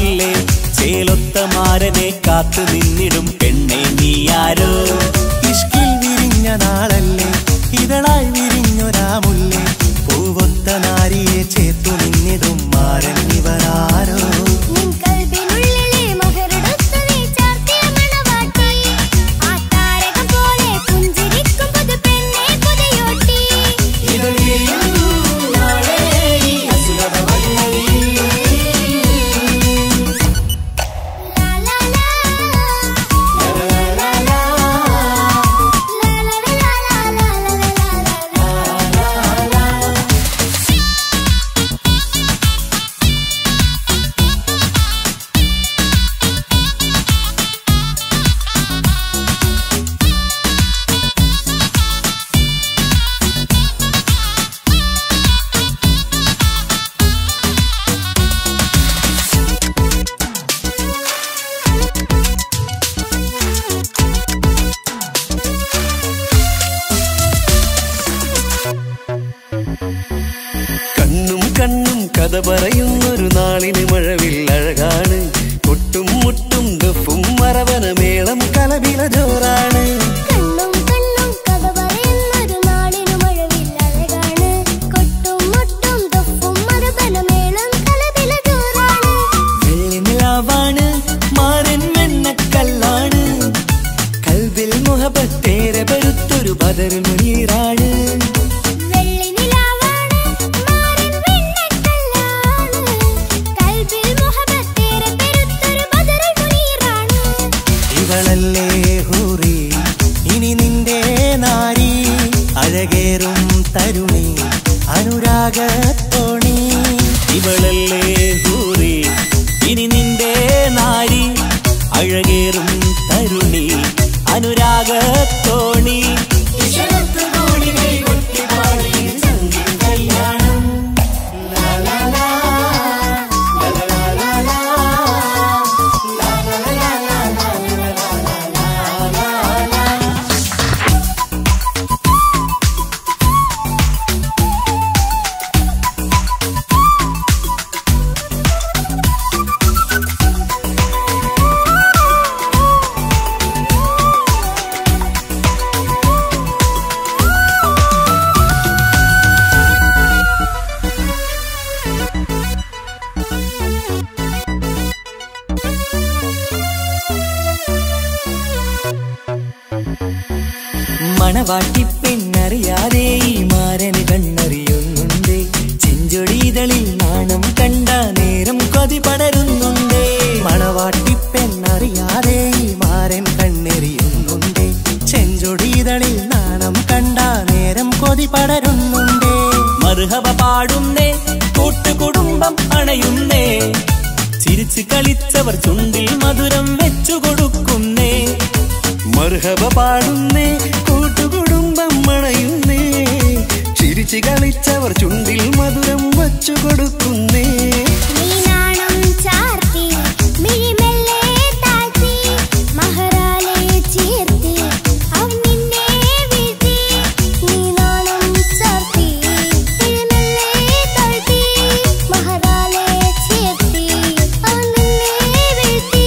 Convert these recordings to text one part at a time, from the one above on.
രാമുല്ലേ ചേലൊത്ത മാരനെ കാത്തു നിന്നിടും പെണ്ണെ നീയാരോ ഇഷ്കിൽ വിരിഞ്ഞ നാളല്ലേ ഇതളായി വിരിഞ്ഞൊരാമുല്ലേ പൂവൊത്ത നാരിയെ ചേർത്തു നിന്നിടും മാരൻ ഇവരാരോ നിൻ കൽബിനുള്ളിലെ മഹറുടൊത്തു നീ ചാർത്തിയ മണവാട്ടി ആ താരകം പോലെ പുഞ്ചിരിക്കും പുതുപെണ്ണെ പുതിയോട്ടി ലാ ലാ ലാ ലാ ലാ ലാ ലാ ലാ ലാ കണ്ണും കണ്ണും കഥ പറയുന്നൊരു നാളിന് മഴവിൽ അഴകാണ് കൊട്ടും മുട്ടും ദഫും മറവന മേളം കലവില ജോറാണ് കണ്ണും കണ്ണും കഥ പറയുന്നൊരു നാളിനു മഴവിൽ അഴകാണ് കൊട്ടും മുട്ടും തൊപ്പും മറുപനമേളം കലപില ജോറാണ് വെള്ളിനിലാവാണ് മാരൻ വെണ്ണക്കല്ലാണ് കൽവിൽ മുഹബത്തേരെ പെരുത്തൊരു ബദർ മുനീറാണ് വെള്ളി നിലാവാണ് മാറിൻ വെണ്ണക്കല്ലാണ് കൽബിൽ മുഹബത്തേറെ പെരുത്തൊരു ബദറുൽ മുനീറാണ് ഇവളല്ലേ ഹൂറി ഇനി നിന്റെ നാരി അഴകേറും തരുണി അനുരാഗത്തോണി ഇവളല്ലേ ഹൂറി ഇനി നിന്റെ നാരി അഴകേറും തരുണി അനുരാഗത്തോണി മണവാട്ടി പെണ്ണറിയാതെ ഈ മാരന് കണ്ണറിയുന്നുണ്ട് ചെഞ്ചൊടിതളിൽ നാണം കണ്ട നേരം കൊതി പടരുന്നുണ്ട് മണവാട്ടി പെണ്ണറിയാതെ ഈ മാരൻ കണ്ണെറിയുന്നുണ്ട് ചെഞ്ചൊടിതളിൽ നാണം കണ്ട നേരം കൊതി പടരുന്നുണ്ട് മറുഹബ പാടുന്നേ കൂട്ടുകുടുംബം അണയുന്നേ ചിരിച്ചു കളിച്ചവർ ചുണ്ടിൽ മധുരം വെച്ചു കൊടുക്കുന്നേ മർഹബ പാടുന്നേ കൂട്ടുകുടുംബം മണയുന്നേ ചിരിച്ചു കളിച്ചവർ ചുണ്ടിൽ മധുരം വച്ചു കൊടുക്കുന്നേ നീ നാണം ചാർത്തി മിഴിമെല്ലെ താഴ്ത്തി മഹറാലെ ചേർത്തി അവൻ നിന്നെ വീഴ്ത്തി നീ നാണം ചാർത്തി മിഴിമെല്ലെ താഴ്ത്തി മഹറാലെ ചേർത്തി അവൻ നിന്നെ വീഴ്ത്തി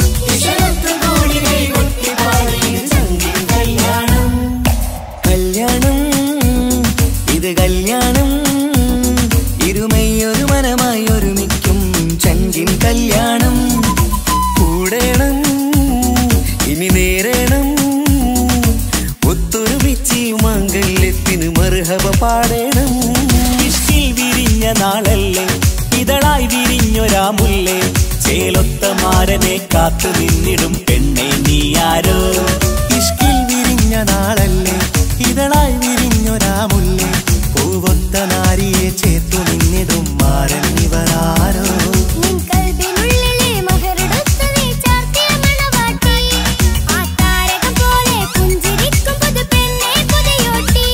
കല്യാണം ഇത് കല്യാണം ഇരുമയൊരു മനമായി ഒരുമിക്കും ചങ്കിൻ കല്യാണം കൂടേണം ഇനി നേരേണം ഒത്തൊരുമിച്ച് മാംഗല്യത്തിന് മറുഹബ പാടേണം ഇഷ്കിൽ വിരിഞ്ഞ നാളല്ലേ ഇതളായി വിരിഞ്ഞൊരാമുല്ലേ ചേലൊത്ത മാരനെ കാത്തു നിന്നിടും പെണ്ണെ നീയാരോ ഇഷ്കിൽ വിരിഞ്ഞ നാളല്ലേ ഇതളായി വിരിഞ്ഞൊരാമുല്ലേ പൂവൊത്ത നാരിയെ ചേർത്തു നിന്നിടും മാരൻ ഇവരാരോ നിൻ കൽബിനുള്ളിലെ മഹറുടൊത്തു നീ ചാർത്തിയ മണവാട്ടി ആ താരകം പോലെ പുഞ്ചിരിക്കും പുതുപെണ്ണെ പുതിയോട്ടി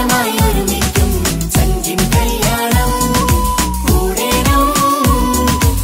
ഒരുമിക്കും ചങ്കിൻ കല്യാണം കൂടേണം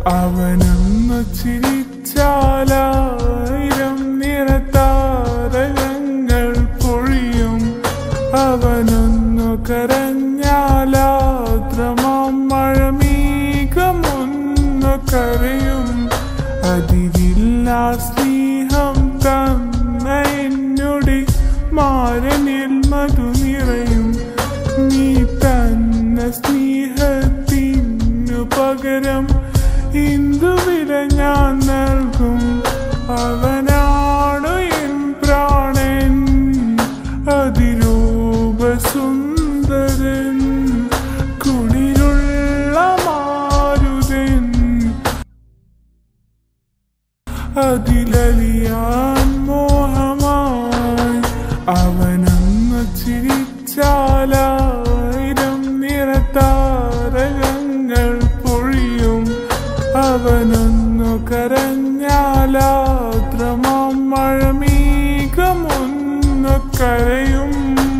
അവനൊന്നു ചിരിച്ചാലായിരം നിറത്താരകങ്ങൾ പൊഴിയും അവനൊന്നു കരഞ്ഞാലാദ്രമാം മഴമീകമൊന്നു കരയും അതിരില്ലാ സ്നേഹം തന്ന എന്നൊടി മാരനിൽ മധു നിറയും നീ തന്ന സ്നേഹത്തിനു പകരം ഇന്ദുവില ഞാൻ നൽകും അവനാണു എൻ പ്രാണൻ അതിരൂപ സുന്ദരൻ കുളിരുള്ള മാരുതൻ അതിലലിയാൻ മോഹമായി അവനൊന്നു ചിരിച്ചാലായിരം നിറത്താരകങ്ങൾ പൊഴിയും അവനൊന്നു കരഞ്ഞാലാദ്രമാം മഴമീകമൊന്നു കരയും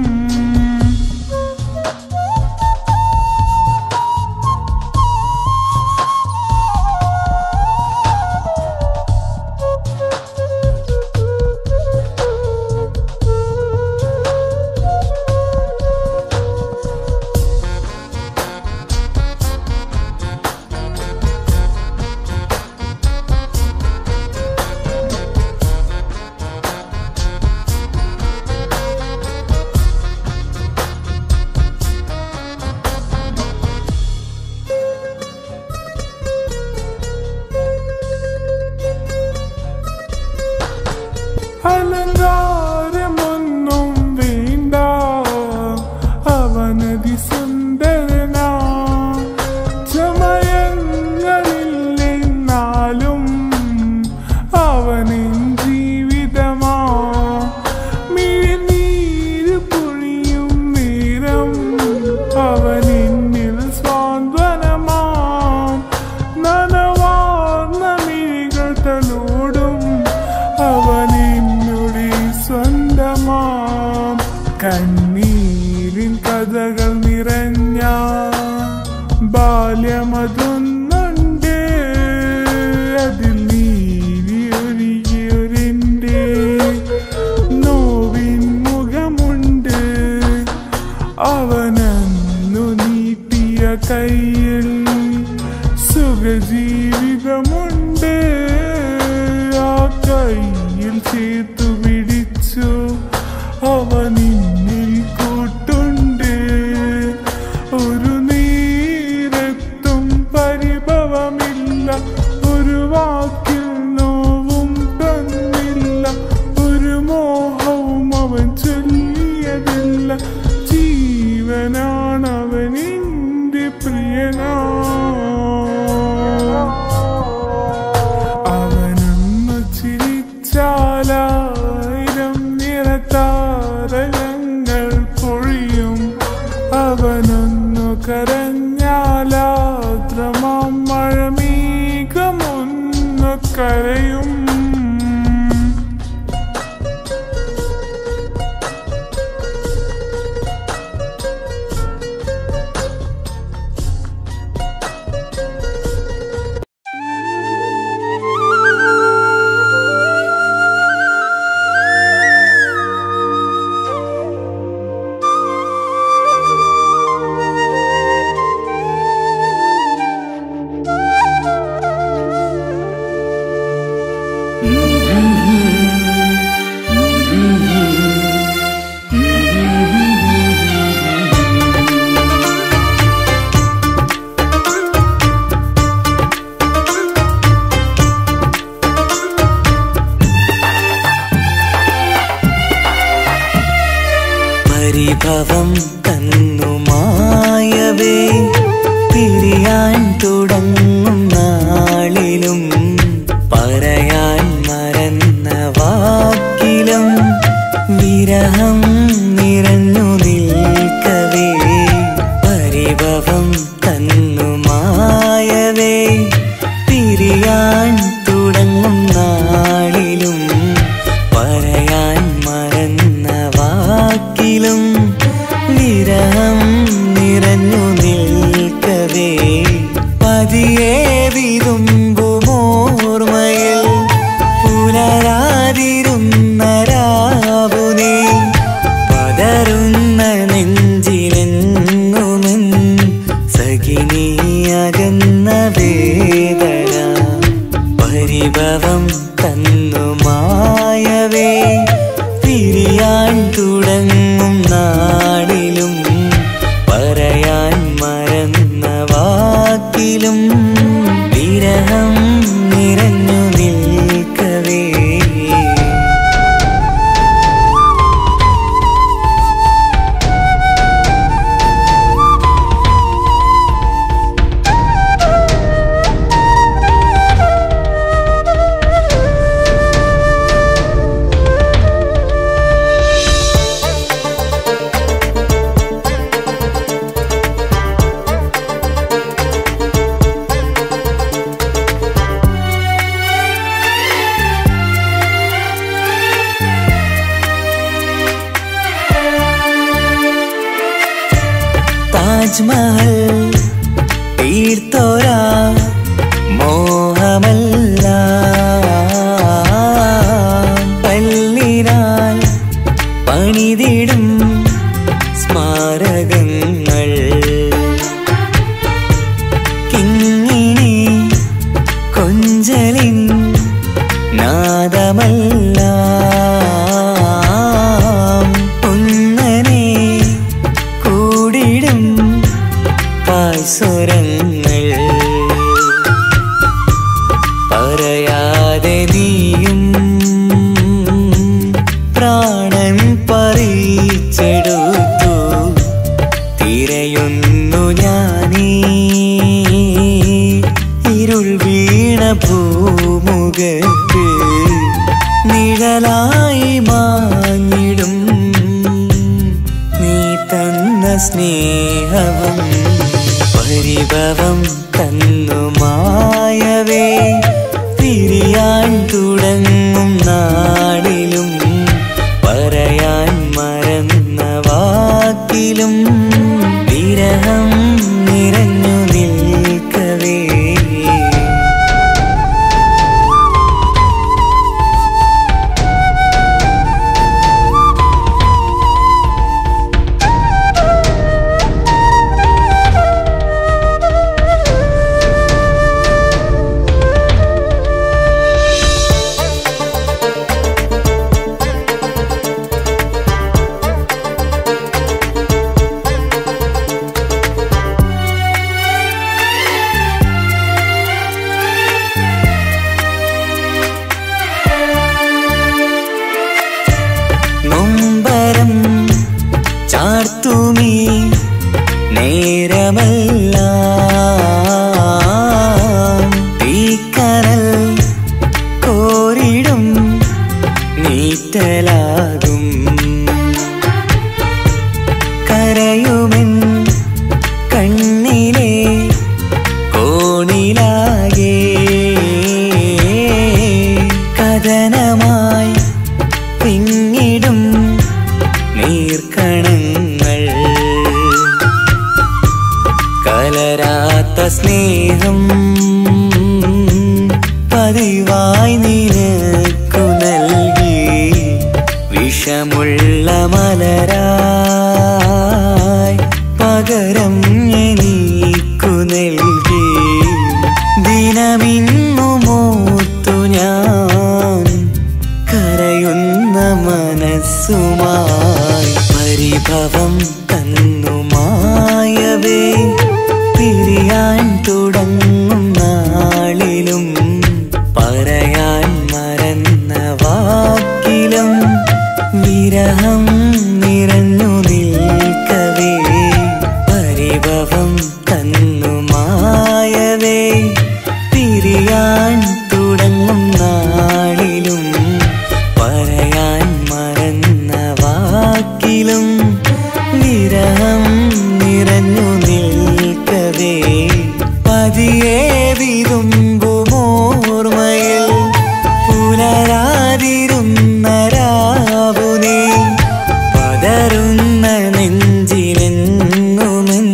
അലങ്കാരമൊന്നും വേണ്ട അവനതി സുന്ദരനാ ചമയങ്ങളിൽ നിന്നാലും അവനിൻ ജീവിതമാ മിഴിനീര് പൊഴിയും നേരം അവനിന്നിൽ സ്വാന്തനമാം നനവാർന്ന മിഴികൾ തലോടും അവനെന്നുടെ സ്വന്തമാം കണ്ണീരിൻ കഥകൾ നിറഞ്ഞ ബാല്യമതൊന്നുണ്ട് അതിൽ നീരിയൊരിയൊരിൻ്റെ നോവിൻ മുഖമുണ്ട് അവനന്നു നീട്ടിയ കയ്യിൽ സുഖജീവിതമുണ്ട് ആ കയ്യിൽ ചേർത്തു പിടിച്ചു അവനിന്നിൽ കൂട്ടുണ്ട് ഒരു നീരത്തും പരിഭവമില്ല ഒരു വാക്കിൽ നോവും തന്നില്ല ഒരു മോഹവും അവൻ ചൊല്ലിയതില്ല ജീവനാണവൻ എൻ്റെ പ്രിയനാ അവനൊന്നു ചിരിച്ചാലായിരം നിറത്താരകങ്ങൾ പൊഴിയും അവനൊന്നു കരഞ്ഞാലാദ്രമാം മഴമീകമൊന്നു കരയും പരിഭവം തന്നു മായവേ പിരിയാൻ തുടങ്ങും നാളിലും പറയാൻ മറന്ന വാക്കിലും വിരഹം നിറഞ്ഞു നിൽക്കവേ പരിഭവം തന്നു മായവേ പിരിയാൻ തുടങ്ങും നാളിലും പറയാൻ മറന്ന വാക്കിലും വിരഹം നിറഞ്ഞു നിൽക്കവേ പതിയെ വിതും താജ്മഹൽ തീർത്തോരാ മോഹമല്ല പല്ലിനാൽ പണിതിടും സ്മാരകങ്ങൾ കിങ്ങിണി കൊഞ്ചലിൻ നാദമല്ല ഒന്നനെ കൂടിടും പായ്സ്വരങ്ങൾ പറയാതെ നീയും പ്രാണൻ പറിച്ചെടുത്തു തിരയുന്നു ഞാനീ ഇരുൾ വീണ ഭൂമുഖത്ത് നിഴലായി മാഞ്ഞിടും നീ തന്ന സ്നേഹവും പരിഭവം തന്നു മായവേ തിരിയാൻ തുടങ്ങും നാടിലും പറയാൻ മറന്ന വാക്കിലും വിരഹം നിറഞ്ഞു നിൽക്കവേ നൊമ്പരം ചാർത്തുമീ നേരമല്ല തീക്കനൽ കോരിടും നീറ്റലാകും കരയുമെൻ കണ്ണിലെ കോണിലാകെ കഥനമായി പിന്നിടും നീർക്കണങ്ങൾ കലരാത്ത സ്നേഹം പതിവായി നിനക്കു നൽകി വിഷമുള്ള മലരായി പകരം എനിക്കു നൽകി ദിനമിന്നു മൂത്തു ഞാൻ കരയുന്ന മനസ്സുമായി പരിഭവം തന്നു മായവേ പിരിയാൻ തുടങ്ങും നാളിലും പറയാൻ മറന്ന വാക്കിലും വിരഹം നിറഞ്ഞു നിൽക്കവേ പരിഭവം തന്നു മായവേ പിരിയാൻ തുടങ്ങും നാളിലും പറയാൻ മറന്ന വാക്കിലും വിരഹം നിറഞ്ഞു നിൽക്കവേ പതിയെ വിതുമ്പുമോർമയിൽ പുലരാതിരുന്ന രാവുനേ പതറുന്ന നെഞ്ചിലെന്നുമെൻ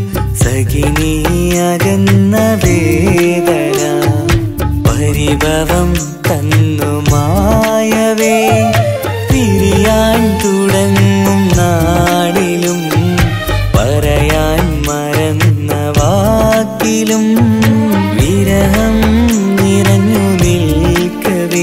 സഖിനിയകന്ന വേദന പരിഭവം തന്നു മായവേ പിരിയാൻ തുടങ്ങും നാടിലും പറയാൻ മറന്ന വാക്കിലും വിരഹം നിറഞ്ഞു നിൽക്കവേ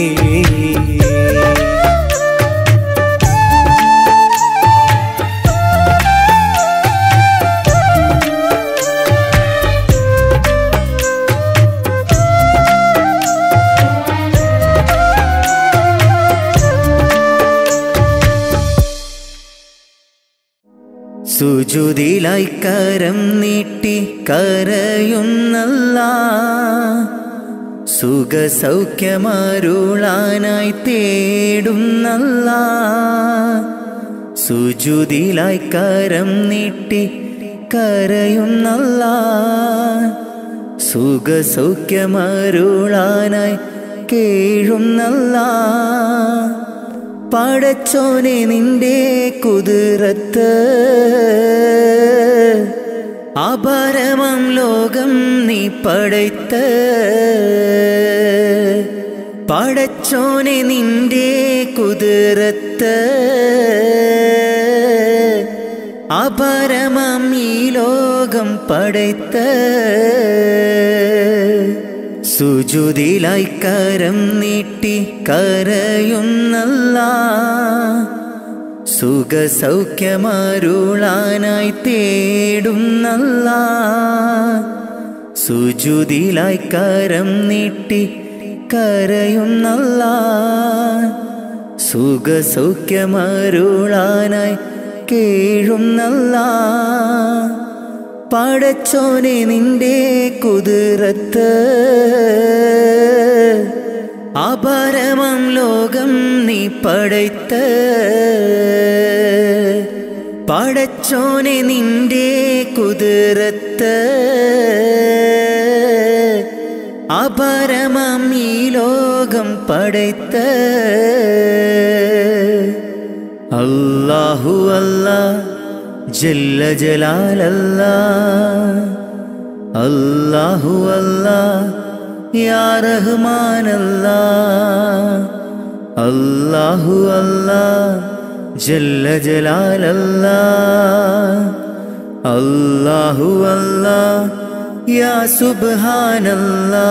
സുജുതിലായി കരം നീട്ടി കരയുന്നല്ല സുഖസൗഖ്യമരുളാനായി തേടുന്നല്ല സുജുതിലായി കരം നീട്ടി കരയുന്നല്ല സുഖസൗഖ്യമരുളാനായി കേഴുന്നല്ല പടച്ചോനെ നിന്റെ കുതിരത്ത് അപരമം ലോകം നീ പടയ്ത്ത പടച്ചോനെ നിന്റെ കുതിരത്ത് അപരമം ഈ ലോകം പടയ്ത്ത സുജുതിലായി കരം നീട്ടി കരയുന്നല്ല സുഖസൗഖ്യമരുളാനായി തേടുന്നല്ല സുജുതിലായി കരം നീട്ടി കരയുന്നല്ല സുഖസൗഖ്യമരുളാനായി കേഴുന്നല്ല പടച്ചോനെ നിന്റെ കുതിരത്ത് അപരമം ലോകം നീ പടയ്ത്ത പടച്ചോനെ നിന്റെ കുതിരത്ത് അപരമം ഈ ലോകം പടയ്ത്ത അല്ലാഹു അല്ലാ ജല്ല ജലാലല്ല അല്ലാഹു അല്ലാ യാ റഹ്മാനല്ല അല്ലാഹു അല്ലാ ജല്ല ജലാലല്ല അല്ലാഹു അല്ലാ യാ സുബ്ഹാനല്ലാ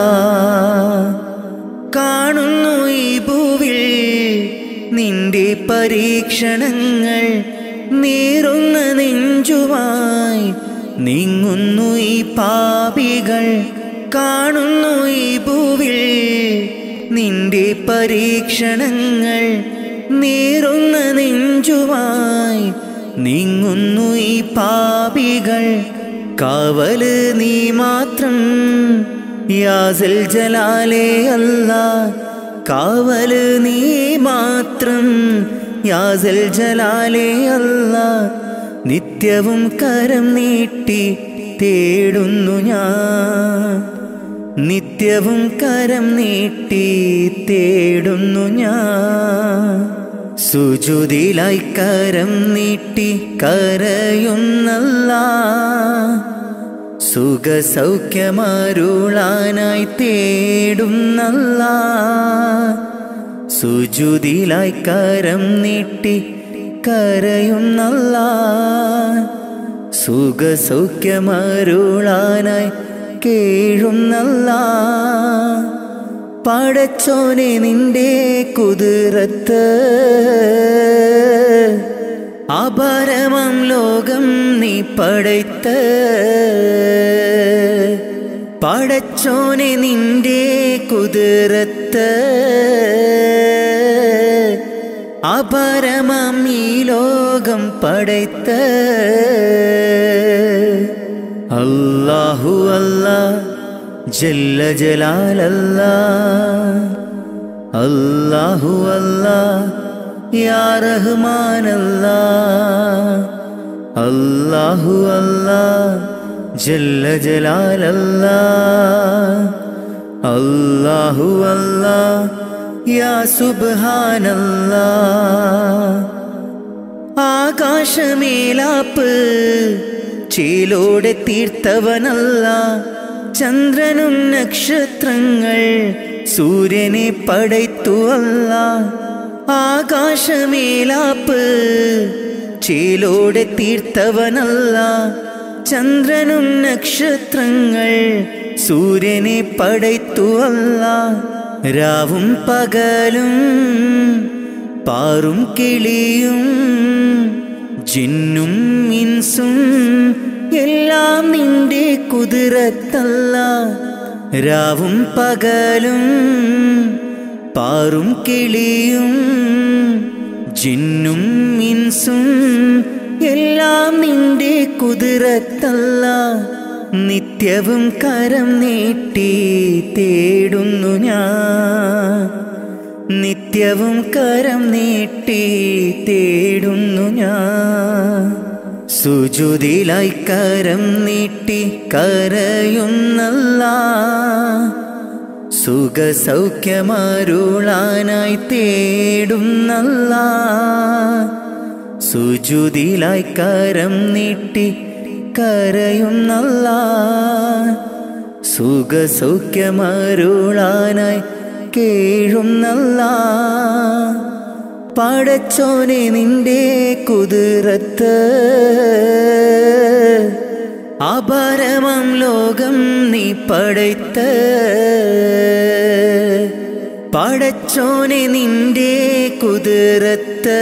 കാണുന്നു ഈ ഭൂവിൽ നിന്റെ പരീക്ഷണങ്ങൾ നീറുന്ന നെഞ്ചുമായി നീങ്ങുന്നു ഈ പാപികൾ കാണുന്നു ഈ ഭൂവിൽ നിന്റെ പരീക്ഷണങ്ങൾ നീറുന്ന നെഞ്ചുമായി നീങ്ങുന്നു ഈ പാപികൾ കാവല് നീ മാത്രം യാസൽ ജലാലേ അല്ല കാവല് നീ മാത്രം യാസൽ ജലാലേ അല്ല നിത്യവും കരം നീട്ടി തേടുന്നു ഞാൻ നിത്യവും കരം നീട്ടി തേടുന്നു ഞാൻ സുജുതിലായി കരം നീട്ടി കരയുന്നല്ല സുഖസൗഖ്യമരുളാനായി തേടുന്നല്ല സുജുതിലായി കരം നീട്ടി കരയുന്നല്ല സുഖസൗഖ്യമരുളാനായി കേഴുന്നല്ല പടച്ചോനെ നിന്റെ കുതിരത്ത് അപരമം ലോകം നീ പടയ്ത്ത പടച്ചോനെ നിന്റെ കുതിരത്ത് അപരമം ഈ ലോകം പടയ്ത്ത അല്ലാഹു അല്ലാ ജല്ല ജലാലല്ല അല്ലാഹു അല്ലാ യാ റഹ്മാനല്ല അല്ലാഹു അല്ലാ ജല്ല ജലാലല്ല അല്ലാഹു അല്ലാ യാ സുബ്ഹാനല്ലാ ആകാശമേലാപ്പ് ചേലോടെ തീർത്തവനല്ല ചന്ദ്രനും നക്ഷത്രങ്ങൾ സൂര്യനെ പടയ്ത്തുവല്ല ആകാശമേലാപ്പ് ചേലോടെ തീർത്തവനല്ല ചന്ദ്രനും നക്ഷത്രങ്ങൾ സൂര്യനെ പടയ്ത്തുവല്ല രാവും പകലും പാറും കിളിയും ജിന്നും ഇൻസും എല്ലാം നിന്റെ കുതിരത്തല്ല രാവും പകലും പാറും കിളിയും ജിന്നും ഇൻസും എല്ലാം നിന്റെ കുതിരത്തല്ല നിത്യവും കരം നീട്ടി തേടുന്നു ഞാൻ നിത്യവും കരം നീട്ടി തേടുന്നു ഞാൻ സുജുതിലായി കരം നീട്ടി കരയുന്നല്ല സുഖസൗഖ്യമരുളാനായി തേടുന്നല്ല സുജുതിലായി കരം നീട്ടി കരയുന്നല്ല സുഖസൗഖ്യമരുളാനായി കേഴുന്നല്ല പടച്ചോനെ നിന്റെ കുതിരത്ത് അപരമം ലോകം നീ പടയ്ത്ത് പടച്ചോനെ നിന്റെ കുതിരത്ത്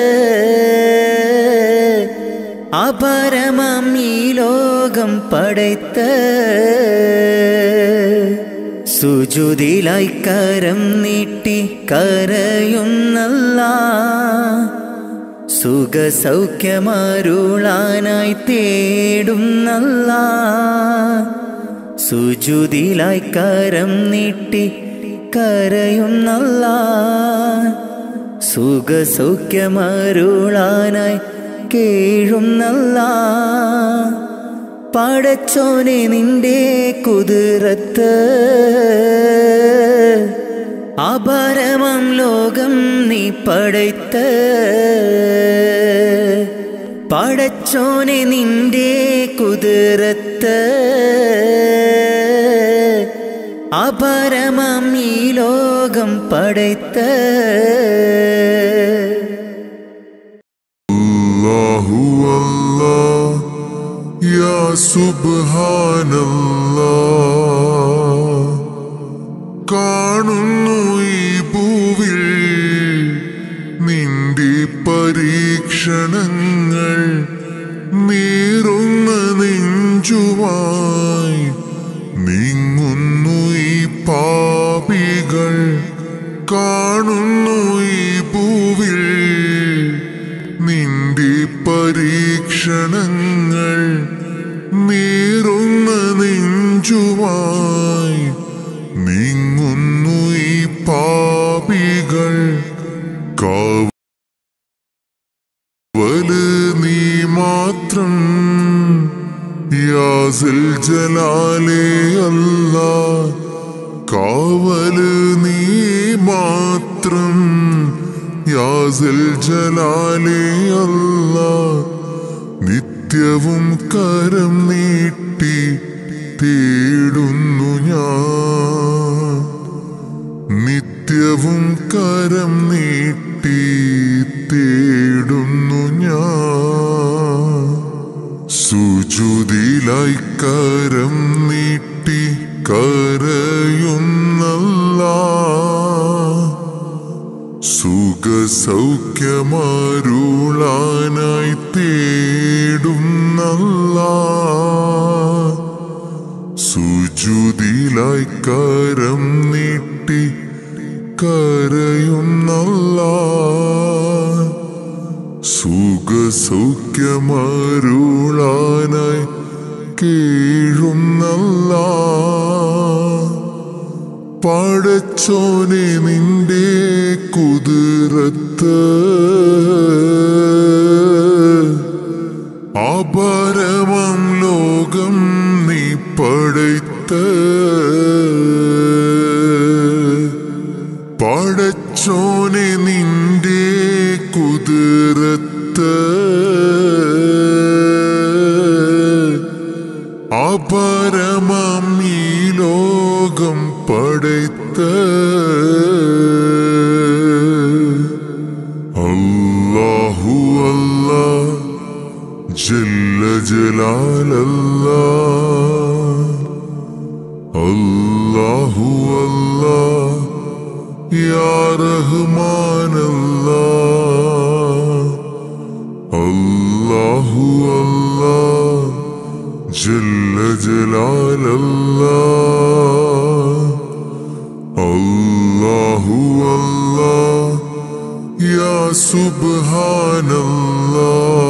അപരമം ഈ ലോകം പടയ്ത്ത് സുജുതിലായി കരം നീട്ടി കരയുന്നല്ല സുഖസൗഖ്യമരുളാനായി തേടുന്നല്ല സുജുതിലായി കരം നീട്ടി കരയുന്നല്ല സുഖസൗഖ്യമരുളാനായി കേഴുന്നല്ല പടച്ചോനെ നിന്റെ കുതിരത്ത് അപരമം ലോകം നീ പടയ്ത്ത് പടച്ചോനെ നിന്റെ കുതിരത്ത് അപരമം ഈ ലോകം പടയ്ത്ത് അല്ലാഹു അല്ലാഹ് യാ സുബ്ഹാനല്ലാഹ് കാണുന്നു ഈ ഭൂവിൽ നിന്റെ പരീക്ഷണങ്ങൾ നീറുന്ന നെഞ്ചുമായി നീങ്ങുന്നു ഈ പാപികൾ കാണുന്നു ഈ ഭൂവിൽ നിന്റെ പരീക്ഷണങ്ങൾ നീറുന്ന നെഞ്ചുമായി നീങ്ങുന്നു ഈ പാപികൾ കാവല് നീ മാത്രം യാസിൽ ജലാലേ അല്ല കാവല് നീ മാത്രം യാസിൽ ജലാലേ അല്ല നിത്യവും കരം നീട്ടി തേടുന്നു ഞാൻ നിത്യവും കരം നീട്ടി തേടുന്നു ഞാൻ സുജുതിലായി കരം നീട്ടി കരയുന്നല്ല സുഖസൗഖ്യമരുളാനായി തേടുന്നല്ല സുജുതിലായി കരം നീട്ടി കരയുന്നല്ല സുഖസൗഖ്യമരുളാനായി കീഴുന്നല്ല പടച്ചോനെ നിന്റെ കുതിരത്ത് അപരമം ലോകം നീ പടയ്ത്ത് പടച്ചോനെ നിന്റെ കുതിരത്ത് അപരമം ഈ ലോകം പടയ്ത്ത് അല്ലാഹു അല്ലാ ജല്ല ജലാലല്ലാ അല്ലാഹു അല്ലാ യാ റഹ്മാനല്ലാ അല്ലാഹു അല്ലാ ജല്ല ജലാലല്ലാ അല്ലാഹു അല്ലാ യാ സുബ്ഹാനല്ലാ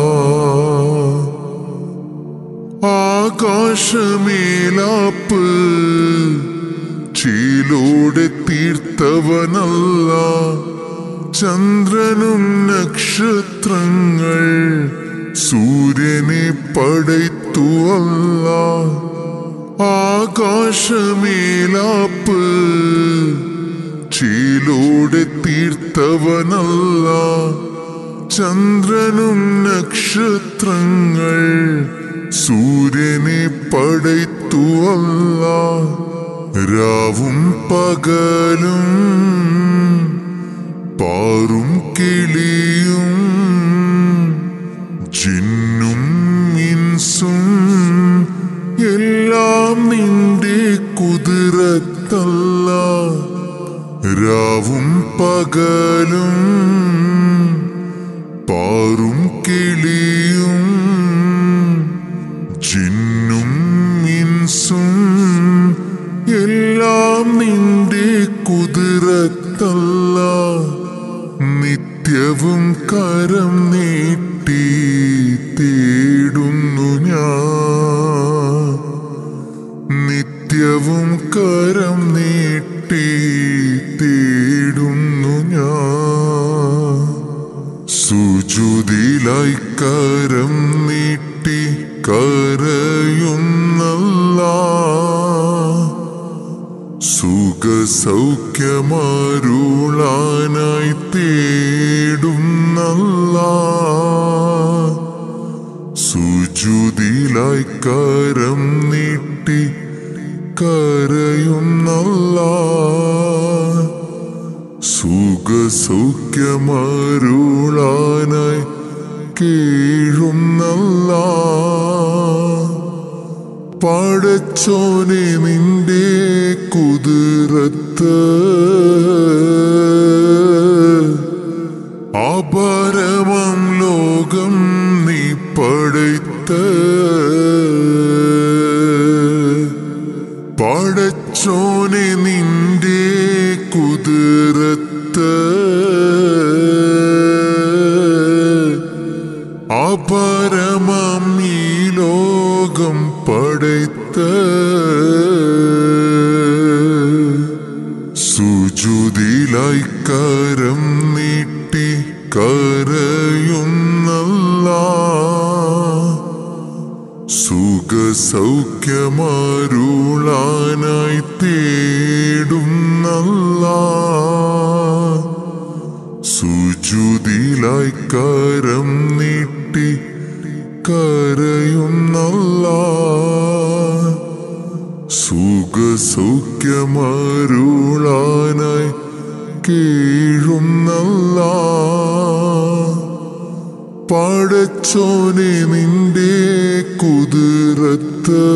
ആകാശമേലാപ്പ് ചീലോടെ തീർത്തവനല്ല ചന്ദ്രനും നക്ഷത്രങ്ങൾ സൂര്യനെ പടയ്ത്തുവല്ല ആകാശമേലാപ്പ് ചീലോടെ തീർത്തവനല്ല ചന്ദ്രനും നക്ഷത്രങ്ങൾ സൂര്യനെ പടയ്ത്തു അല്ല രാവും പകലും പാറും കിളിയും ജിന്നും ഇൻസും എല്ലാം നിന്റെ കുതിരത്തല്ല രാവും പകലും പാറും കിളിയും ജിന്നും ഇൻസും എല്ലാം നിന്റെ കുതിരത്തല്ല നിത്യവും കരം നീട്ടി തേടുന്നു ഞാൻ നിത്യവും കരം നീട്ടി തേടുന്നു ഞാൻ സുജുതിലായി കരം നീട്ടി കരയുന്നല്ല സുഖസൗഖ്യമാരുളാനായി തേടുന്നല്ല സുജുതിലായി കരം നീട്ടി കരയുന്നല്ല സുഖസൗഖ്യമാരുളാനായി കീഴുന്നല്ല പടച്ചോനെ നിന്റെ കുതിരത്ത് അപരമം ലോകം നീ പടയ്ത്ത് പടച്ചോനെ നിന്റെ കുതിരത്ത് അപരമം ഈ ലോകം പടയ്ത്ത് സുജുതിലായി കരം നീട്ടി കരയുന്നല്ല സുഖസൗഖ്യമാരുളാനായി തേടുന്നല്ല സുജുതിലായി കരം നീട്ടി കരയുന്നല്ല സുഖസൗഖ്യമാരുളാനായി കീഴുന്നല്ല പടച്ചോനെ നിന്റെ കുതിരത്ത്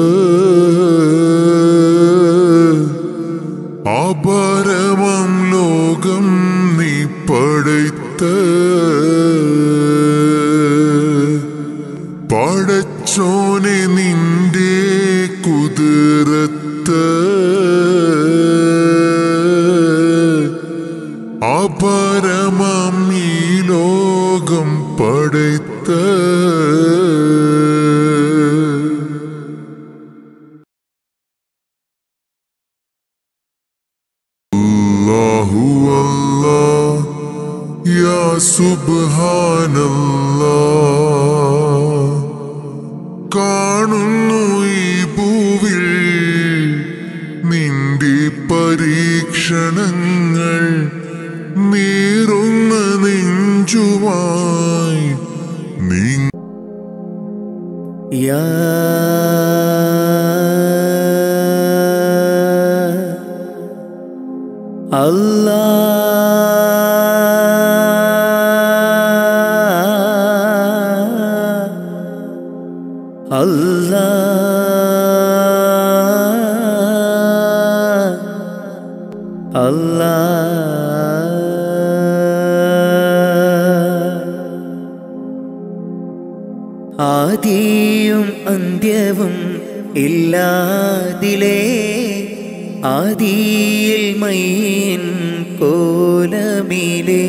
അപരമം ലോകം നീ പടയ്ത്ത് പടച്ചോനെ നിന്റെ കുതിരത്ത് അപരമം ഈ ലോകം പടയ്ത്ത് അല്ലാഹു അല്ലാഹ് യാ സുബ്ഹാനല്ലാഹ് കാണുന്നു ഈ ഭൂവിൽ നിന്റെ പരീക്ഷണങ്ങൾ നീറുന്ന നെഞ്ചുമായി നീ യാ അല്ലാ അല്ലാ അല്ലാ ആദിയും അന്ത്യവും ഇല്ലാതിലേ ആദിയിൽ മൈൻ കോലമിലേ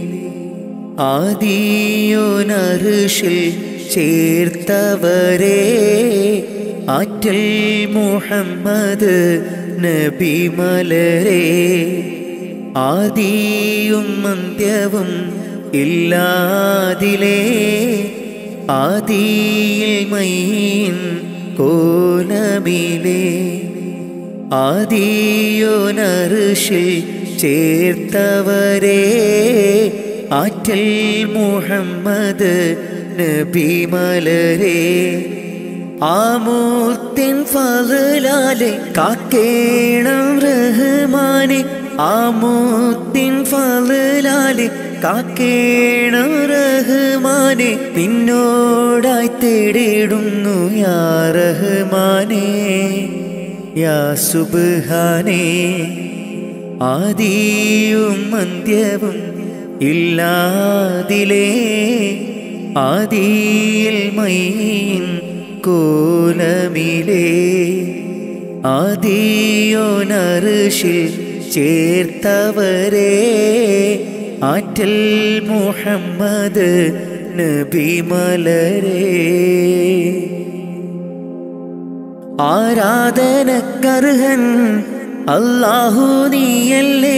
ആദിയോനറുഷിൽ ചേർത്തവരെ ആറ്റൽ മുഹമ്മദ് നബി മലരെ ആദിയും അന്ത്യവും ഇല്ലാതിലേ ആദിയിൽ മൈൻ കോലമിലേ ആദിയോനറുഷിൽ ചേർത്തവരെ ആറ്റൽ മുഹമ്മദ് നബി മലരെ ആമൂർത്തിൻ ഫലാലെ കാക്കേണം റഹ്മാനെ ആമൂർത്തിൻ ഫലാലെ കാക്കേണം റഹ്മാനെ നിന്നോടായി തേടിയിടുന്നു യാ റഹ്മാനെ യാ സുബ്ഹാനേ ആദിയും അന്ത്യവും ഇല്ലാതിലേ ആദിയിൽ മൈൻ കോലമിലേ ആദിയോനറുഷിൽ ചേർത്തവരെ ആറ്റൽ മുഹമ്മദ് നബി മലരേ ആരാധനക്കർഹൻ അല്ലാഹു നീയല്ലേ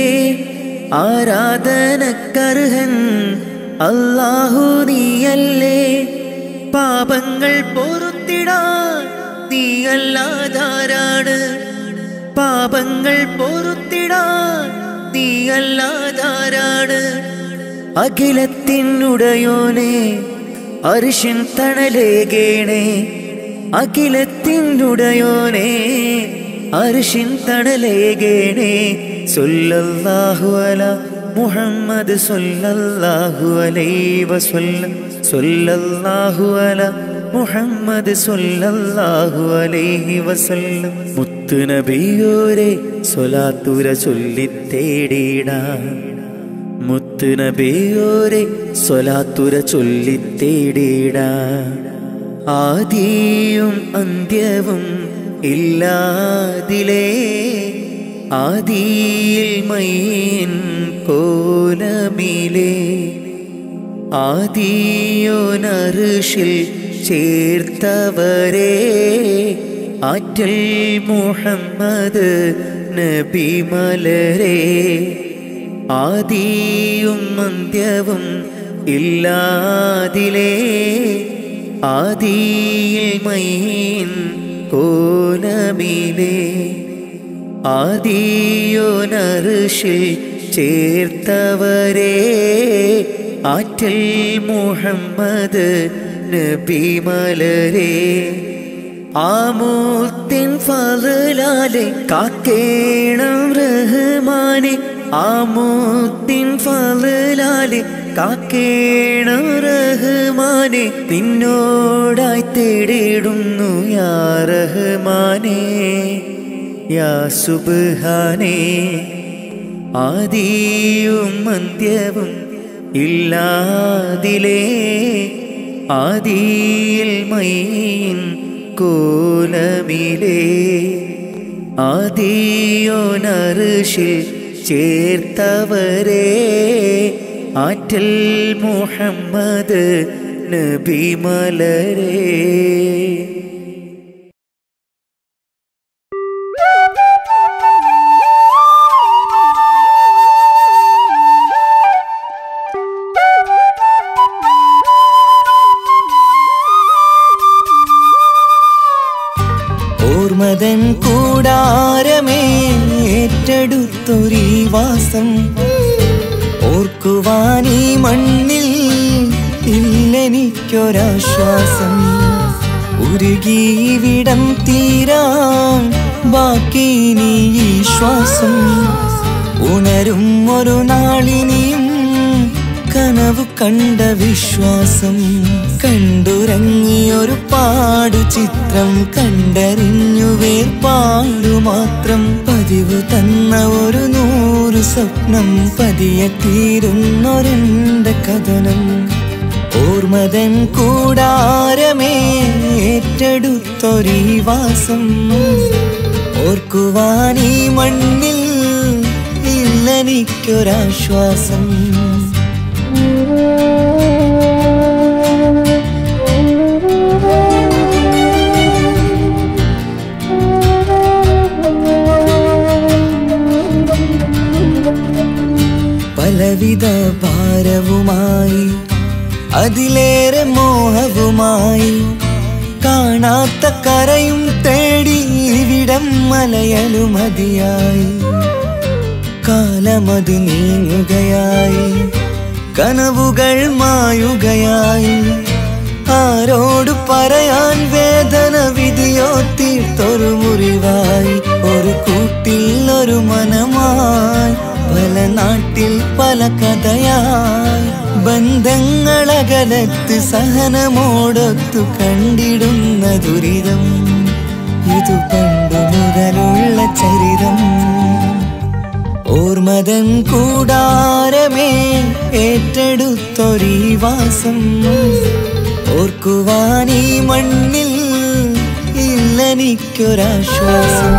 ആരാധനക്കർഹൻ അല്ലാഹു നീയല്ലേ പാപങ്ങൾ പൊറുത്തിടാൻ നീയല്ലാതാരാണ് പാപങ്ങൾ പൊറുത്തിടാൻ നീയല്ലാതാരാണ് അഖിലത്തിനുടയോനെ അരിശിൻ തണലേകേണേ അഖിലത്തിനുടയോനെ അരിശിൻ തണലേകേണേ സൊല്ലല്ലാഹു അല മുഹമ്മദ് സൊല്ലല്ലാഹു അലൈഹി വസല്ലം സൊല്ലല്ലാഹു അല മുഹമ്മദ് സൊല്ലല്ലാഹു അലൈഹി വസല്ലം മുത്തു നബിയോരെ സ്വലാത്തുര ചൊല്ലിത്തേടിടാം മുത്തു നബിയോരെ സ്വലാത്തുര ചൊല്ലിത്തേടിടാം ആദിയും അന്ത്യവും ഇല്ലാതിലേ ആദിയിൽ മൈൻ കോലമിലേ ആദിയോനറുഷിൽ ചേർത്തവരെ ആറ്റൽ മുഹമ്മദ് നബി മലരേ ആദിയും അന്ത്യവും ഇല്ലാതിലേ ആദിയിൽ മൈൻ കോലമിലേ ആദിയോനറുഷിൽ ചേർത്തവരെ ആറ്റൽ മുഹമ്മദ് നബി മലരേ ആമൂർത്തിൻ ഫലാലെ കാക്കേണം റഹ്മാനെ ആമൂർത്തിൻ ഫലാലെ കാക്കേണം റഹ്മാനെ നിന്നോടായി തേടിയിടുന്നു യാ റഹ്മാനെ യാ സുബ്ഹാനേ ആദിയും അന്ത്യവും ഇല്ലാതിലേ ആദിയിൽ മൈൻ കോലമിലേ ആദിയോനറുഷിൽ ചേർത്തവരെ ആറ്റൽ മുഹമ്മദ് നബി മലരേ ഓർമ്മതൻ കൂടാരമേ ഏറ്റെടുത്തൊരീ വാസം ഓർക്കുവാനീ മണ്ണിൽ ഇല്ലെനിക്കൊരാശ്വാസം ഉരുകിവിടം തീരാൻ ബാക്കി നീ ഈ ശ്വാസം ഉണരും ഒരു നാളിനിയും കനവു കണ്ട വിശ്വാസം കണ്ടുറങ്ങിയൊരു പാടു ചിത്രം കണ്ടറിഞ്ഞു വേർപാടു മാത്രം പതിവ് തന്ന ഒരു നൂറ് സ്വപ്നം പതിയെ തീരുന്നൊരെന്റെ കഥനം ഓർമ്മതൻ കൂടാരമേ ഏറ്റെടുത്തൊരീ വാസം ഓർക്കുവാനീ മണ്ണിൽ ഇല്ലെനിക്കൊരാശ്വാസം പലവിധ ഭാരവുമായി അതിലേറെ മോഹവുമായി കാണാത്ത കരയും തേടി ഇവിടം മലയലു മതിയായി കാലമത് നീങ്ങുകയായി കനവുകൾ മായുകയായി ആരോട് പറയാൻ വേദന ആരെയോ തീർത്തൊരു മുറിവായി ഒരു കൂട്ടിൽ ഒരു മനമായി പല നാട്ടിൽ പല കഥയായി ബന്ധങ്ങളകലത്ത് സഹനമോടൊത്തു കണ്ടിടുന്ന ദുരിതം ഇതു പണ്ടു മുതലുള്ള ചരിതം ഓർമ്മതൻ കൂടാരമേ ഏറ്റെടുത്തൊരീ വാസം ഓർക്കുവാൻ ഈ മണ്ണിൽ ഇല്ലെനിക്കൊരാശ്വാസം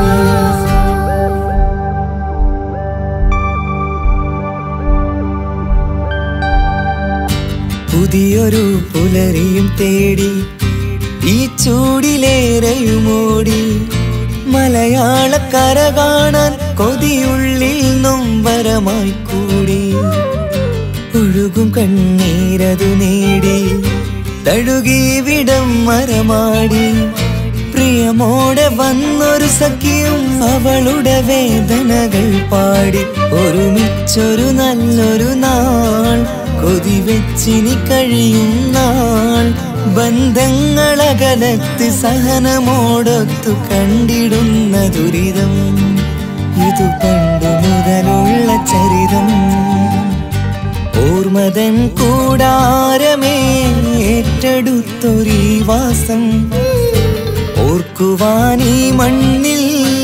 പുതിയൊരു പുലരിയും തേടി ഈ ചൂടിലേറെയുമോടി മലയാളക്കര കാണാൻ കൊതിയുള്ളിൽ നൊമ്പരമായി കൂടി ഒഴുകും കണ്ണീരതു നേടി തഴുകി വിടം മരമാടി പ്രിയമോടെ വന്നൊരു സഖിയും അവളുടെ വേദനകൾ പാടി ഒരുമിച്ചൊരു നല്ലൊരു നാൾ കൊതി വെച്ചിനി കഴിയും നാൾ ബന്ധങ്ങളകലത്ത് സഹനമോടൊത്തു കണ്ടിടുന്ന ദുരിതം ഇതു പണ്ടു മുതലുള്ള ചരിതം ഓർമ്മതൻ കൂടാരമേ ഏറ്റെടുത്തൊരീ വാസം ഓർക്കുവാൻ ഈ മണ്ണിൽ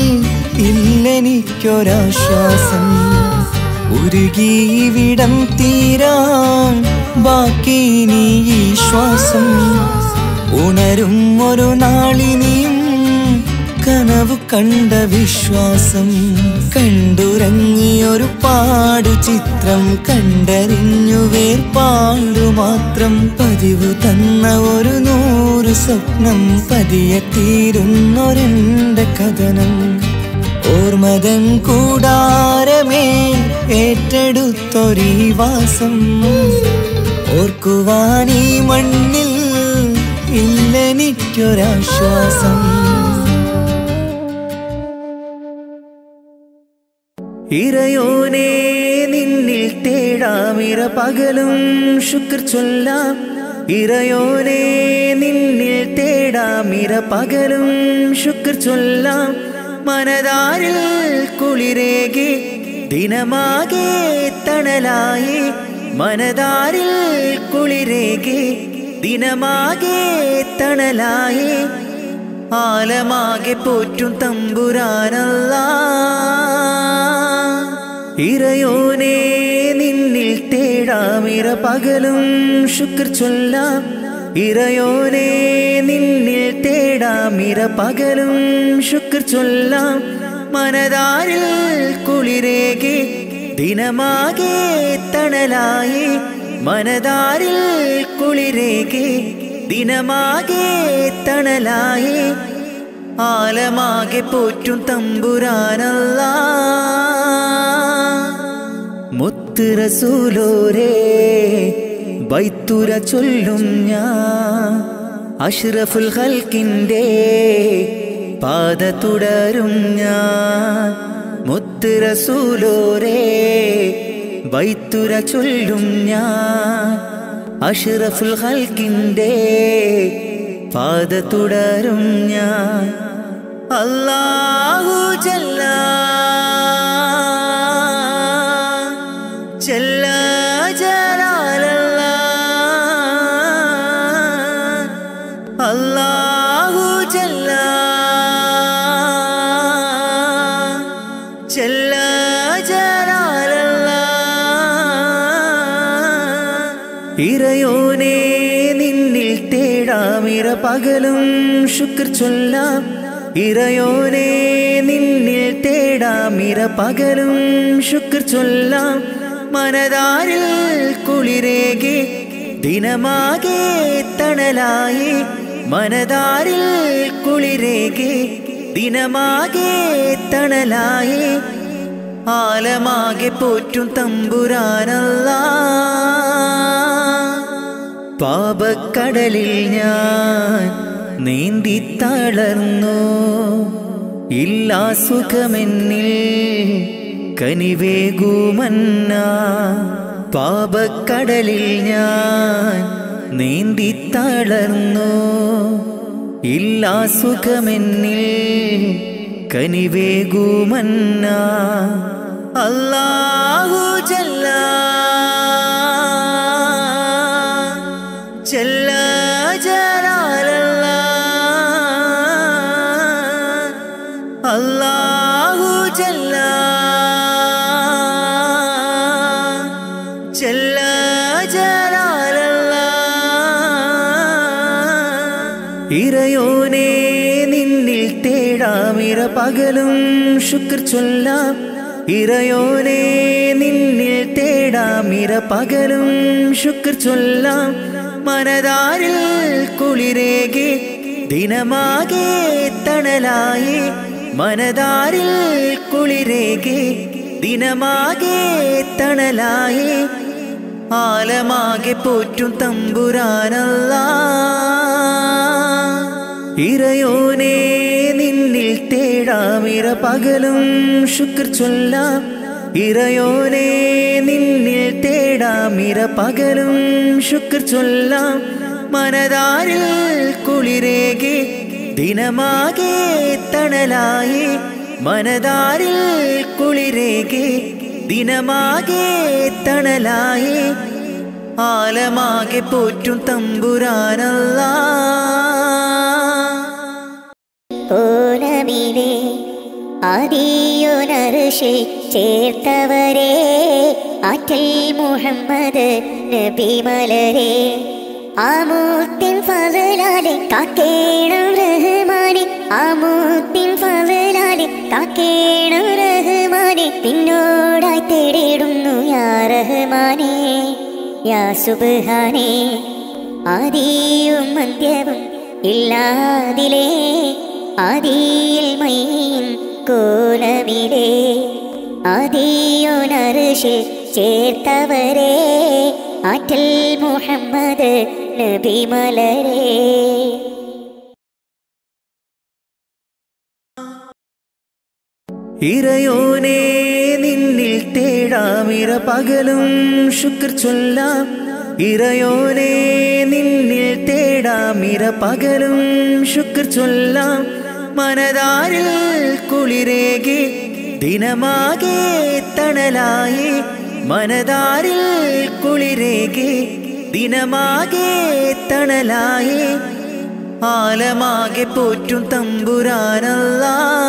ഇല്ലെനിക്കൊരാശ്വാസം ഉരുകി വിടം തീരാൻ ബാക്കി നീ ഈ ശ്വാസം ഉണരും ഒരു നാളിനിയും കനവ് കണ്ട വിശ്വാസം കണ്ടുറങ്ങിയൊരു പാടു ചിത്രം കണ്ടറിഞ്ഞു വേർപാടു മാത്രം പതിവ് തന്ന ഒരു നൂറ് സ്വപ്നം പതിയെ തീരുന്നൊരെന്റെ കഥനം ഓർമ്മതൻ കൂടാരമേ ഏറ്റെടുത്തൊരീ വാസം ഓർക്കുവാൻ ഈ മണ്ണിൽ ഇല്ലെനിക്കൊരാശ്വാസം ഇറയോനെ നിന്നിൽ തേടാമിര പകലും ശുക്ർ ചൊല്ലാം ഇറയോനെ നിന്നിൽ തേടാമിര പകലും ശുക്ർ ചൊല്ലാം മനതാരിൽ കുളിരേകി ദിനമാകെ തണലായി മനതാരിൽ കുളിരേകി ദിനമാകെ തണലായി ആലമാകെ പോറ്റും തമ്പുരാനല്ല ഇറയോനെ നിന്നിൽ തേടാമിര പകലും ശുക്ർ ചൊല്ലാം ഇറയോനെ നിന്നിൽ തേടാമിര പകലും ശുക്ർ ചൊല്ലാം മനതാരിൽ കുളിരേകി ദിനമാകെ തണലായി മനതാരിൽ കുളിരേകി ദിനമാകെ തണലായി ആലമാകെ പോറ്റും തമ്പുരാനല്ല മുത്ത് റസൂലോരേ ബൈത്തുര ചൊല്ലും ഞാൻ അഷ്റഫുൽ ഹൽക്കിൻ്റെ പാത തുടരും ഞാൻ മുത്ത് റസൂലോരേ ബൈത്തുര ചൊല്ലും ഞാൻ അഷ്റഫുൽ ഹൽക്കിൻ്റെ പാത തുടരും ഞാൻ അല്ലാഹു ജല്ല ജല്ല ജലാലല്ല അല്ലാഹു ജല്ല ജല്ല ജലാലല്ല ഇറയോനെ നിന്നിൽ തേടാമിര പകലും ശുക്ർ ചൊല്ലാം ഇറയോനെ നിന്നിൽ തേടാമിര പകലും ശുക്ർ ചൊല്ലാം മനതാരിൽ കുളിരേകി ദിനമാകെ തണലായി മനതാരിൽ കുളിരേകി ദിനമാകെ തണലായി ആലമാകെ പോറ്റും തമ്പുരാനല്ല പാപക്കടലിൽ ഞാൻ നീന്തി തളർന്നു ഇല്ലാ സുഖമെന്നിൽ കനിവേകുമന്ന പാപക്കടലിൽ ഞാൻ നീന്തി തളർന്നു ഇല്ലാ സുഖമെന്നിൽ കനിവേകുമന്ന അല്ലാഹു ജല്ല ജല്ല ജലാലല്ല അല്ലാഹു ജല്ല ജല്ല ജലാലല്ല ഇറയോനെ നിന്നിൽ തേടാമിര പകലും ശുക്ർ ചൊല്ലാം ഇറയോനെ നിന്നിൽ തേടാമിര പകലും ശുക്ർ ചൊല്ലാം മനതാരിൽ കുളിരേകി ദിനമാകെ തണലായി മനതാരിൽ കുളിരേകി ദിനമാകെ തണലായി ആലമാകെ പോറ്റും തമ്പുരാനല്ല ഇറയോനെ നിന്നിൽ തേടാമിര പകലും ശുക്ർ ചൊല്ലാം ഇറയോനെ നിന്നിൽ തേടാമിര പകലും ശുക്ർ ചൊല്ലാം മനതാരിൽ കുളിരേകി ദിനമാകെ തണലായി മനതാരിൽ കുളിരേകി ദിനമാകെ തണലായി ആലമാകെ പോറ്റും തമ്പുരാനല്ല ഓലമിലെ ആദിയോനർഷിൽ ചേർത്തവരെ ആറ്റൽ മുഹമ്മദ് നബി മലരെ ആമൂത്തിൻ ഫസലാലെ കാക്കേണം റഹ്മാനെ ആമൂത്തിൻ ഫസലാലെ കാക്കേണം റഹ്മാനെ നിന്നോടായി തേടിയിടുന്നു യാ റഹ്മാനെ യാ സുബ്ഹാനേ ആദിയും അന്ത്യവും ഇല്ലാതിലേ ആദിയിൽ മൈൻ കോലമിലേ ആദിയോനർഷിൽ ചേർത്തവരെ ആറ്റൽ മുഹമ്മദ് നബി മലരേ ഇറയോനെ നിന്നിൽ തേടാമിര പകലും ശുക്ർ ചൊല്ലാം ഇറയോനെ നിന്നിൽ തേടാമിര പകലും ശുക്ർ ചൊല്ലാം മനതാരിൽ കുളിരേകി ദിനമാകെ തണലായി മനതാരിൽ കുളിരേകി ദിനമാകെ തണലായി ആലമാകെ പോറ്റും തമ്പുരാനല്ല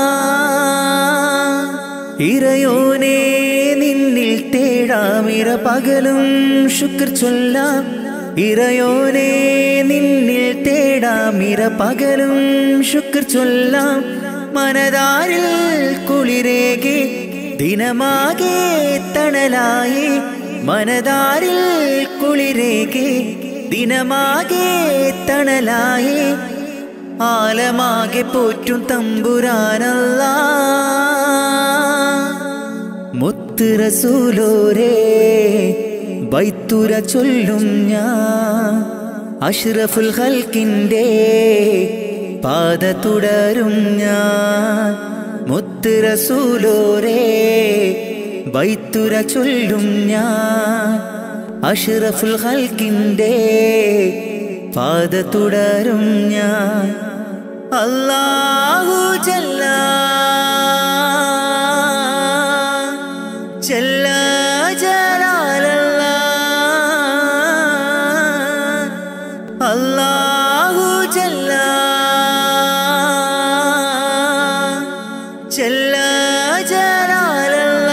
ഇറയോനെ നിന്നിൽ തേടാമിര പകലും ശുക്ർ ചൊല്ലാം ഇറയോനെ നിന്നിൽ തേടാമിര പകലും ശുക്ർ ചൊല്ലാം മനതാരിൽ കുളിരേകി ദിനമാകെ തണലായി മനതാരിൽ കുളിരേകി ദിനമാകെ തണലായി ആലമാകെ പോറ്റും തമ്പുരാനല്ല മുത്ത് റസൂലോരേ ബൈത്തുര ചൊല്ലും ഞാൻ അഷ്റഫുൽ ഹൽക്കിൻ്റെ പാത തുടരും ഞാൻ മുത്ത് റസൂലോരേ ബൈത്തുര ചൊല്ലും ഞാൻ അഷ്റഫുൽ ഹൽക്കിൻ്റെ പാത തുടരും ഞാൻ അല്ലാഹു ജല്ല ജല്ല ജലാലല്ല അല്ലാഹു ജല്ല ജല്ല ജലാലല്ല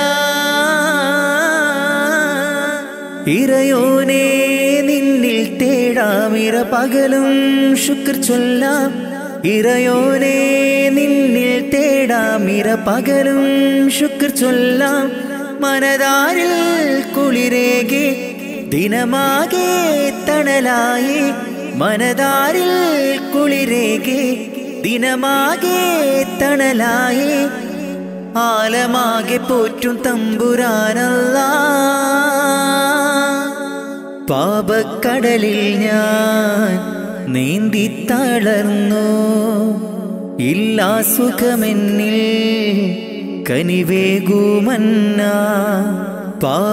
ഇറയോനെ നിന്നിൽ തേടാമിര പകലും ശുക്ർ ചൊല്ലാം ഇറയോനെ നിന്നിൽ തേടാമിര പകലും ശുക്ർ ചൊല്ലാം മനതാരിൽ കുളിരേകി ദിനമാകെ തണലായി മനതാരിൽ കുളിരേകി ദിനമാകെ തണലായി ആലമാകെ പോറ്റും തമ്പുരാനല്ല പാപക്കടലിൽ ഞാൻ നീന്തി തളർന്നു ഇല്ലാ സുഖമെന്നിൽ കനിവേകുമന്ന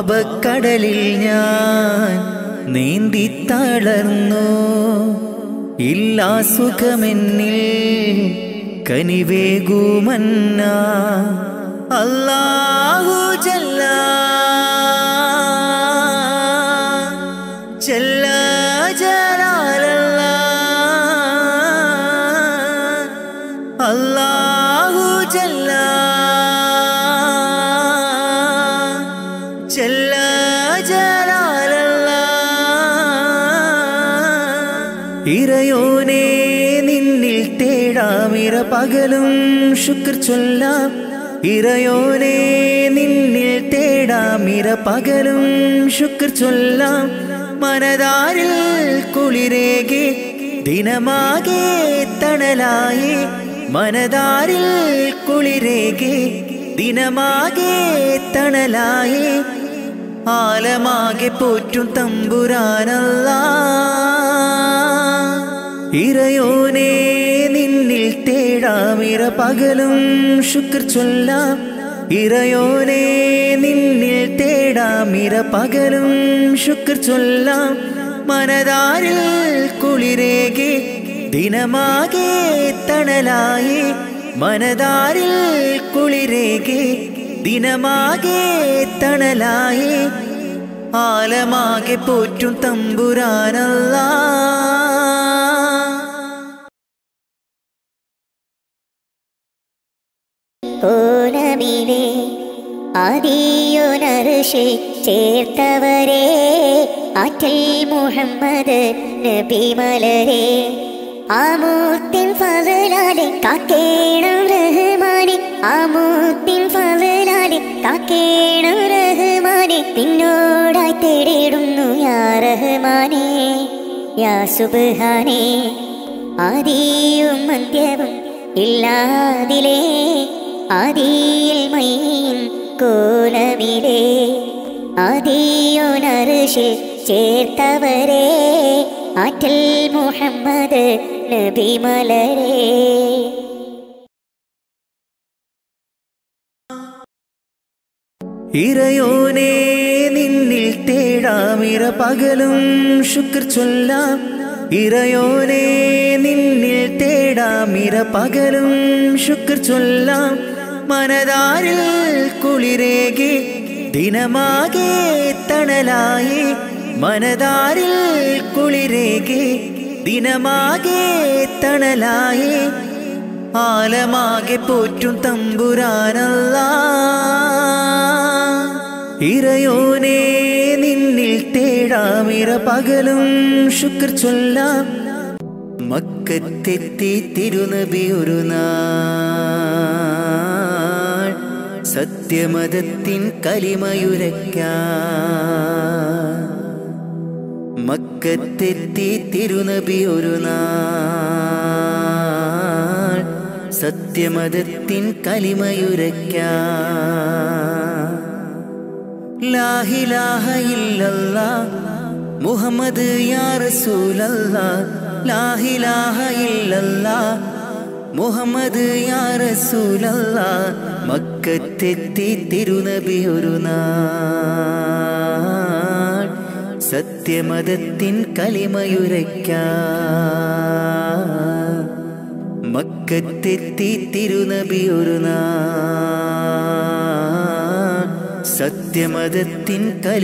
പാപക്കടലിൽ ഞാൻ നീന്തി തളർന്നു ഇല്ലാ സുഖമെന്നിൽ കനിവേകുമന്ന അല്ലാഹു ജല്ല ജല്ല ജലാലല്ല അല്ലാഹു ജല്ല ജല്ല ജലാലല്ല ഇറയോനെ നിന്നിൽ തേടാമിര പകലും ശുക്ർ ചൊല്ലാം ഇറയോനെ നിന്നിൽ തേടാമിര പകലും ശുക്ർ ചൊല്ലാം മനതാരിൽ കുളിരേകെ ദിനമാകെ തണലായി മനതാരിൽ കുളിരേകെ ദിനമാകെ തണലായി ആലമാകെ പോറ്റും തമ്പുരാനല്ല ഇറയോനെ നിന്നിൽ തേടാമിര പകലും ശുക്ർ ചൊല്ലാം ഇറയോനെ നിന്നിൽ തേടാമിര പകലും ശുക്ർ ചൊല്ലാം മനതാരിൽ കുളിരേകെ ദിനമാകെ തണലായി മനതാരിൽ കുളിരേകെ ദിനമാകെ തണലായി ആലമാകെ പോറ്റും തമ്പുരാനല്ല ഓനമിലെ ആദിയോനർഷി ചേർത്തവരെ ആറ്റൽ മുഹമ്മദ് നബി മലരെ ആമൂത്തിൻ ഫലാലെ കാക്കേണം റഹ്മാനെ ആമൂത്തിൻ ഫലാലെ കാക്കേണം റഹ്മാനെ പിന്നോടായി തേടിയിടുന്നു യാ റഹ്മാനെ യാ സുബ്ഹാനേ ആദിയും അന്ത്യവും ഇല്ലാതിലേ ആദിയിൽ മൈൻ കോലമിലേ ആദിയോനർഷിൽ ചേർത്തവരെ ആറ്റൽ മുഹമ്മദ് നബി മലരേ ഇറയോനെ നിന്നിൽ തേടാമിര പകലും ശുക്ർ ചൊല്ലാം ഇറയോനെ നിന്നിൽ തേടാമിര പകലും ശുക്ർ ചൊല്ലാം മനതാരിൽ കുളിരേകെ ദിനമാകെ തണലായി മനതാരിൽ കുളിരേകെ ദിനമാകെ തണലായി ആലമാകെ പോറ്റും തമ്പുരാനല്ല ഇറയോനെ നിന്നിൽ തേടാമിര പകലും ശുക്ർ ചൊല്ലാം മക്കത്തെത്തി തിരുനബി ഒരു നാൾ സത്യമതത്തിൻ കലിമയുരയ്ക്കാൻ മക്കത്തെത്തി തിരുനബി ഒരു നാൾ സത്യമതത്തിൻ കലിമയുരയ്ക്കാൻ ലാഹിലാഹ ഇല്ലല്ല മുഹമ്മദ് യാ റസൂലല്ല ലാഹിലാഹ ഇല്ലല്ല മുഹമ്മദ് യാ റസൂലല്ല മക്കത്തെത്തി തിരുനബി ഒരു നാൾ സത്യമതത്തിൻ കലിമയുരയ്ക്കാൻ മക്കത്തെത്തി തിരുനബി ഒരു നാൾ സത്യമതത്തിൻ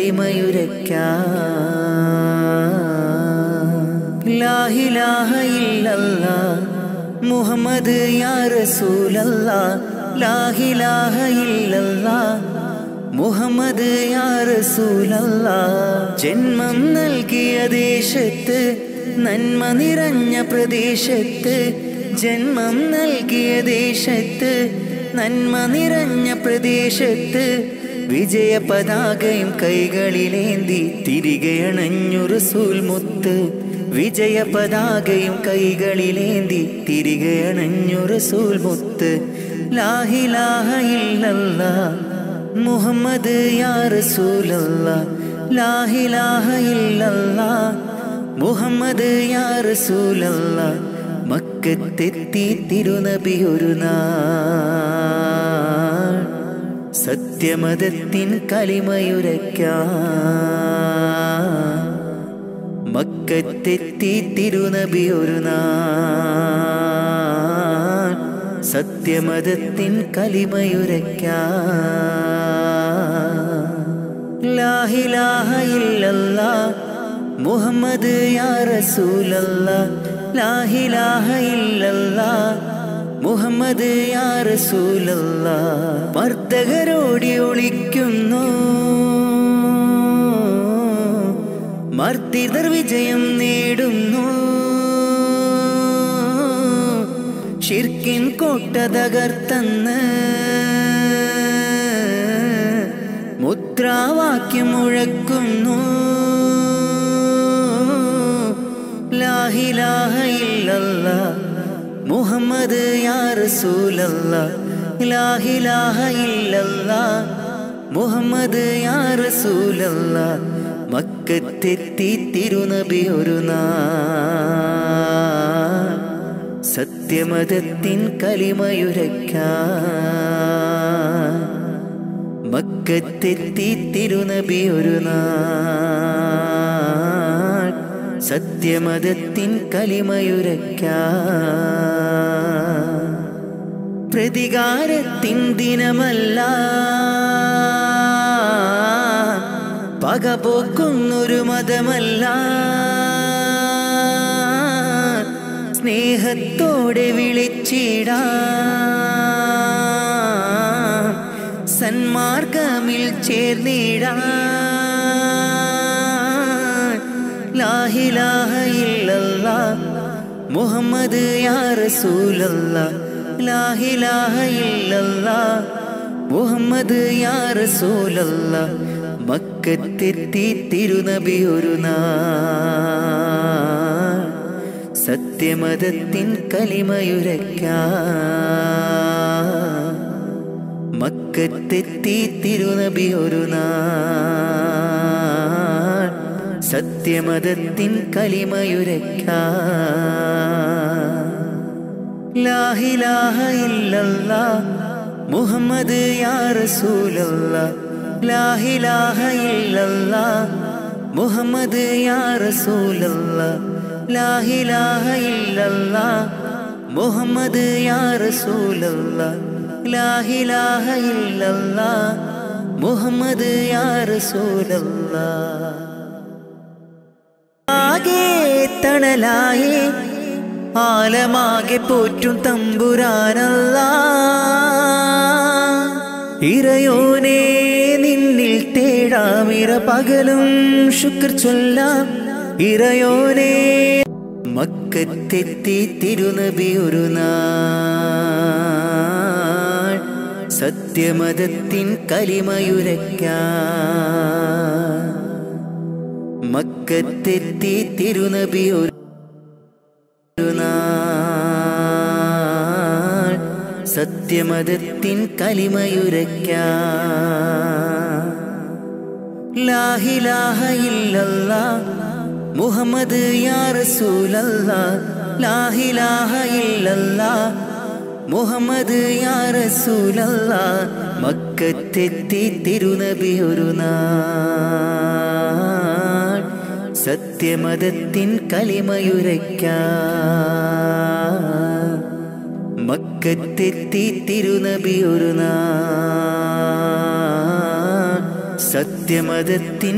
കലിമയുരയ്ക്കാൻ ലാഹിലാഹ ഇല്ലല്ല മുഹമ്മദ് യാ റസൂലല്ല ലാഹിലാഹ ഇല്ലല്ല മുഹമ്മദ് യാ റസൂലല്ല ജന്മം നൽകിയ ദേശത്ത് നന്മ നിറഞ്ഞ പ്രദേശത്ത് ജന്മം നൽകിയ ദേശത്ത് നന്മ നിറഞ്ഞ പ്രദേശത്ത് വിജയ പതാകയും കൈകളിലേന്തി തിരികെ അണഞ്ഞു റസൂൽ മുത്ത് വിജയ പതാകയും കൈകളിലേന്തി തിരികെ അണഞ്ഞു റസൂൽ മുത്ത് ലാഹിലാഹ ഇല്ലല്ല മുഹമ്മദ് യാ റസൂലല്ല ലാഹിലാഹ ഇല്ലല്ല മുഹമ്മദ് യാ റസൂലല്ല മക്കത്തെത്തി തിരുനബി ഒരു നാൾ സത്യമതത്തിൻ കലിമയുരയ്ക്കാൻ മക്ക മക്കത്തെത്തി തിരുനബി ഒരു നാൾ സത്യമതത്തിൻ കലിമയുരയ്ക്കാൻ ലാഹിലാഹ ഇല്ലല്ലാ മുഹമ്മദ് യാ റസൂലല്ലാ ലാഹിലാഹ ഇല്ലല്ലാ മുഹമ്മദ് യാ റസൂലല്ലാ മർദ്ദകരോടി ഒളിക്കുന്നു മർദ്ദിതർ വിജയം നേടുന്നു ഷിർക്കിൻ കോട്ട തകർത്തന്ന് മുദ്രാവാക്യം മുഴക്കുന്നു ലാഹിലാഹ ഇല്ലല്ല മുഹമ്മദ് യാ റസൂലല്ല ലാഹിലാഹ ഇല്ലല്ല മുഹമ്മദ് യാ റസൂലല്ല മക്കത്തെത്തി തിരുനബി ഒരു നാൾ സത്യമതത്തിൻ കലിമയുരയ്ക്കാൻ മക്കത്തെത്തി തിരുനബി ഒരു നാൾ സത്യമതത്തിൻ കലിമയുരയ്ക്കാൻ പ്രതികാരത്തിൻ ദിനമല്ല പകപോക്കുന്നൊരു മതമല്ല സ്നേഹത്തോടെ വിളിച്ചിടാം സന്മാർഗമിൽ ചേർന്നിടാം ലാഹിലാഹ ഇല്ലല്ലാ മുഹമ്മദ് യാ റസൂലല്ലാ ലാഹിലാഹ ഇല്ലല്ലാ മുഹമ്മദ് യാ റസൂലല്ലാ മക്കത്തെത്തി തിരുനബി ഒരു നാൾ സത്യമതത്തിൻ കലിമയുരയ്ക്കാൻ മക്കത്തെത്തി തിരുനബി ഒരു നാൾ സത്യമതത്തിൻ കലിമയുരയ്ക്കാൻ ലാഹിലാഹ ഇല്ലല്ലാ മുഹമ്മദ് യാ റസൂലല്ലാ ലാഹിലാഹ ഇല്ലല്ലാ മുഹമ്മദ് യാ റസൂലല്ലാ ലാഹിലാഹ ഇല്ലല്ലാ മുഹമ്മദ് യാ റസൂലല്ലാ ലാഹിലാഹ ഇല്ലല്ലാ മുഹമ്മദ് യാ റസൂലല്ലാ ആകെ തണലായേ ആലമാകെ പോറ്റും തമ്പുരാനല്ല ഇറയോനെ നിന്നിൽ തേടാമിറ പകലും ശുക്ർ ചൊല്ലാം ഇറയോനെ മക്കത്തെത്തി തിരുനബി ഒരു നാൾ സത്യമതത്തിൻ കലിമയുരയ്ക്കാൻ മക്കത്തെത്തി തിരുനബി ഒരു നാൾ സത്യമതത്തിൻ കലിമയുരയ്ക്കാൻ ലാഹിലാഹ ഇല്ലല്ലാ മുഹമ്മദ് യാ റസൂലല്ലാ ലാഹിലാഹ ഇല്ലല്ലാ മുഹമ്മദ് യാ റസൂലല്ലാ മക്കത്തെത്തി തിരുനബി ഒരു നാൾ സത്യമതത്തിൻ കലിമയുരയ്ക്കാൻ മക്കത്തെത്തി തിരുനബി ഒരു നാൾ സത്യമതത്തിൻ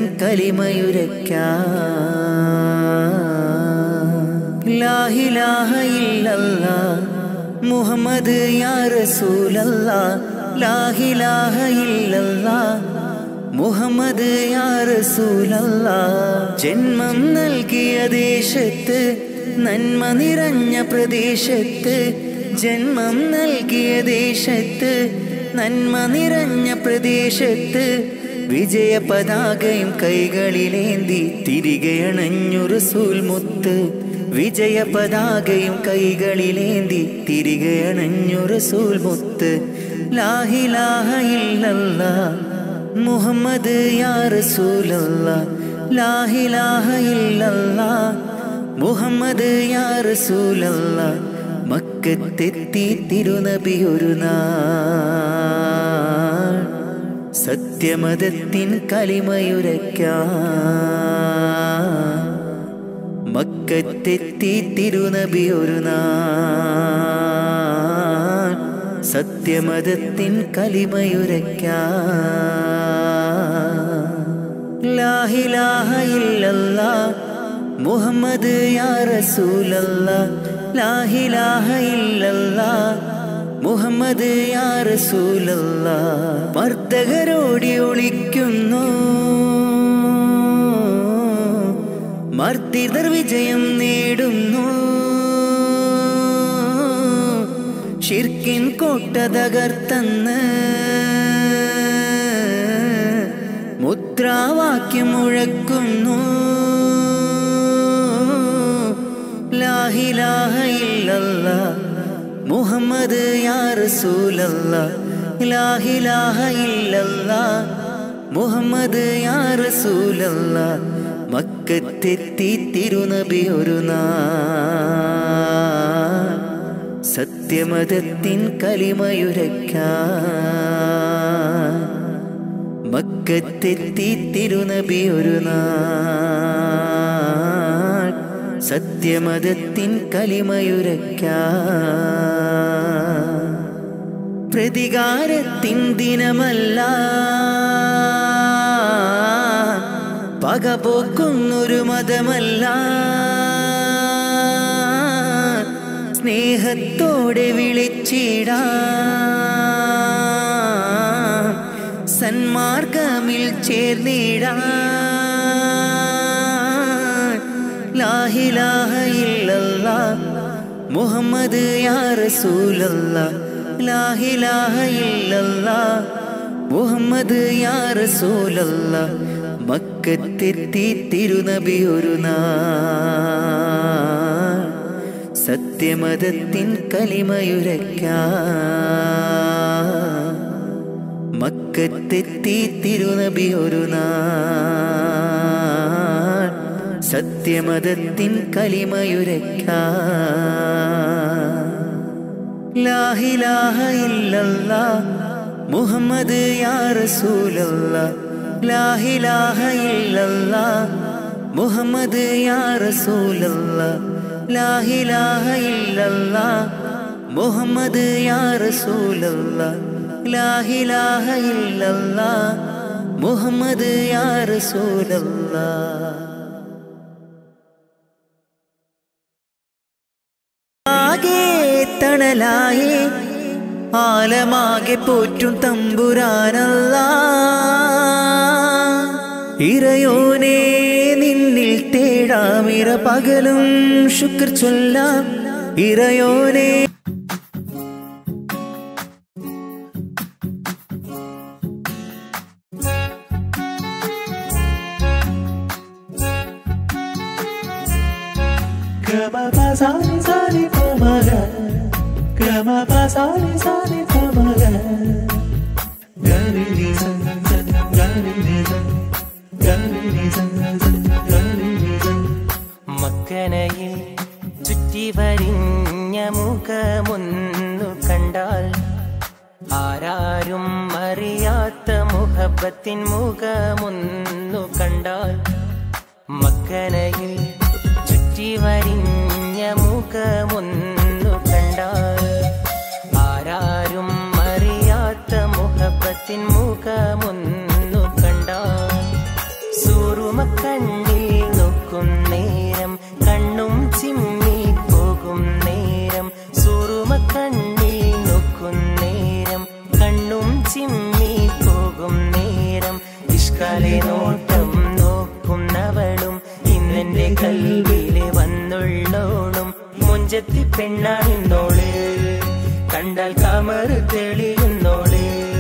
കലിമയുരയ്ക്കാൻ ലാഹിലാഹ ഇല്ലല്ലാ മുഹമ്മദ് യാ റസൂലല്ലാ ലാഹിലാഹ ഇല്ലല്ലാ മുഹമ്മദ് യാ റസൂലല്ലാ ജന്മം നൽകിയ ദേശത്ത് നന്മ നിറഞ്ഞ പ്രദേശത്ത് ജന്മം നൽകിയ ദേശത്ത് നന്മ നിറഞ്ഞ പ്രദേശത്ത് വിജയ പതാകയും കൈകളിലേന്തി തിരികെ അണഞ്ഞു റസൂൽ മുത്ത് വിജയ പതാകയും കൈകളിലേന്തി തിരികെ അണഞ്ഞു റസൂൽ മുത്ത് ലാഹിലാഹ ഇല്ലല്ലാ മുഹമ്മദ് യാ റസൂലല്ലാ ലാഹിലാഹ ഇല്ലല്ലാ മുഹമ്മദ് യാ റസൂലല്ലാ മക്കത്തെത്തി തിരുനബി ഒരു നാൾ സത്യമതത്തിൻ കലിമയുരയ്ക്കാൻ മക്കത്തെത്തി തിരുനബി ഒരു നാൾ സത്യമതത്തിൻ കലിമയുരയ്ക്കാൻ ലാഹിലാഹ ഇല്ലല്ലാ മുഹമ്മദ് യാ റസൂലല്ലാ ലാഹിലാഹ ഇല്ലല്ലാ മുഹമ്മദ് യാ റസൂലല്ലാ മർദ്ദകരോടി ഒളിക്കുന്നു മർദ്ദിതർ വിജയം നേടുന്നു ഷിർക്കിൻ കോട്ട തകർത്തന്ന് മുദ്രാവാക്യം മുഴക്കുന്നു ലാഹിലാഹ ഇല്ലല്ല മുഹമ്മദ് യാ റസൂലല്ല ലാഹിലാഹ ഇല്ലല്ല മുഹമ്മദ് യാ റസൂലല്ല മക്കത്തെത്തി തിരുനബി ഒരു നാൾ സത്യമതത്തിൻ കലിമയുരയ്ക്കാൻ മക്കത്തെത്തി തിരുനബി ഒരു നാൾ സത്യമതത്തിൻ കലിമയുരയ്ക്കാൻ പ്രതികാരത്തിൻ ദിനമല്ല പകപോക്കുന്നൊരു മതമല്ല സ്നേഹത്തോടെ വിളിച്ചിടാം സന്മാർഗമിൽ ചേർന്നിടാം ലാഹിലാഹ ഇല്ലല്ലാ മുഹമ്മദ് യാ റസൂലല്ലാ ലാഹിലാഹ ഇല്ലല്ലാ മുഹമ്മദ് യാ റസൂലല്ലാ മക്കത്തെത്തി തിരുനബി ഒരു നാൾ സത്യമതത്തിൻ കലിമയുരയ്ക്കാൻ മക്കത്തെത്തി തിരുനബി ഒരു നാൾ സത്യമതത്തിൻ കലിമയുരയ്ക്കാൻ ലാഹിലാഹ ഇല്ലല്ലാ മുഹമ്മദ് യാ റസൂലല്ലാ ലാഹിലാഹ ഇല്ലല്ലാ മുഹമ്മദ് യാ റസൂലല്ലാ ലാഹിലാഹ ഇല്ലല്ലാ മുഹമ്മദ് യാ റസൂലല്ലാ ലാഹിലാഹ ഇല്ലല്ലാ മുഹമ്മദ് യാ റസൂലല്ലാ ആകെ തണലായി ആലമാകെ പോറ്റും തമ്പുരാനല്ല ഇറയോനെ നിന്നിൽ തേടാമിറ പകലും ശുക്ർ ചൊല്ലാം ഇറയോനെ Gamapasani sani pamaga Gamapasani sani pamaga Gani ni san san gani ni san Gani ni san san gani ni san മക്കനയിൽ ചുറ്റി വരിഞ്ഞ മുഖമൊന്നു കണ്ടാൽ ആരാരും അറിയാത്ത മുഹബത്തിൻ മുഖമൊന്നു കണ്ടാൽ മക്കനയിൽ ചുറ്റി വരിഞ്ഞ മുഖമൊന്നു കണ്ടാൽ ആരാരും അറിയാത്ത മുഹബത്തിൻ മുഖമൊന്നു കണ്ടാൽ സൂറുമക്കണ്ണിൽ നോക്കും നേരം കണ്ണും ചിമ്മി പോകും നേരം സൂറുമക്കണ്ണിൽ നോക്കും നേരം കണ്ണും ചിമ്മി പോകും നേരം ഇഷ്കാലെ നോട്ടം നോക്കുന്നവളും ഇന്നെന്റെ കൽവിലെ വന്നുള്ളോളും മുഞ്ചത്തി പെണ്ണാണിന്നോള് കണ്ടാൽ കമറ് തെളിയുന്നോള്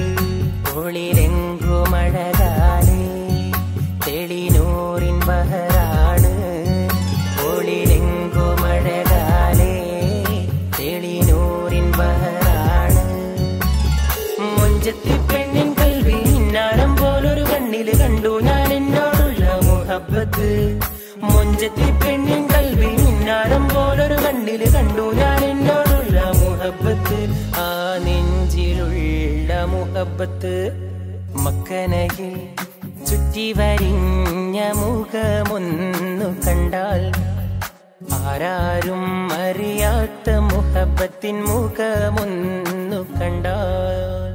ഒളിരെങ്കുമഴകാലേ തെളിനൂറിൻ ബഹറാണ് ഒളിരെങ്കുമഴകാലേ തെളിനൂറിൻ ബഹറാണ് മുഞ്ചത്തി പെണ്ണിൻ കൽവി ഇന്നാരം പോലൊരു കണ്ണില് കണ്ടു ഞാൻ എന്നോടുള്ള മുഹബത്ത് മുഞ്ചത്തി പെണ്ണിൻ കൽവി ഇന്നാരം പോലൊരു കണ്ണില് കണ്ടു ഞാൻ എന്നോടുള്ള മുഹബത്ത് ആ നെഞ്ചിലുള്ള മുഹബത്ത് മക്കനയിൽ ചുറ്റി വരിഞ്ഞ മുഖമൊന്നു കണ്ടാൽ ആരാരും അറിയാത്ത മുഹബത്തിൻ മുഖമൊന്നു കണ്ടാൽ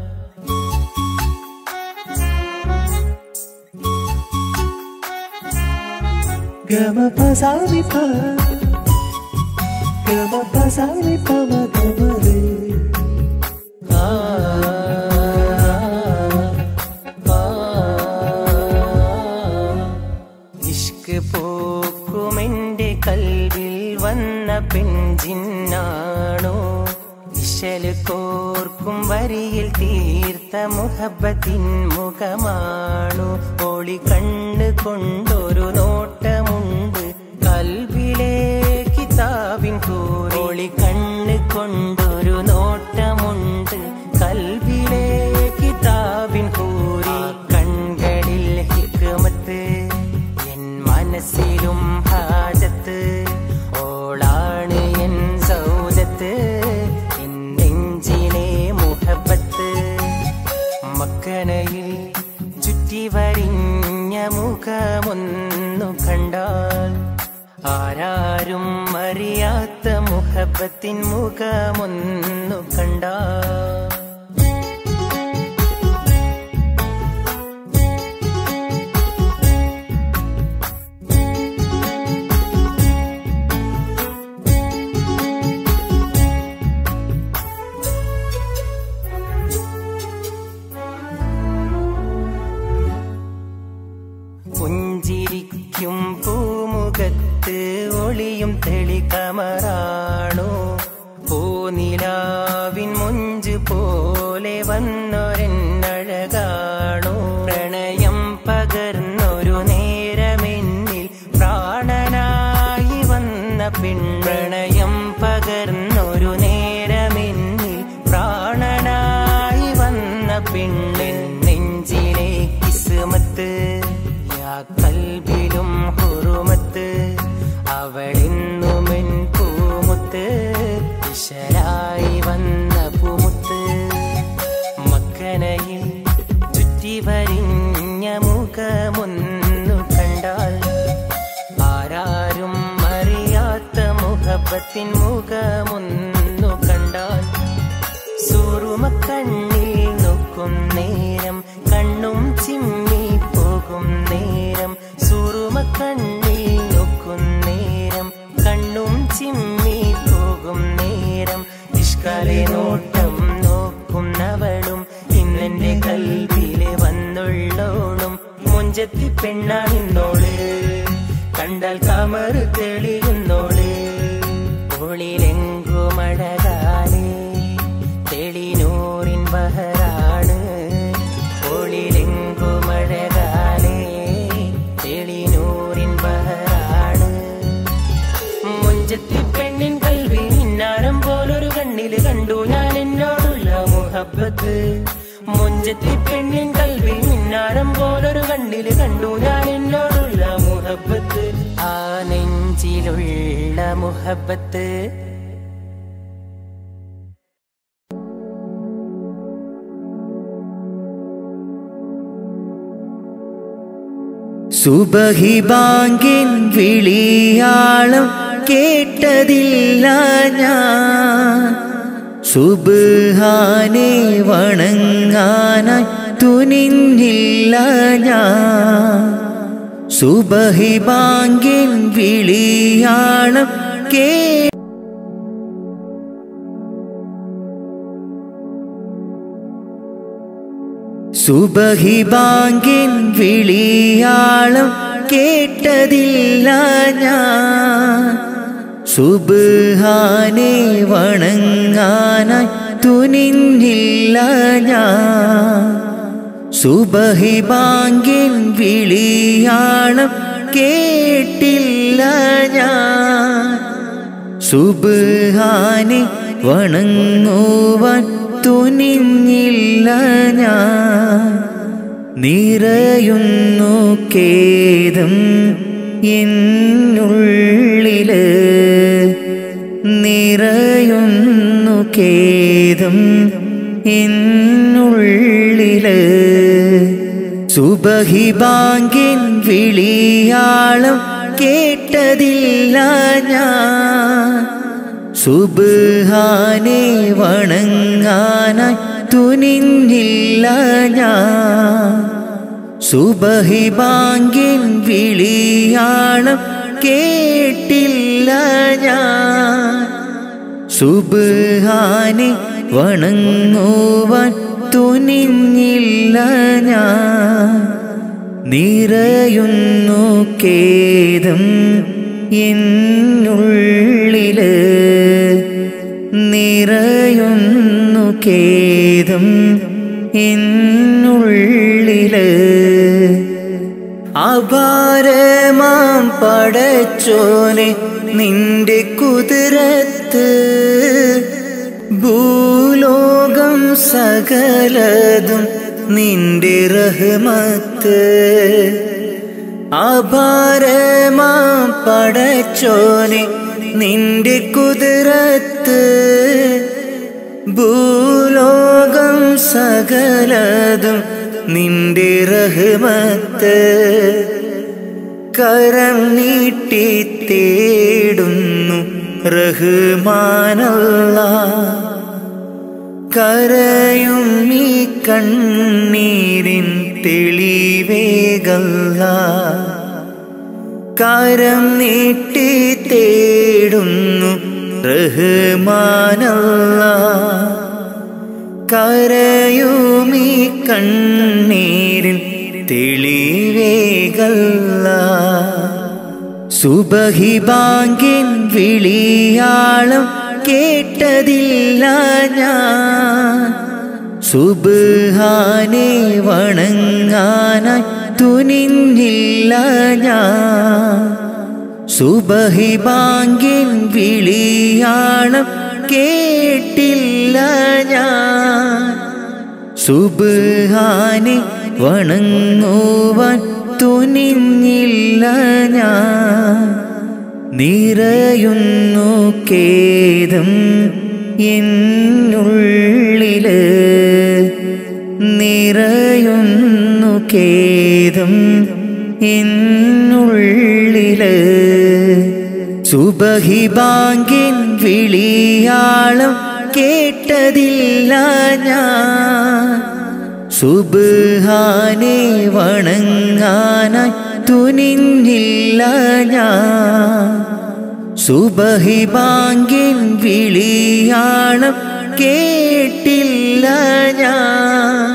ഗമ പസാമി പ ഗമ പസാമി പമ ഗമരേ ആ, ആ, ഇഷ്ക് പോക്കുമെന്റെ കൽവിൽ വന്ന പെഞ്ചിന്നാണോ ഇശല് കോർക്കും വരിയിൽ തീർത്ത മുഹബത്തിൻ മുഖമാണു ഒളി കണ്ണ് കൊണ്ടൊരു നോട്ടമുണ്ട് കൽവിലെ കിതാബിൻ കൂറി ഒളി കണ്ണ് കൊണ്ടൊരു നോട്ടമുണ്ട് കൽവിലെ കിതാബിൻ കൂറി കൺകളിൽ ഹിക്മത്ത് എൻ മനസ്സിലും ഹാജത്ത് ഓളാണ് എൻ സൗജത്ത് എൻ നെഞ്ചിലെ മുഹബത്ത് മക്കനയിൽ ചുറ്റി വരിഞ്ഞ മുഖമൊന്നു കണ്ടാൽ ആരാരും അറിയാത്ത മുഹബത്തിൻ മുഖമൊന്നു കണ്ടാൽ പുഞ്ചിരിക്കും പൂമുഖത്ത് ഒളിയും തെളികമറാണോ പൂനിലാവിൻ മുഞ്ച് പോലെ വന്നൊരെന്നഴകാണോ പ്രണയം പകർന്നൊരു നേരമെന്നിൽ പ്രാണനായി വന്ന പെൺ പ്രണയം പകർന്നൊരു നേരമെന്നിൽ പ്രാണനായി വന്ന പെണ്ണിൻ നെഞ്ചിലെ കിസ്മത്ത് യാ കൽബിലും ഹുറുമത്ത് അവളിന്നുമെൻ പൂമുത്ത് ഇശലായി വന്ന പൂമുത്ത് മക്കനയിൽ ചുറ്റി വരിഞ്ഞ മുഖമൊന്നു കണ്ടാൽ ആരാരും അറിയാത്ത മുഖപ്പത്തിൻ മുഖമൊന്നു കണ്ടാൽ സൂറുമക്കണ്ണിൽ നോക്കും നേരം കണ്ണും ചിമ്മി പോകും നേരം സൂറുമക്കണ്ണിൽ നോക്കും നേരം കണ്ണും ചിമ്മി പോകും നേരം നിഷ്കാലെ നോട്ടം നോക്കുന്നവളും ഇന്നെന്റെ കൽവിലെ വന്നുള്ളോളും മുഞ്ചത്തി പെണ്ണാണിന്നോള് കണ്ടാൽ കമറ് തെളിയുന്നോള് ഒളിലെങ്കുമഴകാലേ തെളിനൂറിൻ ബഹറാണ് ഒളിലെങ്കുമഴകാലേ തെളിനൂറിൻ ബഹറാണ് മുഞ്ചത്തി പെണ്ണിൻ കൽവി മിന്നാരം പോലൊരു കണ്ണില് കണ്ടു ഞാൻ എന്നോടുള്ള മുഹബത്ത് മുഞ്ചത്തി പെണ്ണിൻ കൽവി മിന്നാരം പോലൊരു കണ്ണില് കണ്ടു ഞാൻ എന്നോടുള്ള മുഹബത്ത് ആ നെഞ്ചിലുള്ള മുഹബത്ത് സുബഹി ബാങ്കിൻ വിളിയാളം കേട്ടതില്ല ഞാൻ സുബാനെ വണങ്ങാനായി തുനിഞ്ഞില്ല ഞാൻ സുബഹി ബാങ്കിൻ വിളിയാളം കേ സുബഹി ബാങ്കിൻ വിളിയാളം കേട്ടതില്ല ഞാൻ സുബാനെ വണങ്ങാനായി തുനിഞ്ഞില്ല ഞാൻ സുബഹി ബാങ്കിൻ വിളിയാളം കേട്ടില്ല ഞാൻ സുബാനെ വണങ്ങുവാൻ തുനിഞ്ഞില്ല ഞാൻ നിറയുന്നു കേദം എന്നുള്ളില് നിറയുന്നു കേദം എന്നുള്ളില് സുബഹി ബാങ്കിൻ വിളിയാളം കേട്ടതില്ല ഞാൻ സുബാനെ വണങ്ങാനായി തുനിഞ്ഞില്ല ഞാൻ സുബഹി ബാങ്കിൻ വിളിയാളം കേട്ടില്ല ഞാൻ സുബാനെ വണങ്ങുവാൻ തുനിഞ്ഞില്ല ഞാൻ നിറയുന്നു കേദം എന്നുള്ളില് നിറയുന്നു കേദം എന്നുള്ളില് അപാരമാം പടച്ചോനെ നിന്റെ കുതിരത്ത് ഭൂലോകം സകലതും നിന്റെ റഹ്മത്ത് അപാരമാം പടച്ചോനെ നിന്റെ കുതിരത്ത് ഭൂലോകം സകലതും നിന്റെ റഹ്മത്ത് കരം നീട്ടി തേടുന്നു റഹ്മാനല്ല കരയും ഈ കണ്ണീരിൻ തെളിവേകല്ല കരം നീട്ടി തേടുന്നു റഹ്മാനല്ല കരയുമീ കണ്ണീരിൻ തെളിവേകല്ല സുബഹി ബാങ്കിൻ വിളിയാളം കേട്ടതില്ല ഞാൻ സുബാനെ വണങ്ങാനായി തുനിഞ്ഞില്ല ഞാൻ സുബഹി ബാങ്കിൻ വിളിയാളം കേട്ടില്ല ഞാൻ സുബാനെ വണങ്ങുവാൻ തുനിഞ്ഞില്ല ഞാൻ നിറയുന്നു കേദം എന്നുള്ളില് നിറയുന്നു കേദം എന്നുള്ളില് സുബഹി ബാങ്കിൻ വിളിയാളം കേട്ടതില്ല ഞാൻ സുബാനെ വണങ്ങാനായി തുനിഞ്ഞില്ല ഞാൻ സുബഹി ബാങ്കിൻ വിളിയാളം കേട്ടില്ല ഞാൻ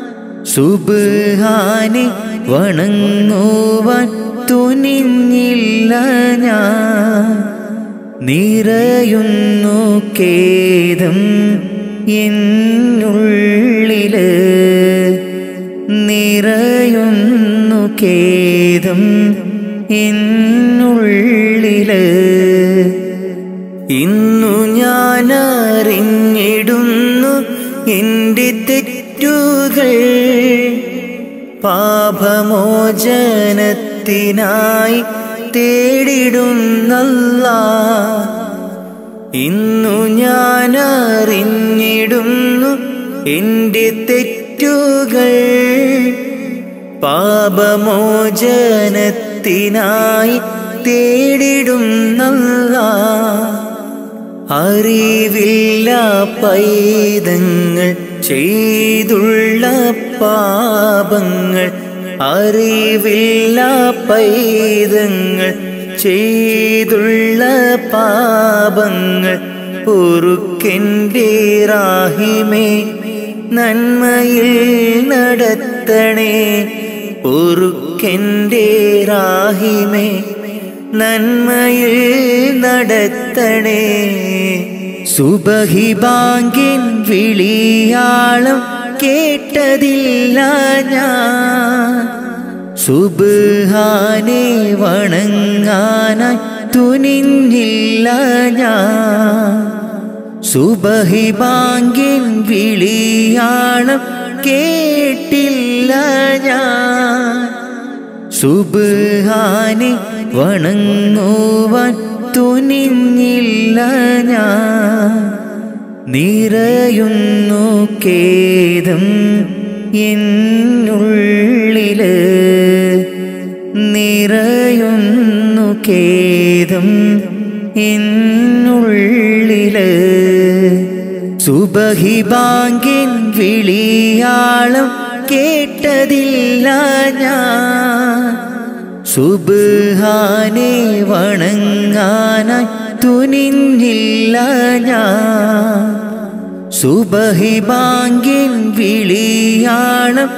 സുബാനെ വണങ്ങുവാൻ തുനിഞ്ഞില്ല ഞാൻ നിറയുന്നു കേദം എന്നുള്ളില് നിറയുന്നു കേദം എന്നുള്ളില് ഇന്നു ഞാൻ അറിഞ്ഞിടുന്നു എൻ്റെ തെറ്റുകൾ പാപമോചനത്തിനായി തേടിടുന്നല്ല ഇന്നു ഞാൻ അറിഞ്ഞിടുന്നു എൻ്റെ തെറ്റുകൾ പാപമോചനത്തിനായി തേടിടുന്നല്ല അറിവില്ല പൈതങ്ങൾ ചെയ്തുള്ള പാപങ്ങൾ അറിവില്ല പൈതങ്ങൾ ചെയ്തുള്ള പാപങ്ങൾ പൊറുക്കെൻ്റെ റാഹിമേ നന്മയിൽ നടത്തണേ പൊറുക്കെൻ്റെ റാഹിമേ നന്മയിൽ നടത്തണേ സുബഹി ബാങ്കിൻ വിളിയാളം കേട്ടതില്ല ഞാൻ സുബാനെ വണങ്ങാനായി തുനിഞ്ഞില്ല ഞാൻ സുബഹി ബാങ്കിൻ വിളിയാളം കേട്ടില്ല ഞാൻ സുബാനെ വണങ്ങുവാൻ തുനിഞ്ഞില്ല ഞാൻ നിറയുന്നു കേദം എന്നുള്ളില് നിറയുന്നു ഖേദം എന്നുള്ളില് സുബഹി ബാങ്കിൻ വിളിയാളം കേട്ടതില്ല ഞാൻ സുബ്ഹാനെ വണങ്ങാനായി തുനിഞ്ഞില്ല ഞാൻ സുബഹി ബാങ്കിൻ വിളിയാളം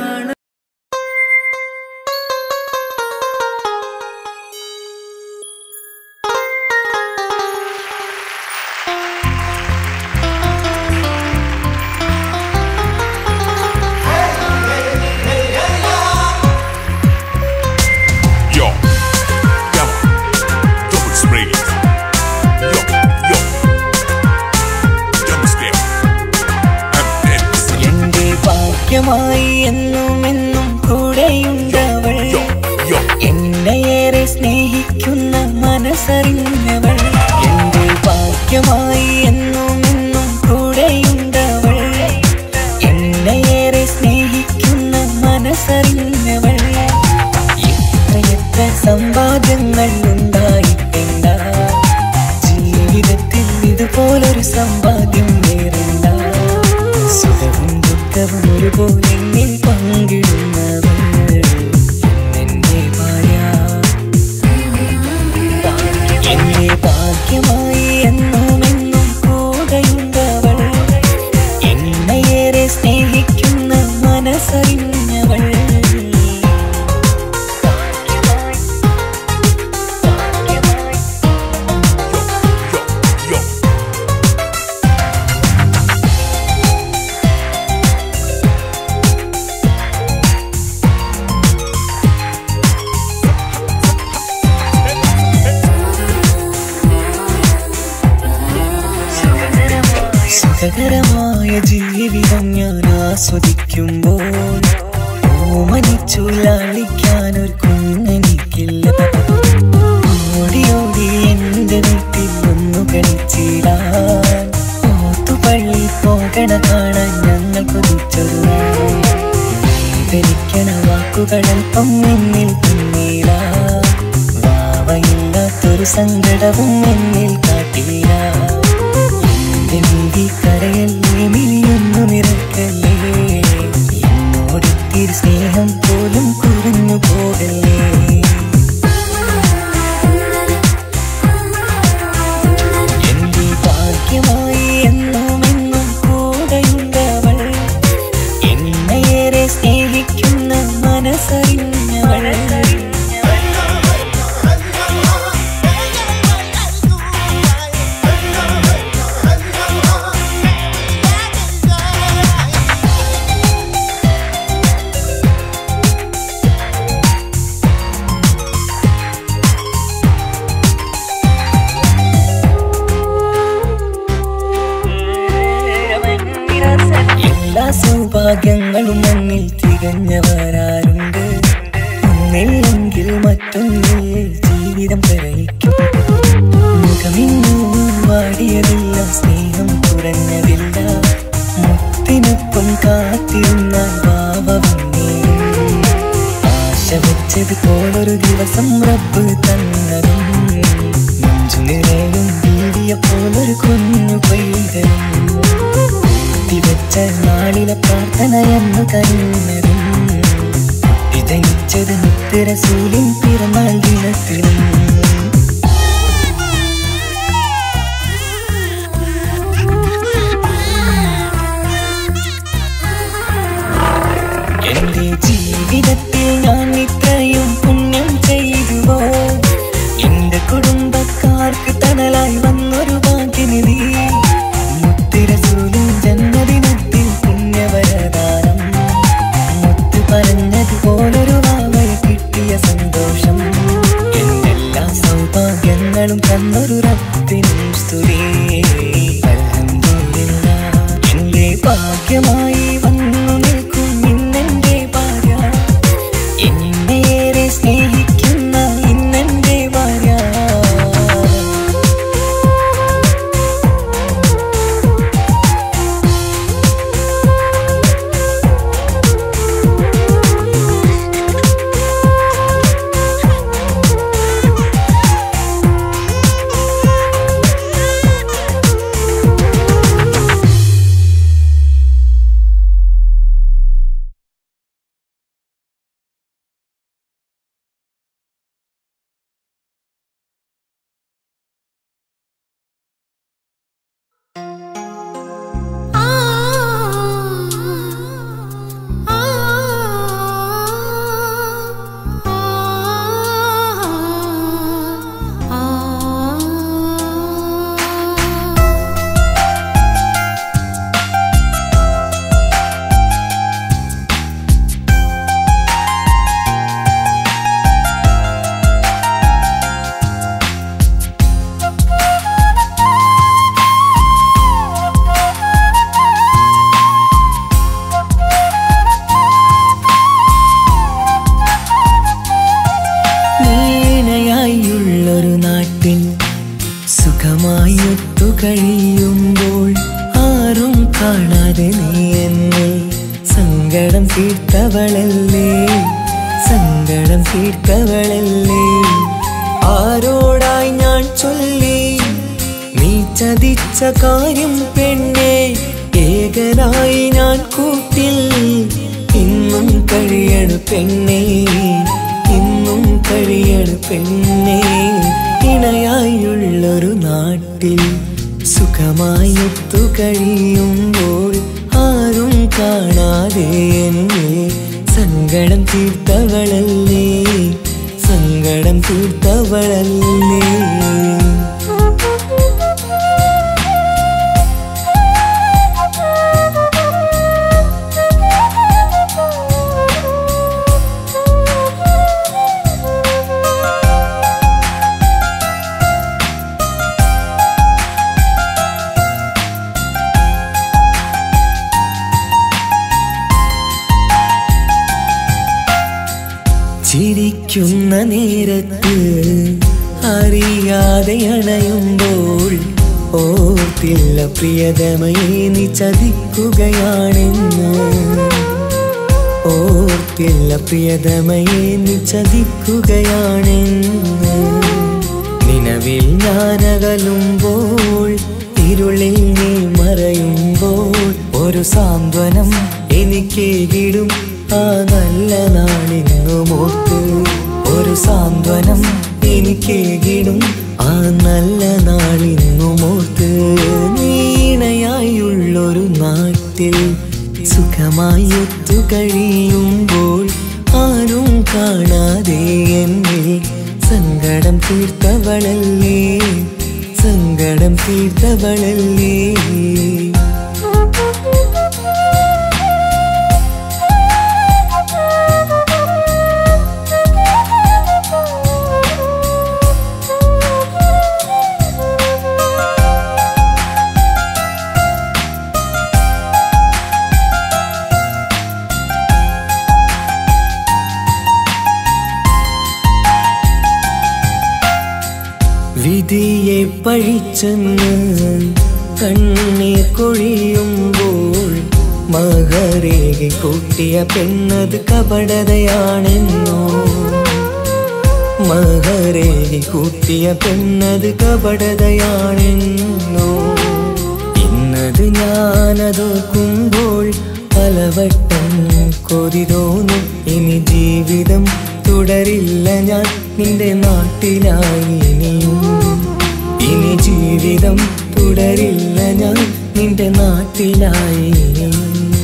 Yo, yo, double spray. Yo, yo, jump scare. MX. എന്റെ ഭാഗ്യമായി എന്നും എന്നും കൂടെയുണ്ടവൾ Yo, yo, എന്നെയേറെ സ്നേഹിക്കുന്ന മനസ്സറിഞ്ഞവൾ എന്റെ ഭാഗ്യമായി എന്നും എന്നും കൂടെയുണ്ടവൾ എന്നെയേറെ സ്നേഹിക്കുന്ന മനസ്സറിഞ്ഞവൾ എത്രയെത്ര സമ്പാദ്യങ്ങൾ ഉണ്ടായിട്ടില്ല ജീവിതത്തിൽ ഇതുപോലൊരു സമ്പാദ്യം വേറില്ല സുഖവും ദുഃഖവും ഒരുപോലെ എന്നിൽ പങ്കിടുന്നവൾ എന്നെ ഭാര്യ എന്നെ ഭാഗ്യമായി എന്നും എന്നും കൂടെയുണ്ടവൾ എന്നെയേറെ സ്നേഹിക്കുന്ന മനസ്സറിഞ്ഞവൾ yo, yo. സുഖകരമായ ജീവിതം ഞാൻ ആസ്വദിക്കുമ്പോൾ ഓമനിച്ചു ലാളിക്കാൻ ഒരു കുഞ്ഞെനിക്കില്ല ഓടി ഓടി എന്റെ വീട്ടിൽ ഒന്നു കളിച്ചിടാൻ ഓത്തുപള്ളി പോകണ കാണാൻ ഞങ്ങൾ കൊതിച്ചൊരു വേദനിക്കണ വാക്കുകളൽപ്പം എന്നിൽ പിന്നീട വാവയില്ലാത്തൊരു സങ്കടവും എന്നിൽ കാട്ടില്ല എന്റെ നീതി കരയല്ലേ മിഴിയൊന്നു നിറക്കല്ലേ എന്നോടിത്തിരി സ്നേഹം പോലും കുറഞ്ഞു പോകല്ലേ എന്റെ ഭാഗ്യമായി എന്നും എന്നും കൂടെയുണ്ടവൾ എന്നെയേറെ സ്നേഹിക്കുന്ന മനസ്സറിഞ്ഞവൾ എല്ലാ സൗഭാഗ്യങ്ങളും മണ്ണിൽ തികഞ്ഞവരാരുണ്ട് ഒന്നില്ലെങ്കിൽ മറ്റൊന്നിൽ ജീവിതം കരയിക്കും മുഖമിന്നു വാടിയതില്ല സ്നേഹം കുറഞ്ഞതില്ല മുത്തിനൊപ്പം കാത്തിരുന്നാൽ ഭാവ ആശ വെച്ചത് പോലൊരു ദിവസം റബ്ബ് തന്നതും നെഞ്ചു നിറയും വീടിയ പോലൊരു കുഞ്ഞു പൈതലും വെച്ച നാളിലെ പ്രാർത്ഥന എന്ന് കരുന്നതും ജനിച്ചത് മുത്തരസൂലിൻ പിറന്നാൾ ദിനത്തിലും എന്റെ ജീവിതത്തിൽ ഞാൻ ഇത്രയും പുണ്യം ചെയ്തുവോ എന്റെ കുടുംബക്കാർക്ക് തണലായി വന്നൊരു ഭാഗ്യനിധി മുത്തിരസൂലും ജന്മദിനത്തിൽ പുണ്യവരദാനം മുത്ത് പറഞ്ഞതുപോലൊരു വാവയെ കിട്ടിയ സന്തോഷം എന്നെല്ലാ സൗഭാഗ്യങ്ങളും തന്നൊരു റബ്ബിനും സ്തുതി അൽഹംദുലില്ലാ. എന്റെ ഭാഗ്യമായി വന്നു നിൽക്കും ഇന്നെന്റെ ഭാര്യ എന്നെയേറെ സ്നേഹിക്കുന്ന ഇന്നെന്റെ ഭാര്യ കാണാതെ നീ എന്നെ സങ്കടം തീർത്തവളല്ലേ സങ്കടം തീർത്തവളല്ലേ ആരോടായി ഞാൻ ചൊല്ലി നീ ചതിച്ച കാര്യം പെണ്ണെ ഏകനായി ഞാൻ കൂട്ടിൽ ഇന്നും കഴിയണു പെണ്ണേ ഇന്നും കഴിയണു പെണ്ണേ ഇണയായുള്ളൊരു നാട്ടിൽ സുഖമായി ഒത്തു കഴിയുമ്പോൾ ആരും കാണാതെ എന്നെ സങ്കടം തീർത്തവളല്ലേ സങ്കടം തീർത്തവളല്ലേ ചിരിക്കുന്ന നേരത്ത് അറിയാതെ അണയുമ്പോൾ ഓർത്തില്ല പ്രിയതമയെ നീ ചതിക്കുകയാണെന്ന് ഓർത്തില്ല പ്രിയതമയെ നീ ചതിക്കുകയാണെന്ന് നിലവിൽ ഞാനകലുമ്പോൾ ഇരുളിൽ നീ മറയുമ്പോൾ ഒരു സാന്ത്വനം എനിക്കേകിടും ആ നല്ല നാളിന്നുമോത്ത് ഒരു സാന്ത്വനം എനിക്കേകിടും ആ നല്ല നാളിന്നുമോത്ത് നീണയായുള്ളൊരു നാട്ടിൽ സുഖമായി ഒത്തു കഴിയുമ്പോൾ ആരും കാണാതെ എന്നെ സങ്കടം തീർത്തവളല്ലേ സങ്കടം തീർത്തവളല്ലേ വിധിയെ പഴിച്ചെന്ന് കണ്ണീർ കൊഴിയുമ്പോൾ മകരേകി കൂട്ടിയ പെണ്ണത് കപടതയാണെന്നോ മകരേകി കൂട്ടിയ പെണ്ണത് കപടതയാണെന്നോ ഇന്നത് ഞാനതോർക്കുമ്പോൾ പലവട്ടം കൊതി തോന്നും ഇനി ജീവിതം തുടരില്ല ഞാൻ നിന്റെ നാട്ടിലായി ഇനിയും ഇനി ജീവിതം തുടരില്ല ഞാൻ നിന്റെ നാട്ടിലായി ഇനിയും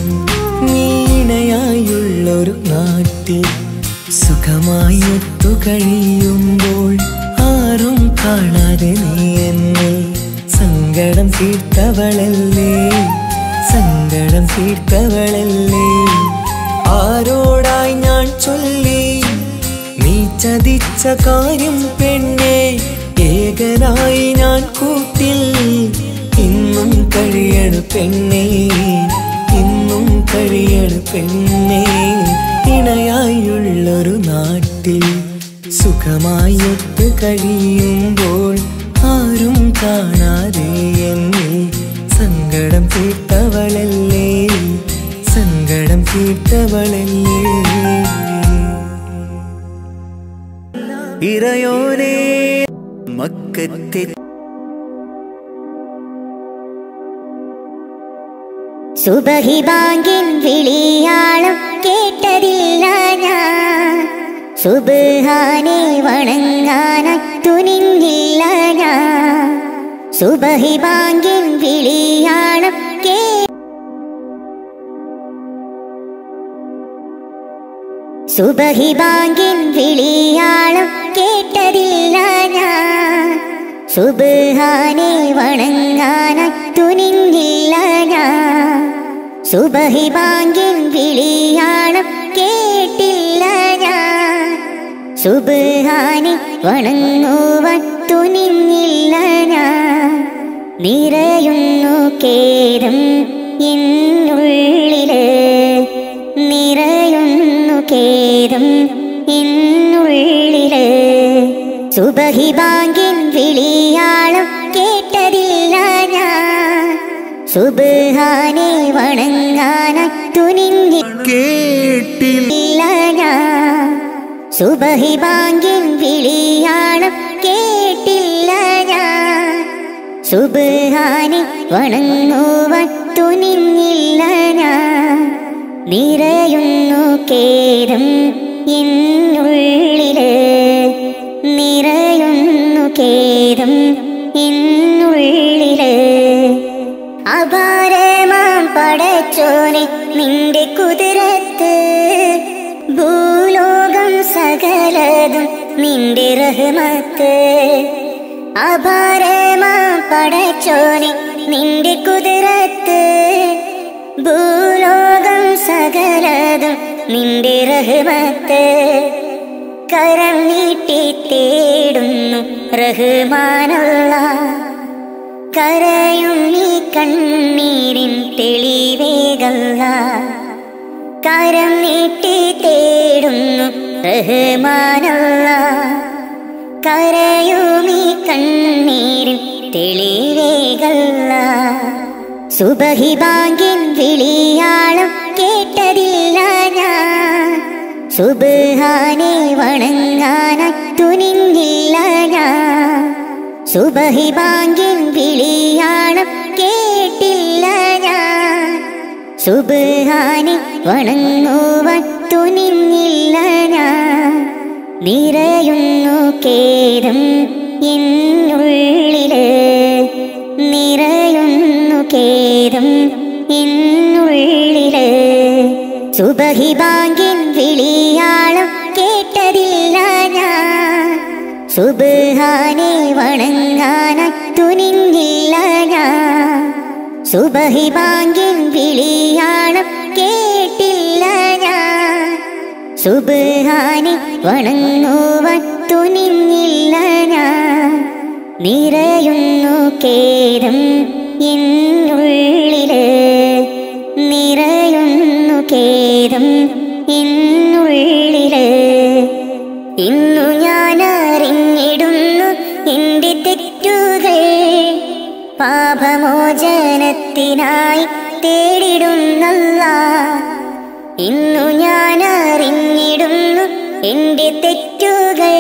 നീണയായുള്ളൊരു നാട്ടിൽ സുഖമായി ഒത്തു കഴിയുമ്പോൾ ആരും കാണാതെ നീ എന്നെ സങ്കടം തീർത്തവളല്ലേ സങ്കടം തീർത്തവളല്ലേ ആരോടായി ഞാൻ ചൊല്ലി നീ ചതിച്ച കാര്യം പെണ്ണെ ഏകനായി ഞാൻ കൂട്ടിൽ ഇന്നും കഴിയണു പെണ്ണേ ഇന്നും കഴിയണു പെണ്ണേ ഇണയായുള്ളൊരു നാട്ടിൽ സുഖമായി ഒത്തു കഴിയുമ്പോൾ ആരും കാണാതെ എന്നെ സങ്കടം തീർത്തവളല്ലേ സങ്കടം തീർത്തവളല്ലേ ഇറയോനെ മക്കത്തെ സുബഹി ബാങ്കിൻ വിളിയാളം കേട്ടതില്ല ഞാൻ സുബഹാനെ വണങ്ങാനായി തുനിഞ്ഞില്ല ഞാൻ സുബഹി ബാങ്കിൻ വിളിയാളം കേ സുബഹി ബാങ്കിൻ വിളിയാളം കേട്ടതില്ല ഞാൻ സുബഹാനെ വണങ്ങാനായി തുനിഞ്ഞില്ല ഞാൻ സുബഹി ബാങ്കിൻ വിളിയാളം കേട്ടില്ല ഞാൻ സുബഹാനെ വണങ്ങുവാൻ തുനിഞ്ഞില്ല ഞാൻ നിറയുന്നു കേരം എന്നുള്ളില് നിറയുന്നു കേരം എന്നുള്ളില് സുബഹി ബാങ്കിൻ വിളിയാളം കേട്ടതില്ല ഞാൻ സുബഹാനെ സുബഹാനെ വണങ്ങാനത്തുനിന്നില്ല കേട്ടില്ല ഞാൻ സുബഹി ബാങ്കിൻ വിളിയാണം കേട്ടില്ല ഞാൻ സുബഹാനെ വണങ്ങുവാൻ തുനിഞ്ഞില്ല ഞാൻ നിറയുന്നു കേരം എന്നുള്ളില് നിറയുന്നു കേരം എന്നുള്ളില് അപാരമാം പടച്ചോനെ നിന്റെ കുതിരത്ത് ഭൂലോകം സകലതും നിന്റെ റഹ്മത്ത് അപാരമാം പടച്ചോനെ നിന്റെ കുതിരത്ത് ഭൂലോകം സകലതും നിന്റെ റഹ്മത്ത് കരം നീട്ടി തേടുന്നു റഹ്മാനുള്ള കരയും നീ കണ്ണീരിൻ തെളിവേകല്ല കരം നീട്ടി തേടുന്നു റഹ്മാനല്ല കരയുമീ കണ്ണീരിൻ തെളിവേകല്ല സുബഹി ബാങ്കിൻ വിളിയാളം കേട്ടതില്ല ഞാൻ സുബഹാനെ വണങ്ങാനായി തുനിഞ്ഞില്ല ഞാൻ സുബഹി ബാങ്കിൻ വിളിയാണം കേട്ടില്ല ഞാൻ സുബഹാനെ വണങ്ങുവാൻ തുനിഞ്ഞില്ല ഞാൻ നിറയുന്നു കേരം എന്നുള്ളില് നിറയുന്നു കേരം എന്നുള്ളില് സുബഹി ബാങ്കിൻ വിളിയാളം കേട്ടതില്ല ഞാൻ സുബഹാനെ വണങ്ങാനായി തുനിഞ്ഞില്ല ഞാൻ സുബഹി ബാങ്കിൻ വിളിയാണം കേട്ടില്ല ഞാൻ സുബഹാനെ വണങ്ങുവാൻ തുനിഞ്ഞില്ല ഞാൻ നിറയുന്നു കേരം എന്നുള്ളില് നിറയുന്നു കേരം എന്നുള്ളില് ഇന്നു ഞാൻ അറിഞ്ഞിടുന്നു എന്റെ തെറ്റുകൾ പാപമോചനത്തിനായി തേടിടുന്നല്ല ഇന്നു ഞാൻ അറിഞ്ഞിടുന്നു എന്റെ തെറ്റുകൾ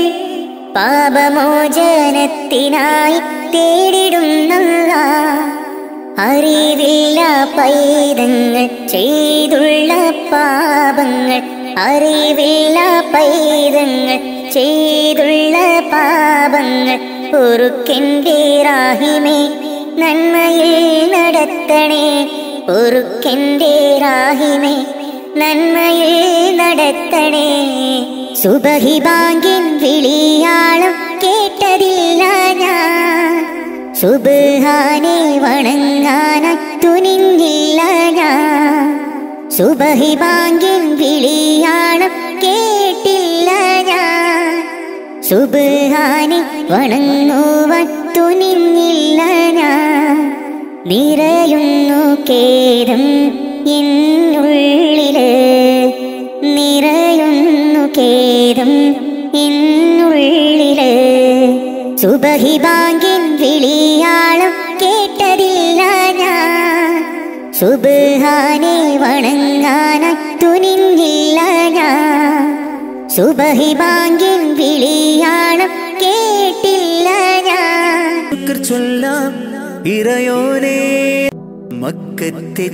പാപമോചനത്തിനായി തേടിടുന്നല്ല അറിവില്ല പൈതങ്ങൾ ചെയ്തുള്ള പാപങ്ങൾ അറിവില്ല പൈതങ്ങൾ ചെയ്തുള്ള പാപങ്ങൾ പൊറുക്കെൻ്റെ റാഹിമേ നന്മയിൽ നടത്തണേ പൊറുക്കെൻ്റെ റാഹിമേ നന്മയിൽ നടത്തണേ സുബഹി ബാങ്കിൻ വിളിയാളം കേട്ടതില്ല ഞാൻ സുബഹാനെ വണങ്ങാനായി തുനിഞ്ഞില്ല ഞാൻ സുബഹി ബാങ്കിൻ വിളിയാണം കേട്ടില്ല ഞാൻ സുബഹാനെ വണങ്ങുവാൻ തുനിഞ്ഞില്ല ഞാൻ നിറയുന്നു കേരം എന്നുള്ളില് നിറയുന്നു കേരം എന്നുള്ളില് സുബഹി ബാങ്കിൻ വിളിയാളം കേട്ടതില്ല ഞാൻ സുബഹാനെ വണങ്ങാനായി തുനിഞ്ഞില്ല ഞാൻ സുബഹി ബാങ്കിൻ വിളിയാളം കേട്ടില്ല ഞാൻ ശുക്ർ ചൊല്ലാം ഇറയോനെ മക്കത്തെ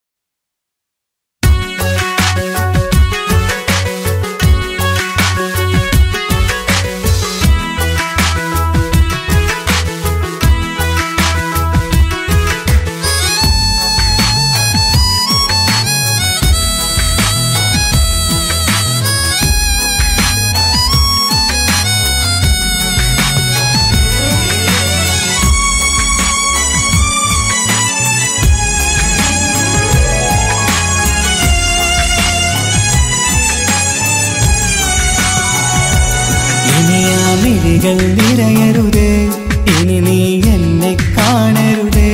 ഇനി ആ മിഴികൾ നിറയരുതേ ഇനി നീ എന്നെ കാണരുതേ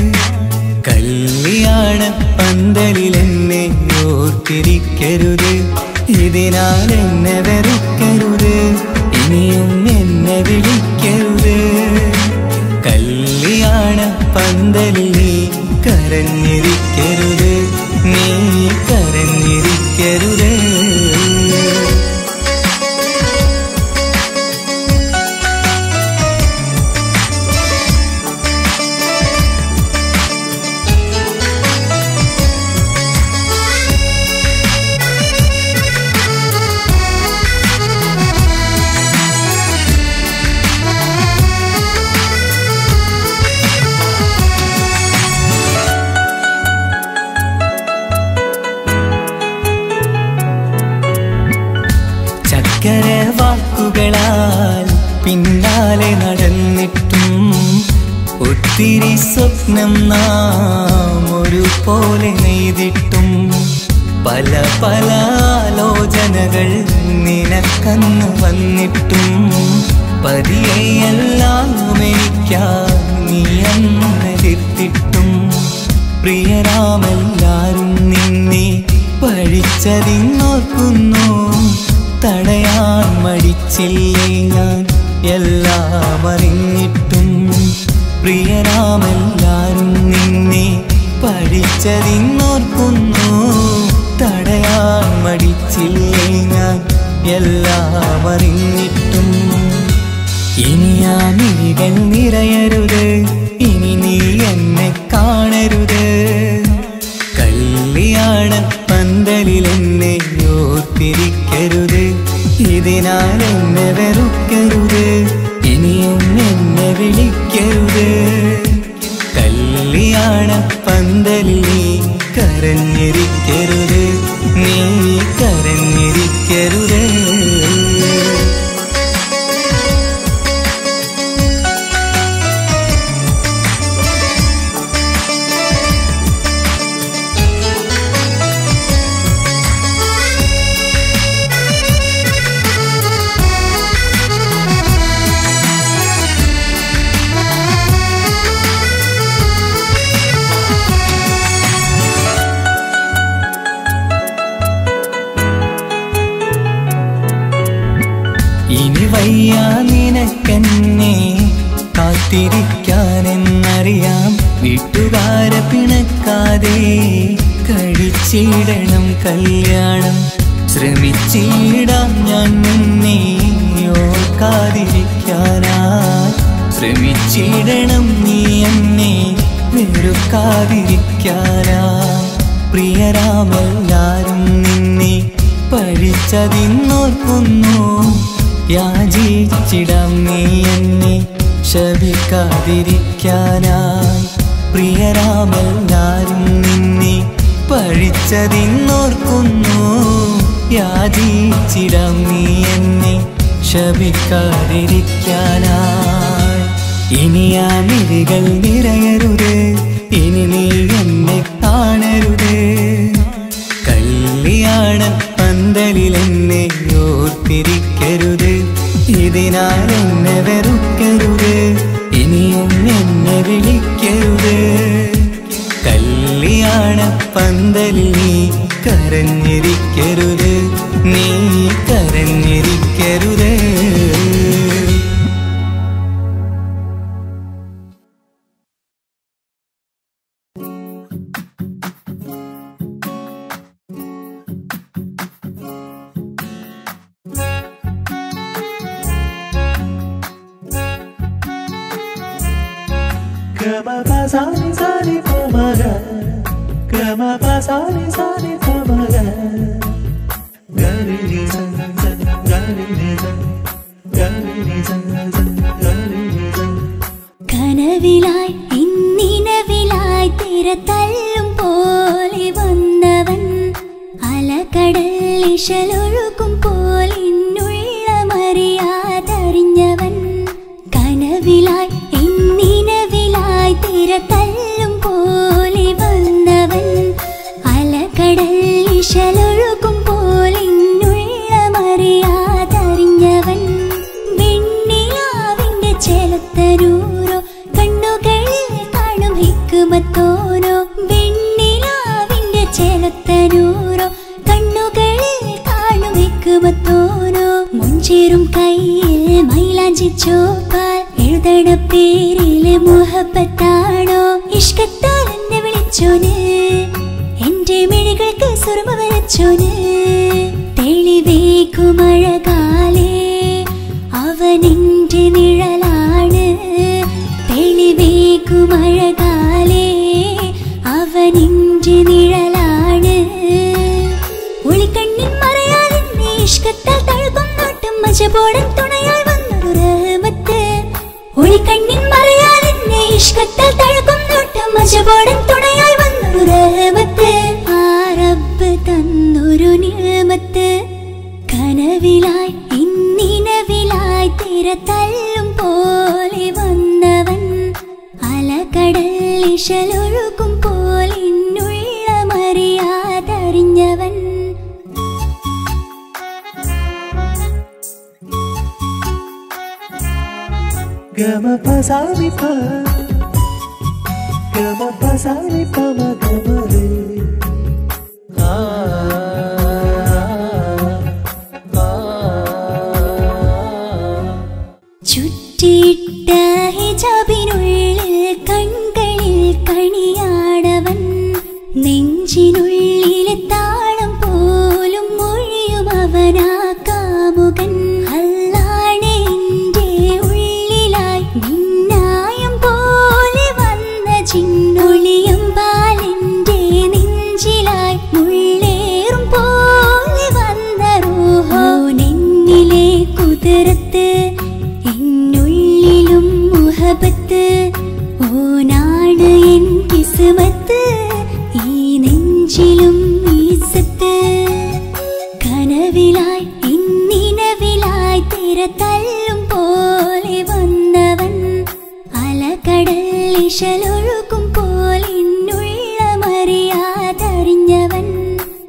കല്യാണ പന്തലിൽ എന്നെ ഓർത്തിരിക്കരുത് ഇതിനാൽ എന്നെ വെറുക്കരുത് ഇനിയും എന്നെ വിളിക്കരുത് കല്യാണ പന്തലിൽ നീ കരഞ്ഞിരിക്കരുത് വിളിക്കരുത് നീ കരഞ്ഞിരിക്കരുത് ചക്കര വാക്കുകളാൽ പിന്നാലെ നടന്നിട്ടും ഒത്തിരി സ്വപ്നം നാം ഒരുപോലെ നെയ്തിട്ടും പല പല ആലോചനകൾ നിനക്കന്ന് വന്നിട്ടും പതിയെല്ലാം എനിക്കാ നീ അന്നെതിർത്തിട്ടും പ്രിയരാമെല്ലാരും നിന്നെ പഴിച്ചതിന്നോർക്കുന്നു തടയാൻ മടിച്ചില്ലേ ഞാൻ എല്ലാം അറിഞ്ഞിട്ടും പ്രിയരാമെല്ലാരും നിന്നെ പഠിച്ചതിന്നോർക്കുന്നു തടയാൻ മടിച്ചില്ലേ ഞാൻ എല്ലാം അറിഞ്ഞിട്ടും ഇനി ആ മിഴികൾ നിറയരുത് ഇനി നീ എന്നെ കാണരുത് കല്യാണ പന്തലിൽ എന്നെ ഓർത്തിരിക്കരുത് ഇതിനാൽ എന്നെ വെറുക്കരുത് ഇനിയും എന്നെ വിളിക്കരുത് കല്യാണ പന്തലിൽ നീ കരഞ്ഞിരിക്കരുത് നീ കരഞ്ഞിരിക്കരുത് ഇനി വയ്യ നിനക്കെന്നെ കാത്തിരിക്കാനെന്നറിയാം വീട്ടുകാരെ പിണക്കാതെ കഴിച്ചിടണം കല്യാണം ശ്രമിച്ചിടാം ഞാൻ നിന്നെ ഓർക്കാതിരിക്കാനായി ശ്രമിച്ചിടണം നീ എന്നെ വെറുക്കാതിരിക്കാനായി പ്രിയരാമെല്ലാരും നിന്നെ പഴിച്ചതിന്നോർക്കുന്നു യാചിച്ചിടാം നീ എന്നെ ശപിക്കാതിരിക്കാനായി പ്രിയരാമെല്ലാരും നിന്നെ പഴിച്ചതിന്നോർക്കുന്നു യാചിച്ചിടാം നീ എന്നെ ശപിക്കാതിരിക്കാനായി ഇനി ആ മിഴികൾ നിറയരുത് ഇനി നീ എന്നെ കാണരുത് കല്യാണ പന്തലിൽ എന്നെ ഓർത്തിരിക്കരുത് ഇതിനാൽ എന്നെ വെറുക്കരുത് ഇനിയും എന്നെ വിളിക്കരുത് കല്യാണ പന്തലിൽ നീ കരഞ്ഞിരിക്കരുത് നീ കരഞ്ഞിരിക്കരുത് Gama pa sa ni sa ni pa ma ga. Gama pa sa ni sa ni pa ma ga. Ga ni ni sa sa ga ni ni sa. Ga ni ni sa sa ga ni ni sa. കനവിലായി ഇന്നിനവിലായി തിര തല്ലും പോലെ വന്നവൻ അലകടൽ ഇശലൊഴുകും പോലിന്നുള്ള മറിയാതറിഞ്ഞവൻ കനവിലായി ഇന്നിനവിലായി തിര തല്ലും പോലെ വന്നവൻ അലകടൽ ഇശലൊഴുകും പോലിന്നുള്ള മറിയാതറിഞ്ഞവൻ വെണ്ണിലാവിന്റെ ചെലത്തരൂരോ കണ്ണുകളിൽ കാണും ഹിക്കുമത്തോനോ വെണ്ണിലാവിന്റെ ചെലത്തരൂരോ കണ്ണുകളിൽ കാണും ഹിക്കുമത്തോനോ മുഞ്ചേറും കയ്യിൽ മൈലാഞ്ചി ചോപ്പാൽ എഴുതണ പേരിലെ മുഹബത്താണോ ഇഷ്കത്താൽ എന്നെ വിളിച്ചോന് വിളിച്ചോന് തെളിവേക്കുമഴകാലേ അവനെന്റെ നിഴലാണ് തെളിവേക്കുമഴകാലേ അവനെന്റെ നിഴലാണ് ഒളിക്കണ്ണിൻ മറയാതെ ഇഷ്കത്താൽ തഴുകും നോട്ടും മജബോടൻ തുണയായി വന്നൊരു റഹ്മത്ത് ഒളിക്കണ്ണിൻ മറയാതെ ഇഷ്കത്താൽ തഴുകും നോട്ടും മജബോടൻ തുണയായി വന്നൊരു റഹ്മത്ത് ആ റബ്ബ് തന്നൊരു നിയമത്ത് കനവിലായി ഇന്നിനവിലായി തിര തല്ലും പോലെ വന്നവൻ അലകടൽ ഇശലൊഴുകും പോലെ ഇന്നുள்ள മറിയാതറിഞ്ഞവൻ ഗമ പസാനി പ ഗമ പസാനി പമ ഗമരേ ആ ആ ചുറ്റിയിട്ട ഹിജാബിനുള്ളിൽ കൺകളിൽ കണിയാടവൻ നെഞ്ചിനുള്ളിലെ താളം പോലും മൊഴിയും അവനാ കാമുകൻ അല്ലാണ് എന്റെ ഉള്ളിലായി മിന്നായം പോലെ വന്ന ചിന്നൊളിയും പാലിന്റെ നെഞ്ചിലായി മുള്ളേറും പോലെ വന്ന റൂഹോ നെന്നിലെ കുതിരത്ത് എന്നുള്ളിലും മുഹബത്ത് ഓനാണ് എൻ കിസ്മത്ത് ഈ നെഞ്ചിലും ഈസത്ത് കനവിലായി ഇന്നിനവിലായി തിര തല്ലും പോലെ വന്നവൻ അലകടൽ ഇശലൊഴുകും പോലെ ഇന്നുള്ള മറിയാതറിഞ്ഞവൻ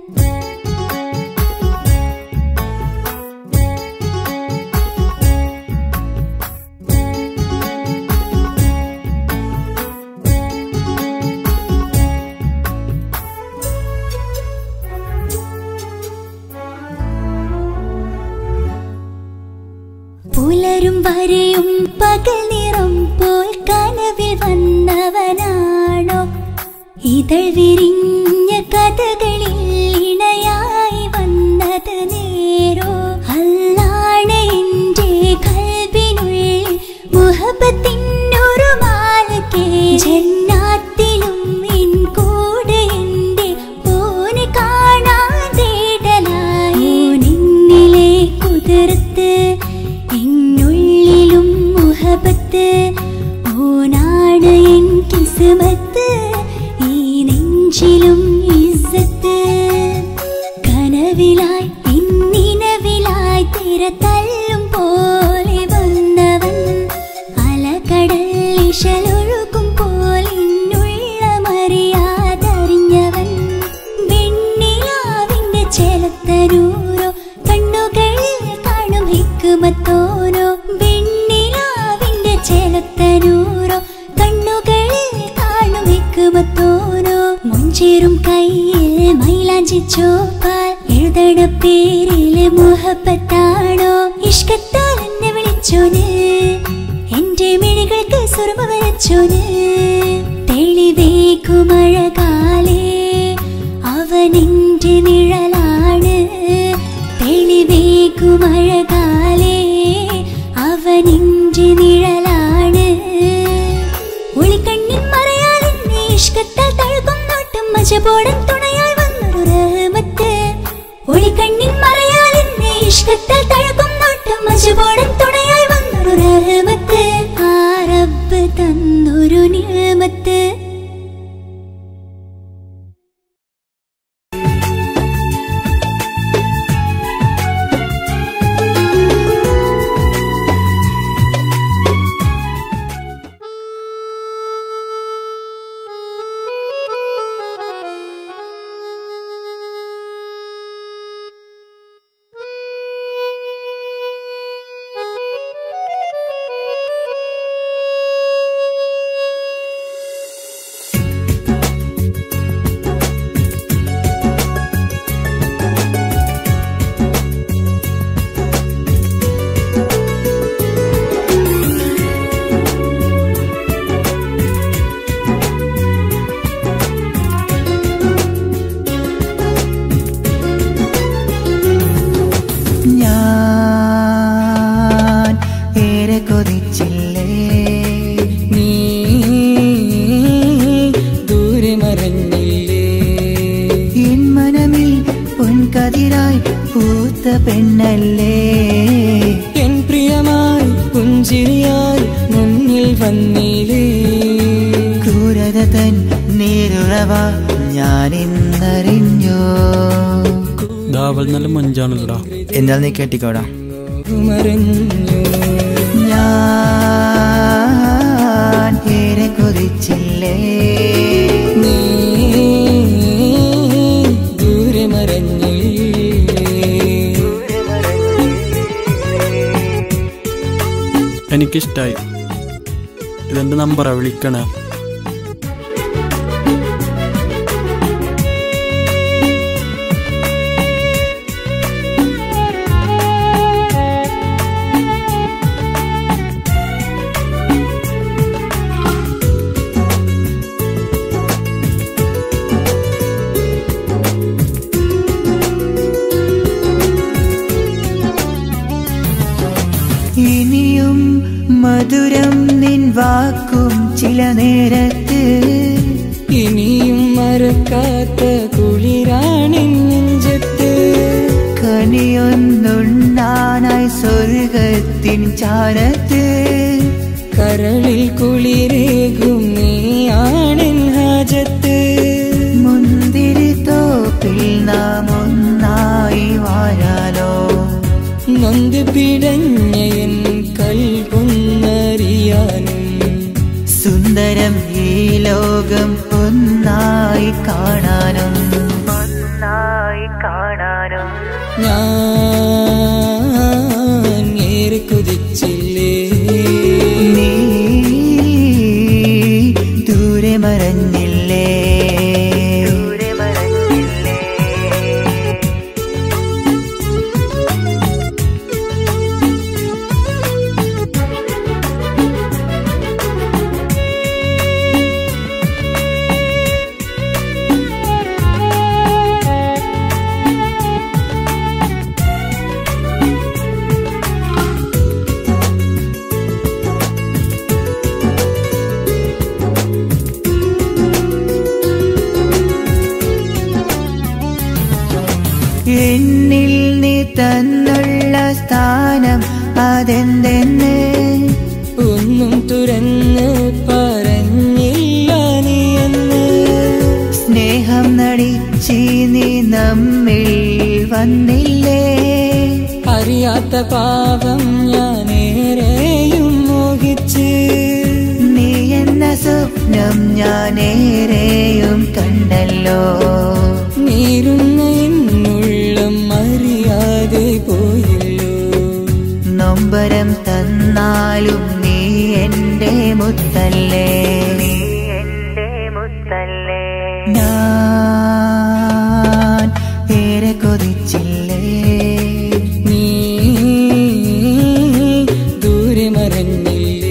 പുലരും വരെയും പകൽ നിറം പോൽ കനവിൽ വന്നവനാണോ ഇതൾ വിരിഞ്ഞ കഥകളിൽ ഇണയായി വന്നത് നേരോ അല്ലാണ് എന്റെ കൽവിനുള്ളിൽ മുഹബത്തിനൊരു മാലക്കേ ജന്നാത്തിലും എൻ കൂടെ എന്റെ ഓന് കാണാൻ തേടലായി നിന്നിലെ കുതിർത്ത് എന്നുള്ളിലും മുഹബത്ത് ഓനാണ് എൻ കിസ്മത്ത് ഈ നെഞ്ചിലും ഇസ്സത്ത് കനവിലായി ഇന്നിനവിലായി തിര തല്ലും പോലെ വന്നവൻ അലകടൽ ഇശലൊഴുകും പോലെ ഇന്നുള്ള മറിയാതറിഞ്ഞവൻ വെണ്ണിലാവിന്റെ ചെലത്തരൂരോ കണ്ണുകളിൽ കാണും ഹിക്കുമത്തോരോ വെണ്ണിലാവിന്റെ ചെലത്തരൂരോ കണ്ണുകളിൽ കാണും ഹിക്കുമത്തോരോ മുഞ്ചേറും കയ്യിൽ മൈലാഞ്ചി ചോപ്പാൽ എഴുതണ പേരില് മുഹബത്താണോ ഇഷ്കത്താൽ എന്നെ വിളിച്ചോന് എന്റെ മിഴികൾക്ക് സുറുമ വരച്ചോന് തെളിവേക്കുമഴകാലേ അവനെന്റെ നിഴലാണ് തെളിവേക്കുമഴകാലേ അവനെന്റെ നിഴലാണ് ഒളിക്കണ്ണിൻ മറയാതെ ഇഷ്കത്താൽ തഴുകും നോട്ടും മജബോടൻ തുണയായി വന്നൊരു റഹ്മത്ത് ഒളിക്കണ്ണിൻ മറയാതെ ഇഷ്കത്താൽ തഴുകും നോട്ടും മജബോടൻ തുണയായി വന്നൊരു റഹ്മത്ത് ആ റബ്ബ് തന്നൊരു നിയമത്ത് പൂത്ത പെണ്ണല്ലേ എൻ പ്രിയമായി പുഞ്ചിരിയായി മുന്നിൽ വന്നിലേ ക്രൂരത തൻ നീരുറവ ഞാൻ ഇന്നറിഞ്ഞോ ദാവൽ നല്ല മഞ്ചാണല്ലോടാ എന്നാൽ നീ കേട്ടിക്കോടാ മറഞ്ഞു ഞാൻ ഏറെ കൊതിച്ചില്ലേ നീ ദൂരെ മറഞ്ഞില്ലേ എനിക്കിഷ്ടായി ഇതെന്റെ നമ്പറാ വിളിക്കണേ ഇനിയും മധുരം നിൻ വാക്കും ചില നേരത്ത് ഇനിയും മറക്കാത്ത കുളിരാണിൻ നെഞ്ചത്ത് കനിയൊന്നുണ്ണാനായി സ്വർഗത്തിൻ ചാരത്ത് കരളിൽ കുളിരേകും നീയാണിൻ ഹാജത്ത് മുന്തിരി തോപ്പിൽ നാം ഒന്നായി വാഴാലോ നൊന്ത് പിടഞ്ഞ എൻ കൽപൊന്നറിയാനും സുന്ദരം ഈ ലോകം ഒന്നായി കാണാനും ഒന്നായി കാണാനും ഞാൻ ഏറെ കൊതിച്ചില്ലേ നീ ദൂരെ മറഞ്ഞില്ലേ ദൂരെ മറഞ്ഞില്ലേ എന്നിൽ നീ തന്നുള്ള സ്ഥാനം അതെന്തെന്ന് ഒന്നും തുറന്ന് പറഞ്ഞില്ല നീ എന്ന് സ്നേഹം നടിച്ചി നീ നമ്മിൽ വന്നില്ലേ അറിയാത്ത പാപം ഞാനേറെയും മോഹിച്ച് നീ എന്ന സ്വപ്നം ഞാനേറെയും കണ്ടല്ലോ നീരുന്ന എന്നുള്ളം അറിയാതെ പോയല്ലോ നൊമ്പരം തന്നാലും നീ എന്റെ മുത്തല്ലേ നീ എന്റെ മുത്തല്ലേ ഞാൻ ഏറെ കൊതിച്ചില്ലേ നീ ദൂരെ മറഞ്ഞില്ലേ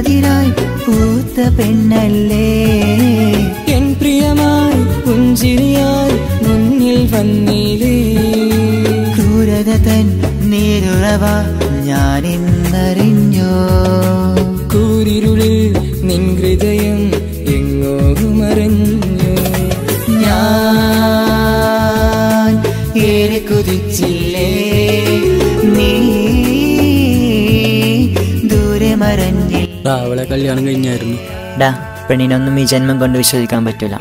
അതിനായി പൂത്ത പെണ്ണല്ലേ എൻ പ്രിയമായി പുഞ്ചിരിയായി മുന്നിൽ വന്നിലേ ക്രൂരത തൻ നീരുറവ ഞാൻ ഇന്നറിഞ്ഞോ കൂരിരുളിൽ നിൻ ഹൃദയം എങ്ങോ മറഞ്ഞു ഞാൻ ഏറെ കുതിച്ചില്ലേ നീ ദൂരെ മറഞ്ഞില്ല അവളെ കല്യാണം കഴിഞ്ഞായിരുന്നു ഡാ പെണ്ണിനൊന്നും ഈ ജന്മം കൊണ്ട് വിശ്വസിക്കാൻ പറ്റൂല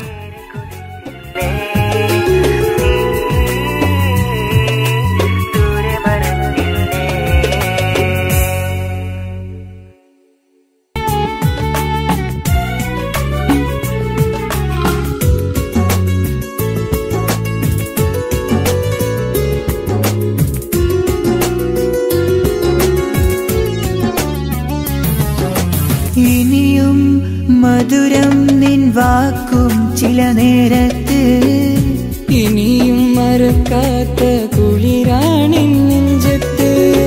ഇനിയും മധുരം നിൻ വാക്കും ചില നേരത്ത് ഇനിയും മറക്കാത്ത കുളിരാണിൻ നെഞ്ചത്ത്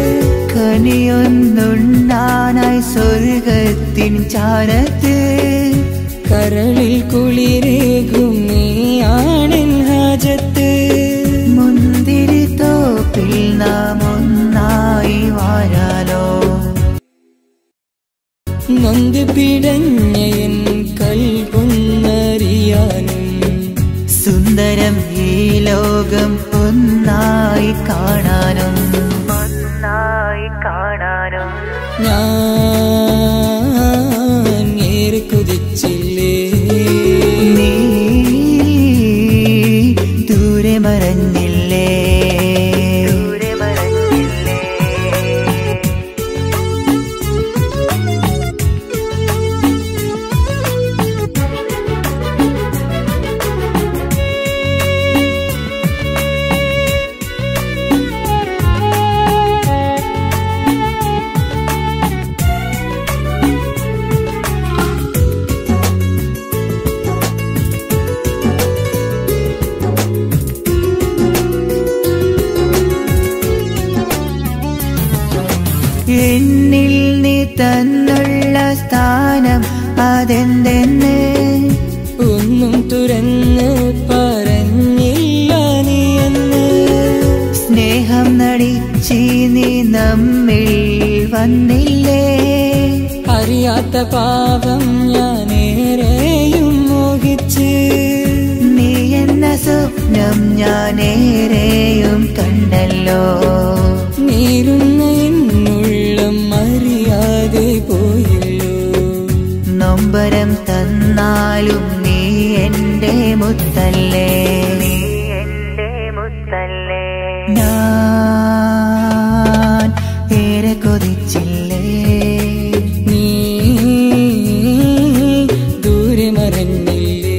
കനിയൊന്നുണ്ണാനായി സ്വർഗത്തിൻ ചാരത്ത് കരളിൽ കുളിരേകും നീയാണെൻ ഹാജത്ത് മുന്തിരി തോപ്പിൽ നാം ഒന്നായി വാഴാലോ നൊന്ത് പിടഞ്ഞ എൻ കൽകൊന്നറിയാനും സുന്ദരം ഈ ലോകം ഒന്നായി കാണാനും ഒന്നായി കാണാനും ഞാൻ ഏറെ കുതിച്ചില്ലേ നീ ദൂരെ മറഞ്ഞില്ലേ ദൂരെ മറഞ്ഞില്ലേ എന്നിൽ നീ തന്നുള്ള സ്ഥാനം അതെന്തെന്ന് ഒന്നും തുറന്ന് പറഞ്ഞില്ല നീ എന്ന് സ്നേഹം നടിച്ചി നീ നമ്മിൽ വന്നില്ലേ അറിയാത്ത പാപം ഞാനേറെയും മോഹിച്ച് നീ എന്ന സ്വപ്നം ഞാനേറെയും കണ്ടല്ലോ നീരുന്ന എന്നുള്ളം അറിയാതെ പോയല്ലോ നൊമ്പരം തന്നാലും നീ എന്റെ മുത്തല്ലേ നീ എന്റെ മുത്തല്ലേ ഞാൻ ഏറെ കൊതിച്ചില്ലേ നീ ദൂരെ മറഞ്ഞില്ലേ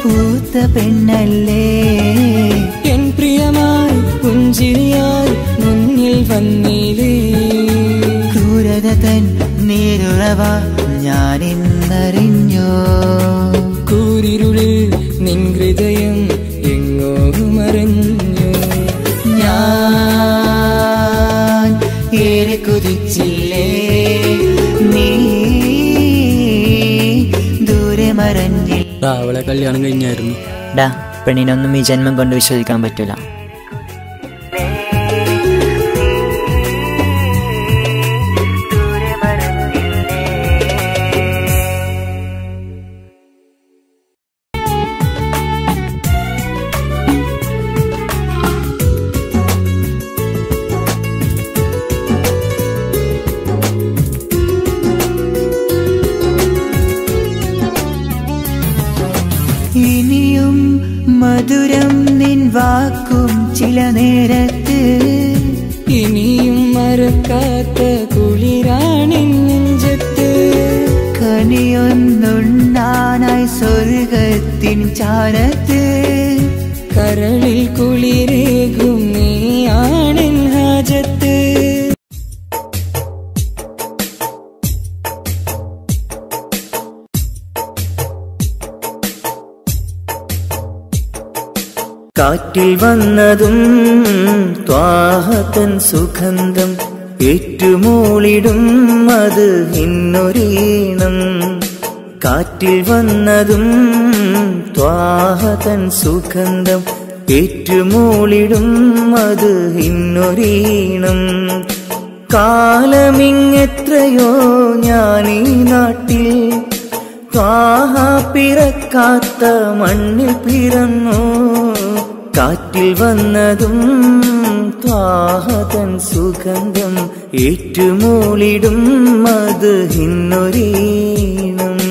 പൂത്ത പെണ്ണല്ലേ എൻ പ്രിയമായി പുഞ്ചിരിയായി മുന്നിൽ വന്നിലേ ക്രൂരത തൻ നീരുറവ ഞാൻ ഇന്നറിഞ്ഞോ കൂരിരുളിൽ നിൻ ഹൃദയം എങ്ങോ മറഞ്ഞു ഞാൻ ഏറെ കുതിച്ചില്ലേ നീ ദൂരെ മറഞ്ഞില്ല ഡാ, അവളെ കല്യാണം കഴിഞ്ഞായിരുന്നു ഡാ പെണ്ണിനൊന്നും ഈ ജന്മം കൊണ്ട് വിശ്വസിക്കാൻ പറ്റൂല ഇനിയും മധുരം നിൻ വാക്കും ചില നേരത്ത് ഇനിയും മറക്കാത്ത കുളിരാണിൻ നെഞ്ചത്ത് കനിയൊന്നുണ്ണാനായി സ്വർഗത്തിൻ ചാരത്ത് കരളിൽ കുളിരേകും നീയാണിൻ ഹാജത്ത് കാറ്റിൽ വന്നതും ത്വാഹത്തൻ സുഗന്ധം ഏറ്റുമൂളിടും അത് ഇന്നൊരീണം കാറ്റിൽ വന്നതും ത്വാഹതൻ സുഗന്ധം ഏറ്റുമൂളിടും അത് ഇന്നൊരീണം കാലമിങ്ങെത്രയോ ഞാനീ നാട്ടിൽ ത്വാഹ പിറക്കാത്ത മണ്ണിൽ പിറന്നു കാറ്റിൽ വന്നതും ത്വാഹതൻ സുഗന്ധം ഏറ്റുമൂളിടും അത് ഇന്നൊരീണം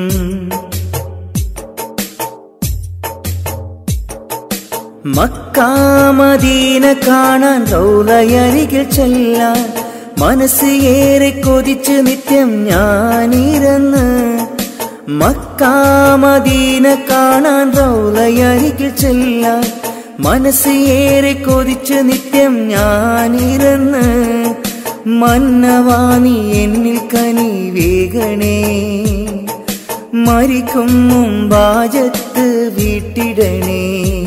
മക്കാമദീന കാണാൻ റൗലയരികിൽ ചെല്ലാൻ മനസ്സ് ഏറെ കൊതിച്ച് നിത്യം ഞാനിരന്ന് മക്കാമദീന കാണാൻ റൗലയരികിൽ ചെല്ലാൻ മനസ്സ് ഏറെ കൊതിച്ച് നിത്യം ഞാനിരന്ന് മന്നവാണി എന്നിൽ കനി വേഗണേ മരിക്കും മുമ്പാജത്ത് വീട്ടിടണേ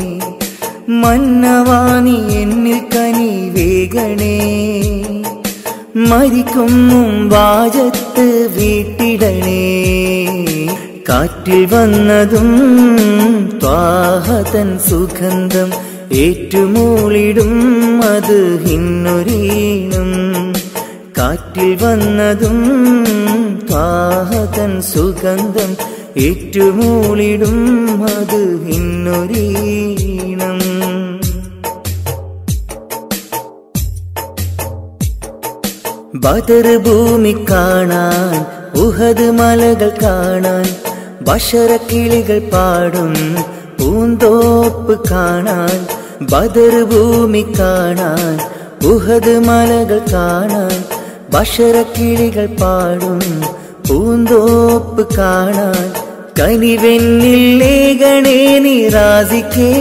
മന്നവാണി എന്നിൽ കനി വേഗണേ മരിക്കും മുമ്പാജത്ത് വീട്ടിടണേ കാറ്റിൽ വന്നതും ത്വാഹതൻ സുഗന്ധം ഏറ്റുമൂളിടും അത് ഇന്നൊരീണം കാറ്റിൽ വന്നതും ത്വാഹതൻ സുഗന്ധം ഏറ്റുമൂളിടും അത് ഇന്നൊരീണം ബദർ ഭൂമി കാണാൻ ഉഹദ് മലകൾ കാണാൻ ബഷറക്കിളികൾ പാടും പൂന്തോപ്പ് കാണാൻ ബദർ ഭൂമി കാണാൻ ഉഹദ് മലകൾ കാണാൻ ബഷറക്കിളികൾ പാടും പൂന്തോപ്പ് കാണാൻ കനിവെന്നിൽ ലേഖണേ നിറാസിക്കേ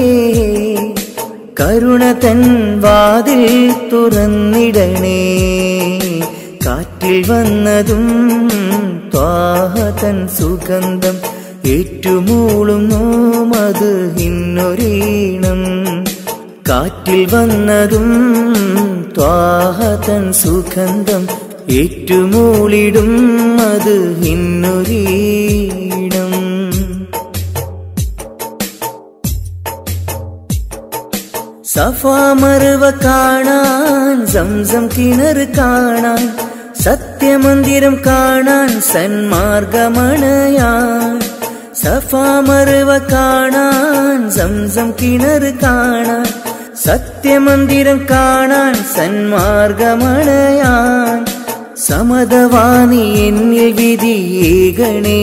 കരുണ തൻ വാതിൽ തുറന്നിടണേ കാറ്റിൽ വന്നതും ത്വാഹതൻ സുഗന്ധം ഏറ്റുമൂളുന്നു മത് ഇന്നൊരീണം കാറ്റിൽ വന്നതും ത്വാഹതൻ സുഗന്ധം ഏറ്റുമൂളിടും അത് ഇന്നൊരീണം സഫാമറുവ കാണാൻ സംസം കിണർ കാണാൻ സത്യമന്ദിരം കാണാൻ സന്മാർഗമണയാൻ സഫാമറുവ കാണാൻ സംസം കിണർ കാണാൻ സത്യമന്ദിരം കാണാൻ സന്മാർഗമണയാൻ സമതവാണി എന്നിൽ വിധിയേകണേ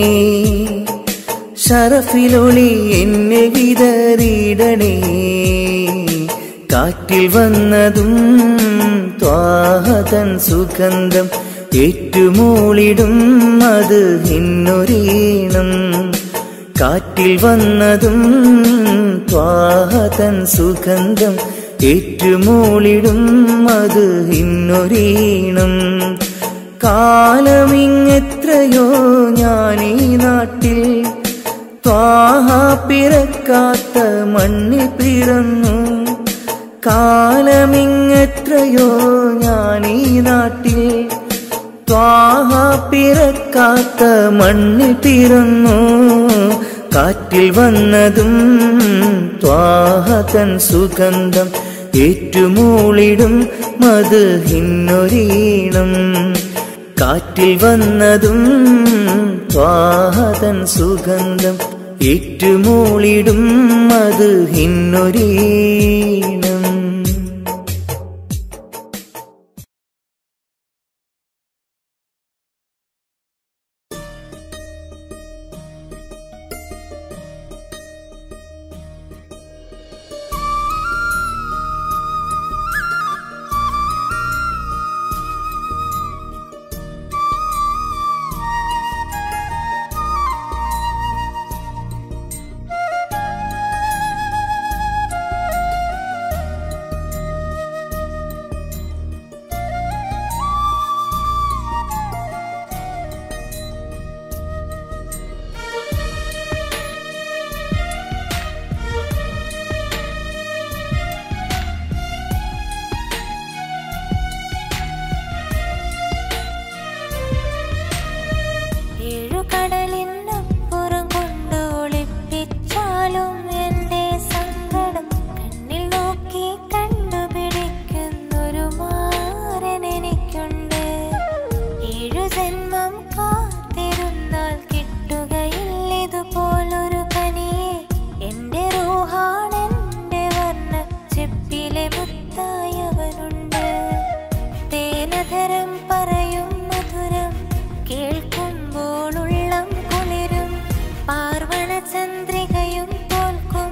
ഷറഫിലൊളി എന്നെ വിതറിയിടണേ കാറ്റിൽ വന്നതും ത്വാഹതൻ സുഗന്ധം ഏറ്റുമൂളിടും അത് ഇന്നൊരീണം കാറ്റിൽ വന്നതും ത്വാഹതൻ സുഗന്ധം ഏറ്റുമൂളിടും അത് ഇന്നൊരീണം കാലമിങ്ങെത്രയോ ഞാനീ നാട്ടിൽ ത്വാഹ പിറക്കാത്ത മണ്ണിൽ പിറന്നു കാലമിങ്ങെത്രയോ ഞാനീ നാട്ടിൽ ത്വാഹ പിറക്കാത്ത മണ്ണിൽ പിറന്നു കാറ്റിൽ വന്നതും ത്വാഹതൻ സുഗന്ധം ഏറ്റുമൂളിടും മത് ഹിന്നൊരീണം കാറ്റിൽ വന്നതും ത്വാഹതൻ സുഗന്ധം ഏറ്റുമൂളിടും മത് ഹിന്നൊരീണം ഏഴുകടലിനപ്പുറം കൊണ്ട് ഒളിപ്പിച്ചാലും എന്റെ സങ്കടം കണ്ണിൽ നോക്കി കണ്ടുപിടിക്കുന്നൊരു മാരൻ എനിക്കുണ്ട് ഏഴു ജന്മം കാത്തിരുന്നാൽ കിട്ടുകയില്ലിതുപോലൊരു കനിയെ എന്റെ റൂഹാണെന്റെ വർണ്ണ ചെപ്പിലെ മുത്തായവനുണ്ട് തേനധരം പറയും മധുരം കേൾക്കുമ്പോൾ ഉള്ളം കുളിരും പാർവണ ചന്ദ്രികയും തോൽക്കും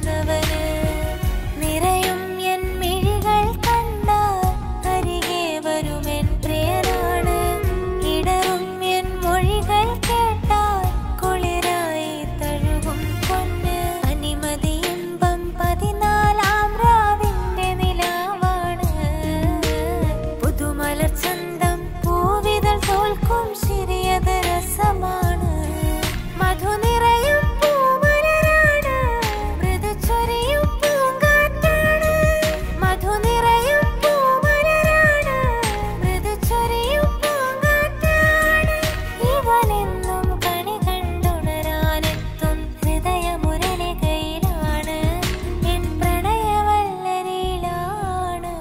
ചൊന്നവന് നിറയും എൻ മിഴികൾ കണ്ടാൽ അരികെ വരുമെൻ പ്രിയനാണ് ഇടറും എൻ മൊഴികൾ കേട്ടാൽ കുളിരായി തഴുകും പൊന്ന് അനിമതി ഇമ്പം പതിനാലാം രാവിന്റെ നിലാവാണ് പുതുമലർ ചന്തം പൂവിതൾ തോൽക്കും ശരിയത് രസമാണ് മധു നിറയും പൂമലരാണ് മൃദു ചൊരിയും പൂങ്കാറ്റാണ് മധു നിറയും പൂമലരാണ് മൃദു ചൊരിയും പൂങ്കാറ്റാണ് ഇവനെന്നും കണി കണ്ടുണരാനെത്തും ഹൃദയമുരളികയിലാണ് എൻ പ്രണയവല്ലരിയിലാണ്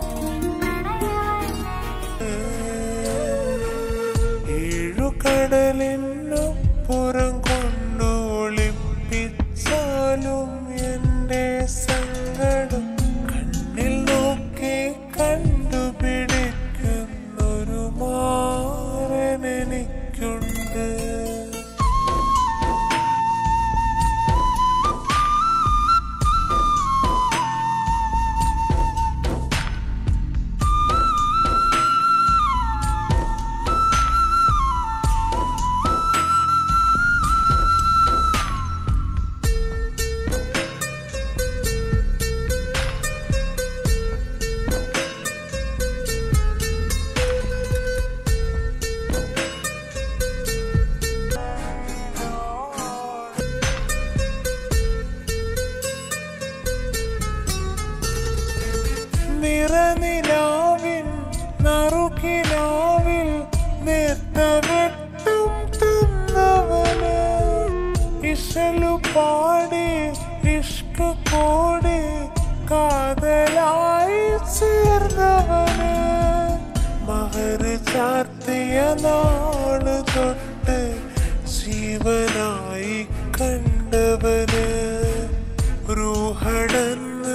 ഏഴുകടലിനു പുറം കൊണ്ടൊളിപ്പിച്ചാലും എൻ്റെ സങ്കടം കണ്ണിൽ നോക്കി കണ്ടുപിടിക്കുന്നൊരു മാറൻ എനിക്കുണ്ട് നിറനിലാവിൻ നറുകിലാവിൽ നേർത്ത വെട്ടും തന്നവന് ഇഷലു പാടി ഇഷ്ക കോടി കാതലായി ചേർന്നവന് മഹർ ചാർത്തിയ നാള് തൊട്ട് ജീവനായി കണ്ടവന് റൂഹടന്ന്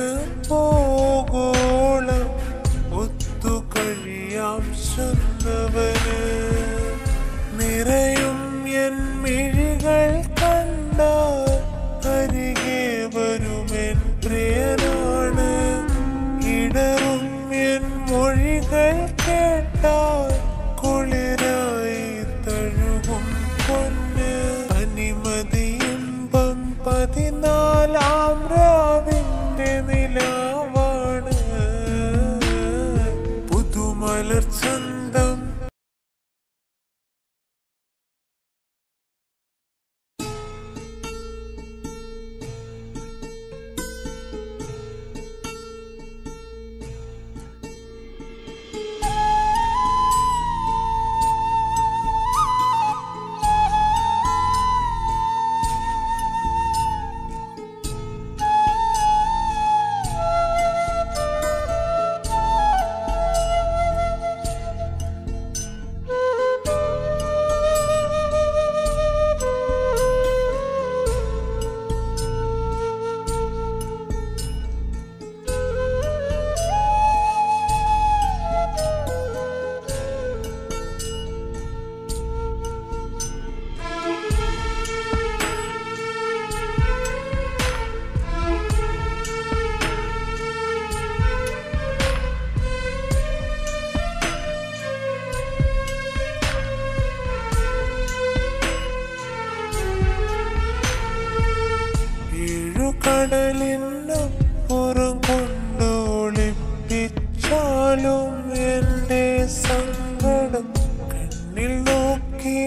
പോകോളം ഒത്തു കഴിയാം ചൊന്നവന് നിറയും എൻ മിഴികൾ കണ്ട അരികെ വരുമെൻ പ്രിയനാണ് ഇടറും എൻ മൊഴികൾ കേട്ടാൽ കുളിരായി തഴുകും പൊന്ന് അനിമതിയിമ്പം പതിനാലാം രാവിന്റെ നിലാവാണ് പുതുമലർ ചന്തം ഏഴുകടലിനു പുറം കൊണ്ടൊളിപ്പിച്ചാലും എൻ്റെ സങ്കടം കണ്ണിൽ നോക്കി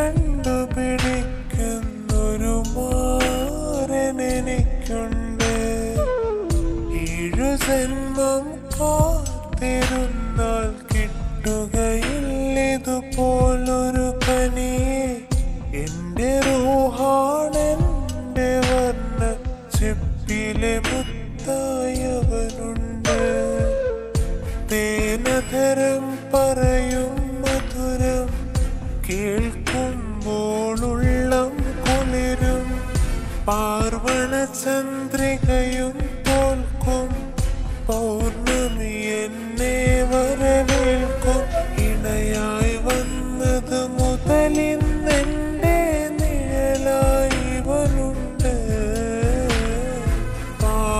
കണ്ടുപിടിക്കുന്നൊരു മാറൻ എനിക്കുണ്ട് ഏഴു ജന്മം കാത്തിരുന്നാൽ കിട്ടുകയില്ലിതുപോലൊരു കനിയെ എന്റെ റൂഹാണെന്റെ വർണ്ണ ചെപ്പിലെ മുത്തായവനുണ്ട് തേനധരം പറയും മധുരം കേൾക്കുമ്പോളുള്ളം കുളിരും പാർവണ ചന്ദ്രികയും തോൽക്കും പൗർണമി എന്നെ വരവേൽക്കും ഇണയായി വന്നത് മുതലിന്നെന്റെ നിഴലായി ഇവനുണ്ട് പാ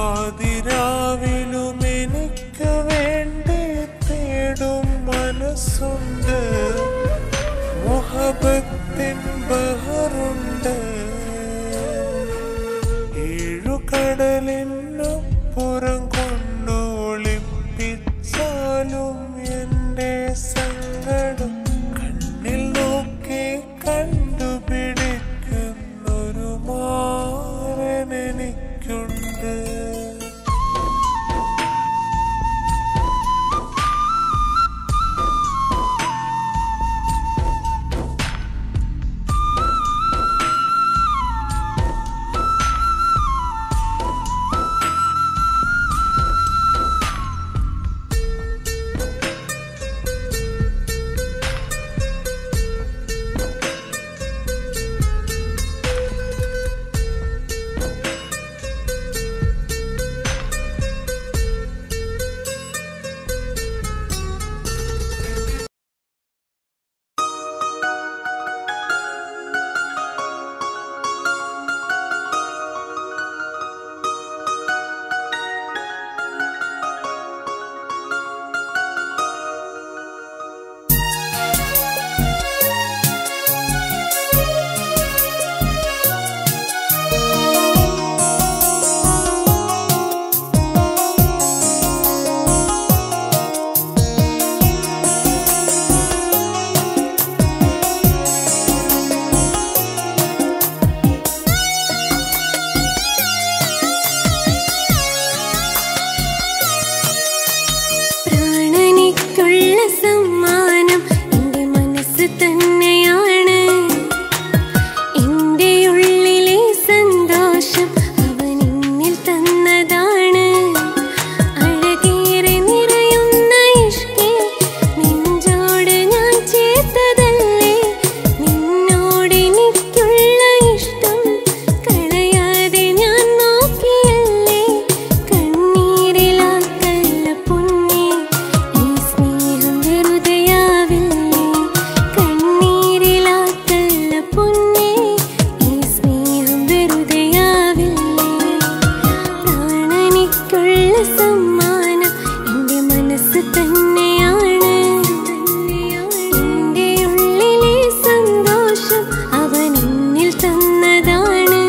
സമ്മാനം എന്റെ മനസ്സ് തന്നെയാണ് എന്റെ ഉള്ളിലെ സന്തോഷം അവൻ എന്നിൽ തന്നതാണ്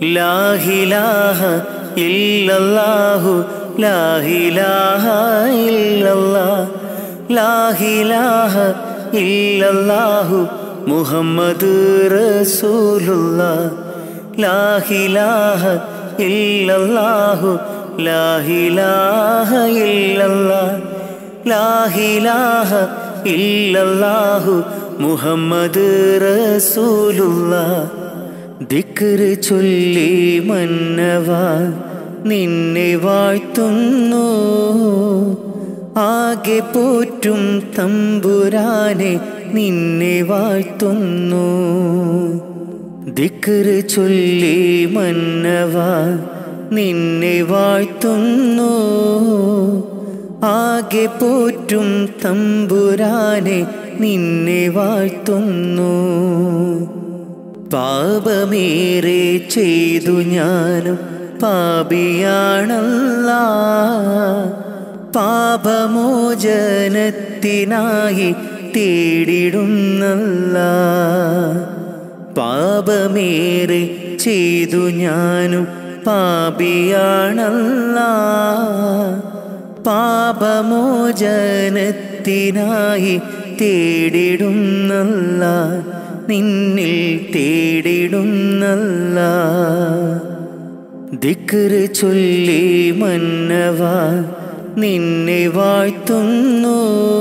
ലാഹിലാഹ ഇല്ലല്ലാഹു ലാഹിലാഹ ഇല്ലല്ലാ ലാഹിലാഹ ഇല്ലല്ലാഹു മുഹമ്മദ് റസൂലുള്ള ലാഹിലാഹ ഇല്ലല്ലാഹു ലാഹിലാഹ ഇല്ലല്ലാ ലാഹിലാഹ ഇല്ലല്ലാഹു മുഹമ്മദ് റസൂലുള്ള ദിക്റ് ചൊല്ലി മന്നവ നിന്നെ വാഴ്ത്തുന്നു ആകെ പോറ്റും തമ്പുരാനെ നിന്നെ വാഴ്ത്തുന്നു ദിക്റ് ചൊല്ലി മന്നവ നിന്നെ വാഴ്ത്തുന്നു ആകെ പോറ്റും തമ്പുരാനെ നിന്നെ വാഴ്ത്തുന്നു പാപമേറെ ചെയ്തു ഞാനും പാപിയാണല്ല പാപമോചനത്തിനായി തേടിടുന്നല്ല പാപമേറെ ചെയ്തു ഞാനും പാപിയാണല്ല പാപമോചനത്തിനായി തേടിടുന്നല്ല നിന്നിൽ തേടിടുന്നല്ല ദിക്റ് ചൊല്ലി മന്നവ നിന്നെ വാഴ്ത്തുന്നു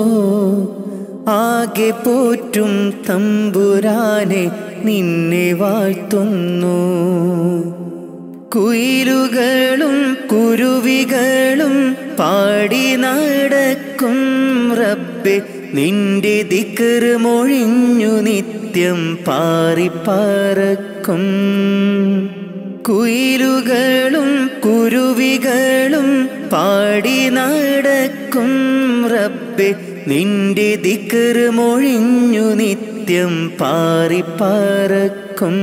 ആകെ പോറ്റും തമ്പുരാനെ നിന്നെ വാഴ്ത്തുന്നു കുയിലുകളും കുരുവികളും പാടി നടക്കും റബ്ബെ നിന്റെ ദിക്കർ മൊഴിഞ്ഞു നിത്യം പാറിപ്പറക്കും കുയിലുകളും കുരുവികളും പാടി നടക്കും റബ്ബെ നിന്റെ ദിക്കർ മൊഴിഞ്ഞു നിത്യം പാറിപ്പറക്കും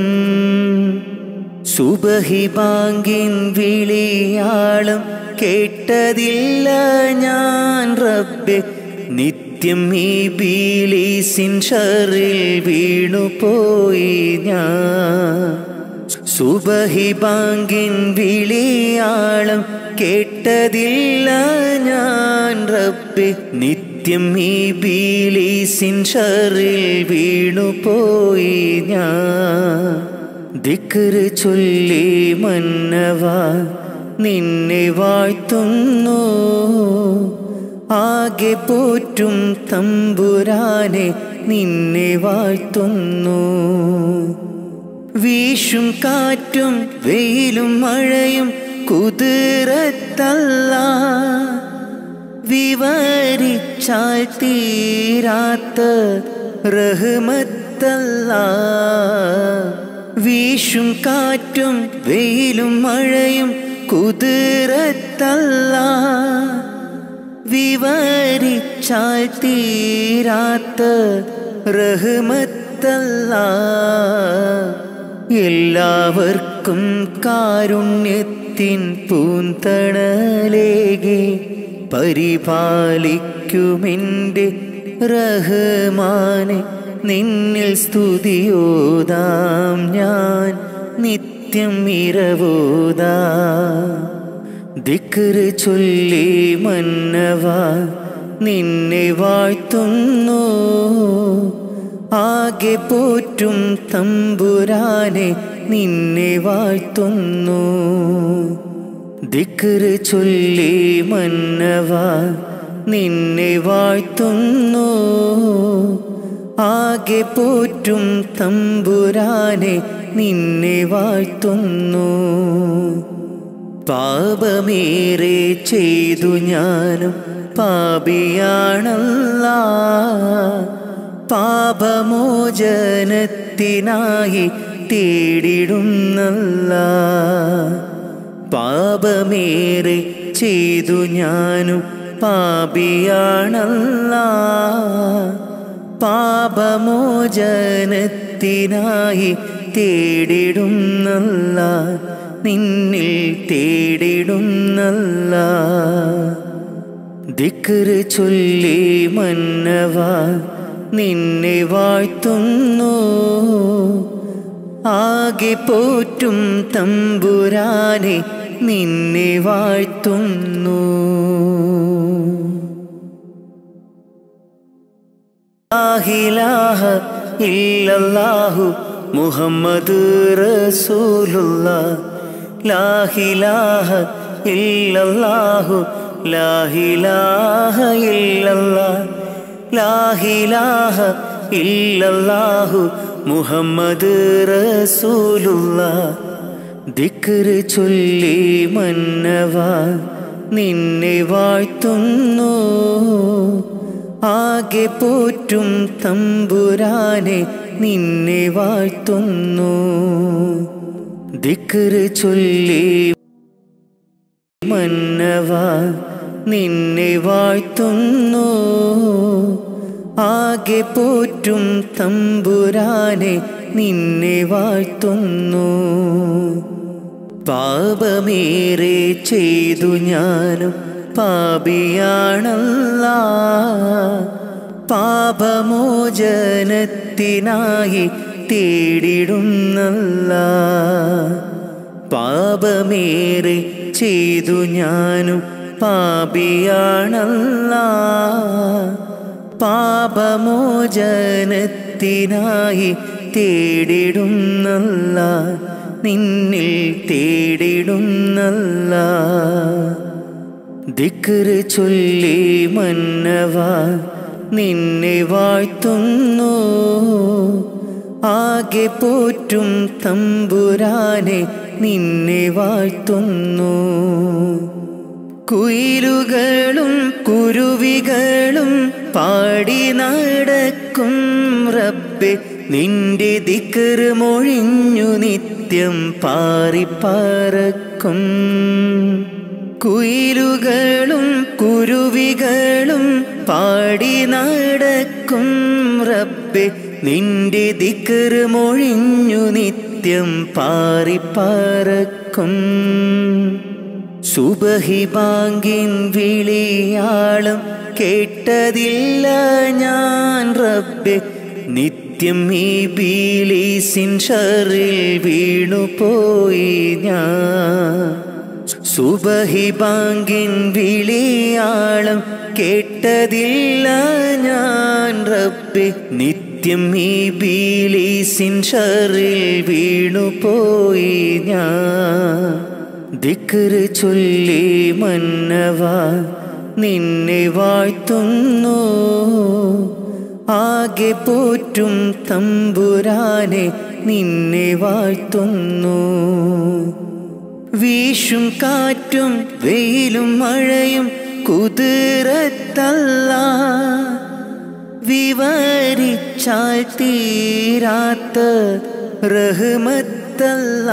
സുബഹി ബാങ്കിൻ വിളിയാളം കേട്ടതില്ല ഞാൻ റബ്ബെ നിത്യം ഈ ബീലീസിൻ ഷറിൽ വീണുപോയി ഞാൻ സുബഹി ബാങ്കിൻ വിളിയാളം കേട്ടതില്ല ഞാൻ റബ്ബെ നിത്യം ഈ ബീലീസിൻ ഷറിൽ വീണുപോയി ഞാൻ ദിക്റ് ചൊല്ലി മന്നവ നിന്നെ വാഴ്ത്തുന്നു ആകെ പോറ്റും തമ്പുരാനെ നിന്നെ വാഴ്ത്തുന്നു വീശും കാറ്റും വെയിലും മഴയും കുതിരത്തല്ല വിവരിച്ചാൽ തീരാത്ത റഹ്മത്തല്ല വീശും കാറ്റും വെയിലും മഴയും കുതിരത്തല്ല വിവരിച്ചാൽ തീരാത്ത റഹ്മത്തല്ല എല്ലാവർക്കും കാരുണ്യത്തിൻ പൂന്തണലേകെ പരിപാലിക്കുമെൻ്റെ റഹ്മാനെ നിന്നിൽ സ്തുതിയോതാം ഞാൻ നിത്യം ഇരവോതാ ദിക്റ് ചൊല്ലി മന്നവ നിന്നെ വാഴ്ത്തുന്നു ആകെ പോറ്റും തമ്പുരാനെ നിന്നെ വാഴ്ത്തുന്നു ദിക്റ് ചൊല്ലി മന്നവ നിന്നെ വാഴ്ത്തുന്നു ആകെ പോറ്റും തമ്പുരാനെ നിന്നെ വാഴ്ത്തുന്നു പാപമേറെ ചെയ്തു ഞാനും പാപിയാണല്ല പാപമോചനത്തിനായി തേടിടുന്നല്ല പാപമേറെ ചെയ്തു ഞാനും പാപിയാണല്ല പാപമോചനത്തിനായി തേടിടുന്നല്ല നിന്നിൽ തേടിടുന്നല്ല ദിക്റ് ചൊല്ലി മന്നവ നിന്നെ വാഴ്ത്തുന്നു ആകെ പോറ്റും തമ്പുരാനെ നിന്നെ വാഴ്ത്തുന്നു ലാഹിലാഹ ഇല്ലല്ലാഹു മുഹമ്മദ് റസൂലുള്ള ലാഹിലാഹ ഇല്ലല്ലാഹു ലാഹിലാഹ ഇല്ലല്ലാ ലാഹിലാഹ ഇല്ലല്ലാഹു മുഹമ്മദ് റസൂലുള്ള ദിക്റ് ചൊല്ലി മന്നവ നിന്നെ വാഴ്ത്തുന്നു ആകെ പോറ്റും തമ്പുരാനെ നിന്നെ വാഴ്ത്തുന്നു ദിക്റ് ചൊല്ലി മന്നവ നിന്നെ വാഴ്ത്തുന്നു ആകെ പോറ്റും തമ്പുരാനെ നിന്നെ വാഴ്ത്തുന്നു പാപമേറെ ചെയ്തു ഞാനും പാപിയാണല്ല പാപമോചനത്തിനായി തേടിടുന്നല്ല പാപമേറെ ചെയ്തു ഞാനും പാപിയാണല്ല പാപമോചനത്തിനായി തേടിടുന്നല്ല നിന്നിൽ തേടിടുന്നല്ല ദിക്റ് ചൊല്ലി മന്നവ നിന്നെ വാഴ്ത്തുന്നു ആകെ പോറ്റും തമ്പുരാനെ നിന്നെ വാഴ്ത്തുന്നു കുയിലുകളും കുരുവികളും പാടി നടക്കും റബ്ബെ നിന്റെ ദിക്കറ് മൊഴിഞ്ഞു നിത്യം പാറിപ്പറക്കും കുയിലുകളും കുരുവികളും പാടി നടക്കും റബ്ബെ നിന്റെ ദിക്കറ് മൊഴിഞ്ഞു നിത്യം പാറിപ്പറക്കും സുബഹി ബാങ്കിൻ വിളിയാളം കേട്ടതില്ല ഞാൻ റബ്ബെ നിത്യം ഈ ബീലീസിൻ ഷറിൽ വീണുപോയി ഞാൻ സുബഹി ബാങ്കിൻ വിളിയാളം കേട്ടതില്ല ഞാൻ റബ്ബെ നിത്യം ഈ ബീലീസിൻ ഷറിൽ വീണുപോയി ഞാൻ ദിക്റ് ചൊല്ലി മന്നവ നിന്നെ വാഴ്ത്തുന്നു ആകെ പോറ്റും തമ്പുരാനെ നിന്നെ വാഴ്ത്തുന്നു വീശും കാറ്റും വെയിലും മഴയും കുതിരത്തല്ല വിവരിച്ചാൽ തീരാത്ത റഹ്മത്തല്ല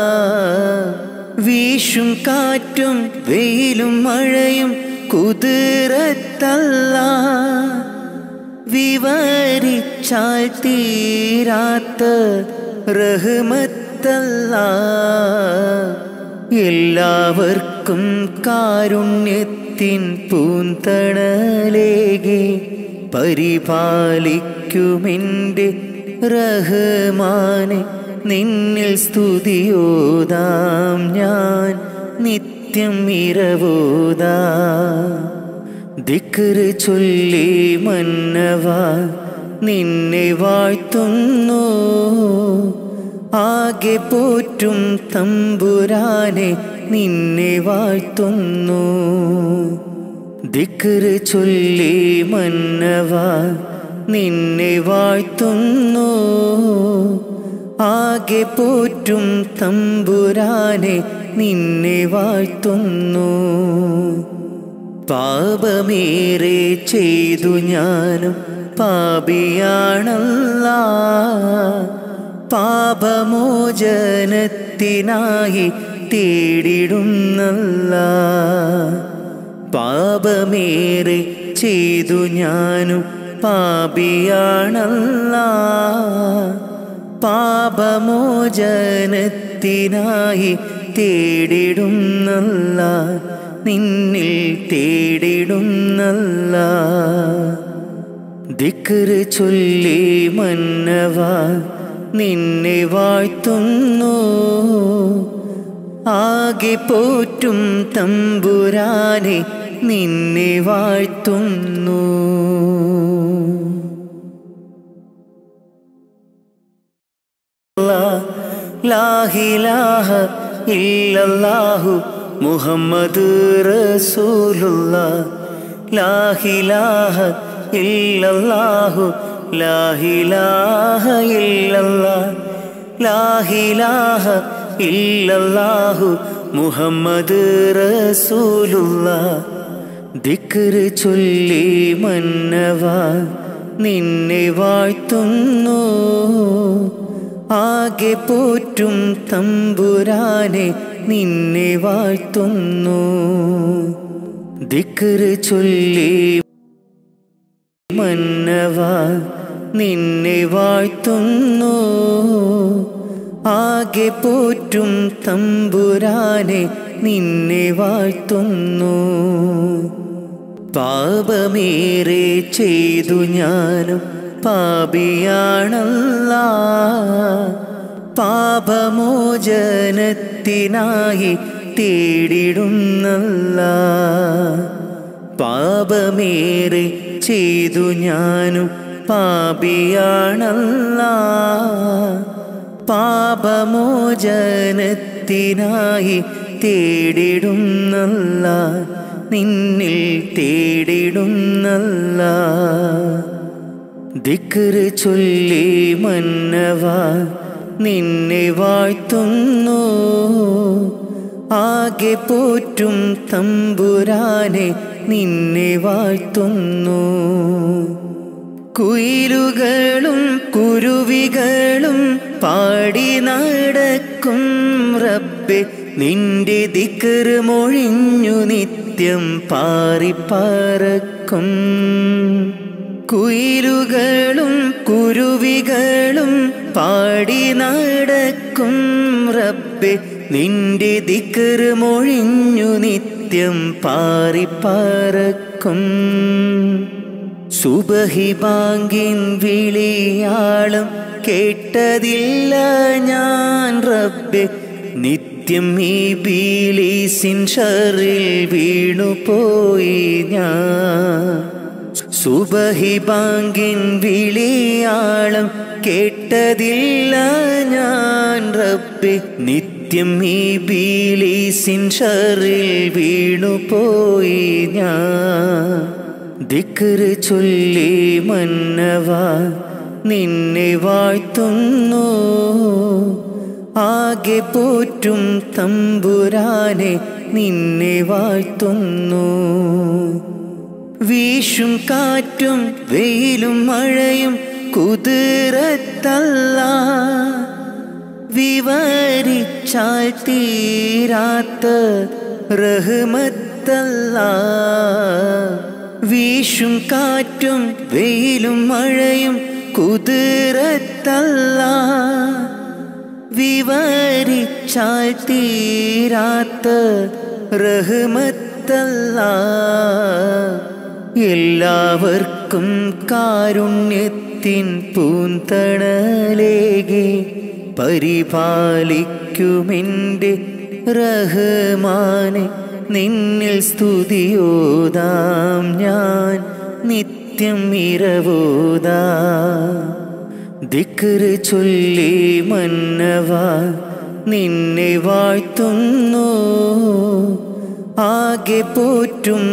വീശും കാറ്റും വെയിലും മഴയും കുതിരത്തല്ല വിവരിച്ചാൽ തീരാത്ത റഹ്മത്തല്ല എല്ലാവർക്കും കാരുണ്യത്തിൻ പൂന്തണലേകെ പരിപാലിക്കുമെൻ്റെ റഹ്മാനെ നിന്നിൽ സ്തുതിയോതാം ഞാൻ നിത്യം ഇരവോതാ ദിക്റ് ചൊല്ലി മന്നവ നിന്നെ വാഴ്ത്തുന്നു ആകെ പോറ്റും തമ്പുരാനെ നിന്നെ വാഴ്ത്തുന്നു ദിക്റ് ചൊല്ലി മന്നവ നിന്നെ വാഴ്ത്തുന്നു ആകെ പോറ്റും തമ്പുരാനെ നിന്നെ വാഴ്ത്തുന്നു പാപമേറെ ചെയ്തു ഞാനും പാപിയാണല്ല പാപമോചനത്തിനായി തേടിടുന്നല്ല പാപമേറെ ചെയ്തു ഞാനും പാപിയാണല്ല പാപമോചനത്തിനായി തേടിടുന്നല്ല നിന്നിൽ തേടിടുന്നല്ല ദിക്റ് ചൊല്ലി മന്നവ നിന്നെ വാഴ്ത്തുന്നു ആകെ പോറ്റും തമ്പുരാനെ നിന്നെ വാഴ്ത്തുന്നു ലാഹിലാഹ ഇല്ലല്ലാഹു മുഹമ്മദ് റസൂലുള്ള ലാഹിലാഹ ഇല്ലല്ലാഹു ലാഹിലാഹ ഇല്ലല്ലാ ലാഹിലാഹ ഇല്ലല്ലാഹു മുഹമ്മദ് റസൂലുള്ള ദിക്റ് ചൊല്ലി മന്നവ നിന്നെ വാഴ്ത്തുന്നു ആകെ പോറ്റും തമ്പുരാനെ നിന്നെ വാഴ്ത്തുന്നു ദിക്റ് ചൊല്ലി മന്നവ നിന്നെ വാഴ്ത്തുന്നു ആകെ പോറ്റും തമ്പുരാനെ നിന്നെ വാഴ്ത്തുന്നു പാപമേറെ ചെയ്തു ഞാനും പാപിയാണല്ല പാപമോചനത്തിനായി തേടിടുന്നല്ല പാപമേറെ ചെയ്തു ഞാനും പാപിയാണല്ല പാപമോചനത്തിനായി തേടിടുന്നല്ല നിന്നിൽ തേടിടുന്നല്ല ദിക്റ് ചൊല്ലി മന്നവ നിന്നെ വാഴ്ത്തുന്നു ആകെ പോറ്റും തമ്പുരാനെ നിന്നെ വാഴ്ത്തുന്നു കുയിലുകളും കുരുവികളും പാടി നടക്കും റബ്ബെ നിന്റെ ദിക്കറ് മൊഴിഞ്ഞു നിത്യം പാറിപ്പറക്കും കുയിലുകളും കുരുവികളും പാടി നടക്കും റബ്ബെ നിന്റെ ദിക്കറ് മൊഴിഞ്ഞു നിത്യം പാറിപ്പറക്കും സുബഹി ബാങ്കിൻ വിളിയാളം കേട്ടതില്ല ഞാൻ റബ്ബെ നിത്യം ഈ ബീലീസിൻ ഷറിൽ വീണുപോയി ഞാൻ സുബഹി ബാങ്കിൻ വിളിയാളം കേട്ടതില്ല ഞാൻ റബ്ബെ നിത്യം ഈ ബീലീസിൻ ഷറിൽ വീണുപോയി ഞാൻ ദിക്റ് ചൊല്ലി മന്നവ നിന്നെ വാഴ്ത്തുന്നു ആകെ പോറ്റും തമ്പുരാനെ നിന്നെ വാഴ്ത്തുന്നു വീശും കാറ്റും വെയിലും മഴയും കുതിരത്തല്ല വിവരിച്ചാൽ തീരാത്ത റഹ്മത്തല്ല വീശും കാറ്റും വെയിലും മഴയും കുതിരത്തല്ല വിവരിച്ചാൽ തീരാത്ത റഹ്മത്തല്ല എല്ലാവർക്കും കാരുണ്യത്തിൻ പൂന്തണലേകെ പരിപാലിക്കുമെൻ്റെ റഹ്മാനെ നിന്നിൽ സ്തുതിയോതാം ഞാൻ നിത്യം ഇരവോതാ ദിക്റ് ചൊല്ലി മന്നവ നിന്നെ വാഴ്ത്തുന്നു ആകെ പോറ്റും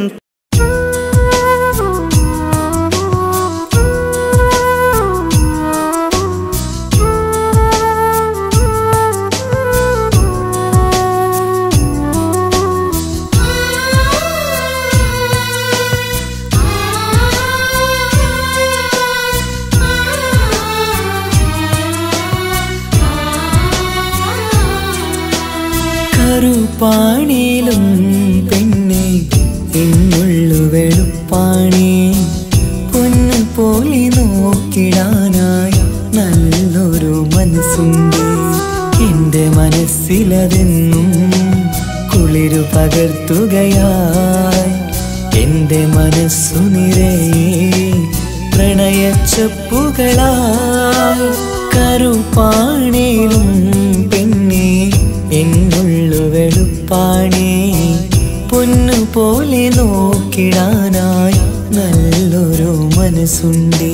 കറുപ്പാണേലും പെണ്ണെ എന്നുള്ളു വെളുപ്പാണേ പൊന്നു പോലെ നോക്കിടാനായി നല്ലൊരു മനസ്സുണ്ട് എന്റെ മനസ്സിലതെന്നും കുളിരു പകർത്തുകയായി എന്റെ മനസ്സു നിറയെ പ്രണയച്ചപ്പുകളായി കറുപ്പാണേലും പെണ്ണേ എന്നുള്ളു വെളുപ്പാണേ പൊന്നു പോലെ നോക്കിടാനായി നല്ലൊരു മനസ്സുണ്ടേ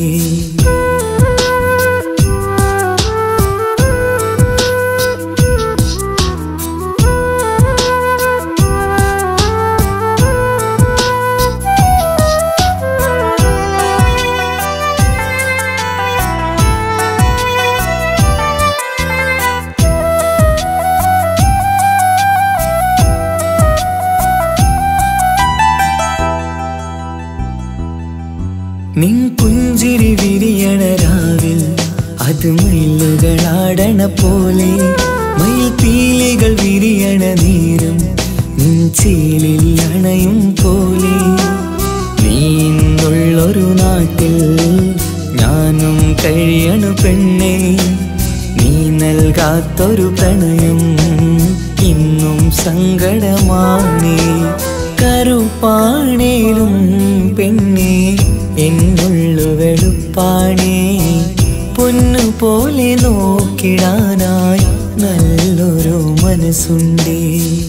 നിൻ പുഞ്ചിരി വിരിയണ രാവിൽ അത് മയിലുകളാടണ പോലെ മയിൽ പീലികൾ വിരിയണ നേരം നിൻ ചേലിൽ അണയും പോലെ നീ ഇന്നുള്ളൊരു നാട്ടിൽ ഞാനും കഴിയണു പെണ്ണേ നീ നൽകാത്തൊരു പ്രണയം ഇന്നും സങ്കടമാണേ കറുപ്പാണേലും പെണ്ണേ എന്നുള്ളു വെളുപ്പാണേ പൊന്നു പോലെ നോക്കിടാനായി നല്ലൊരു മനസ്സുണ്ടേ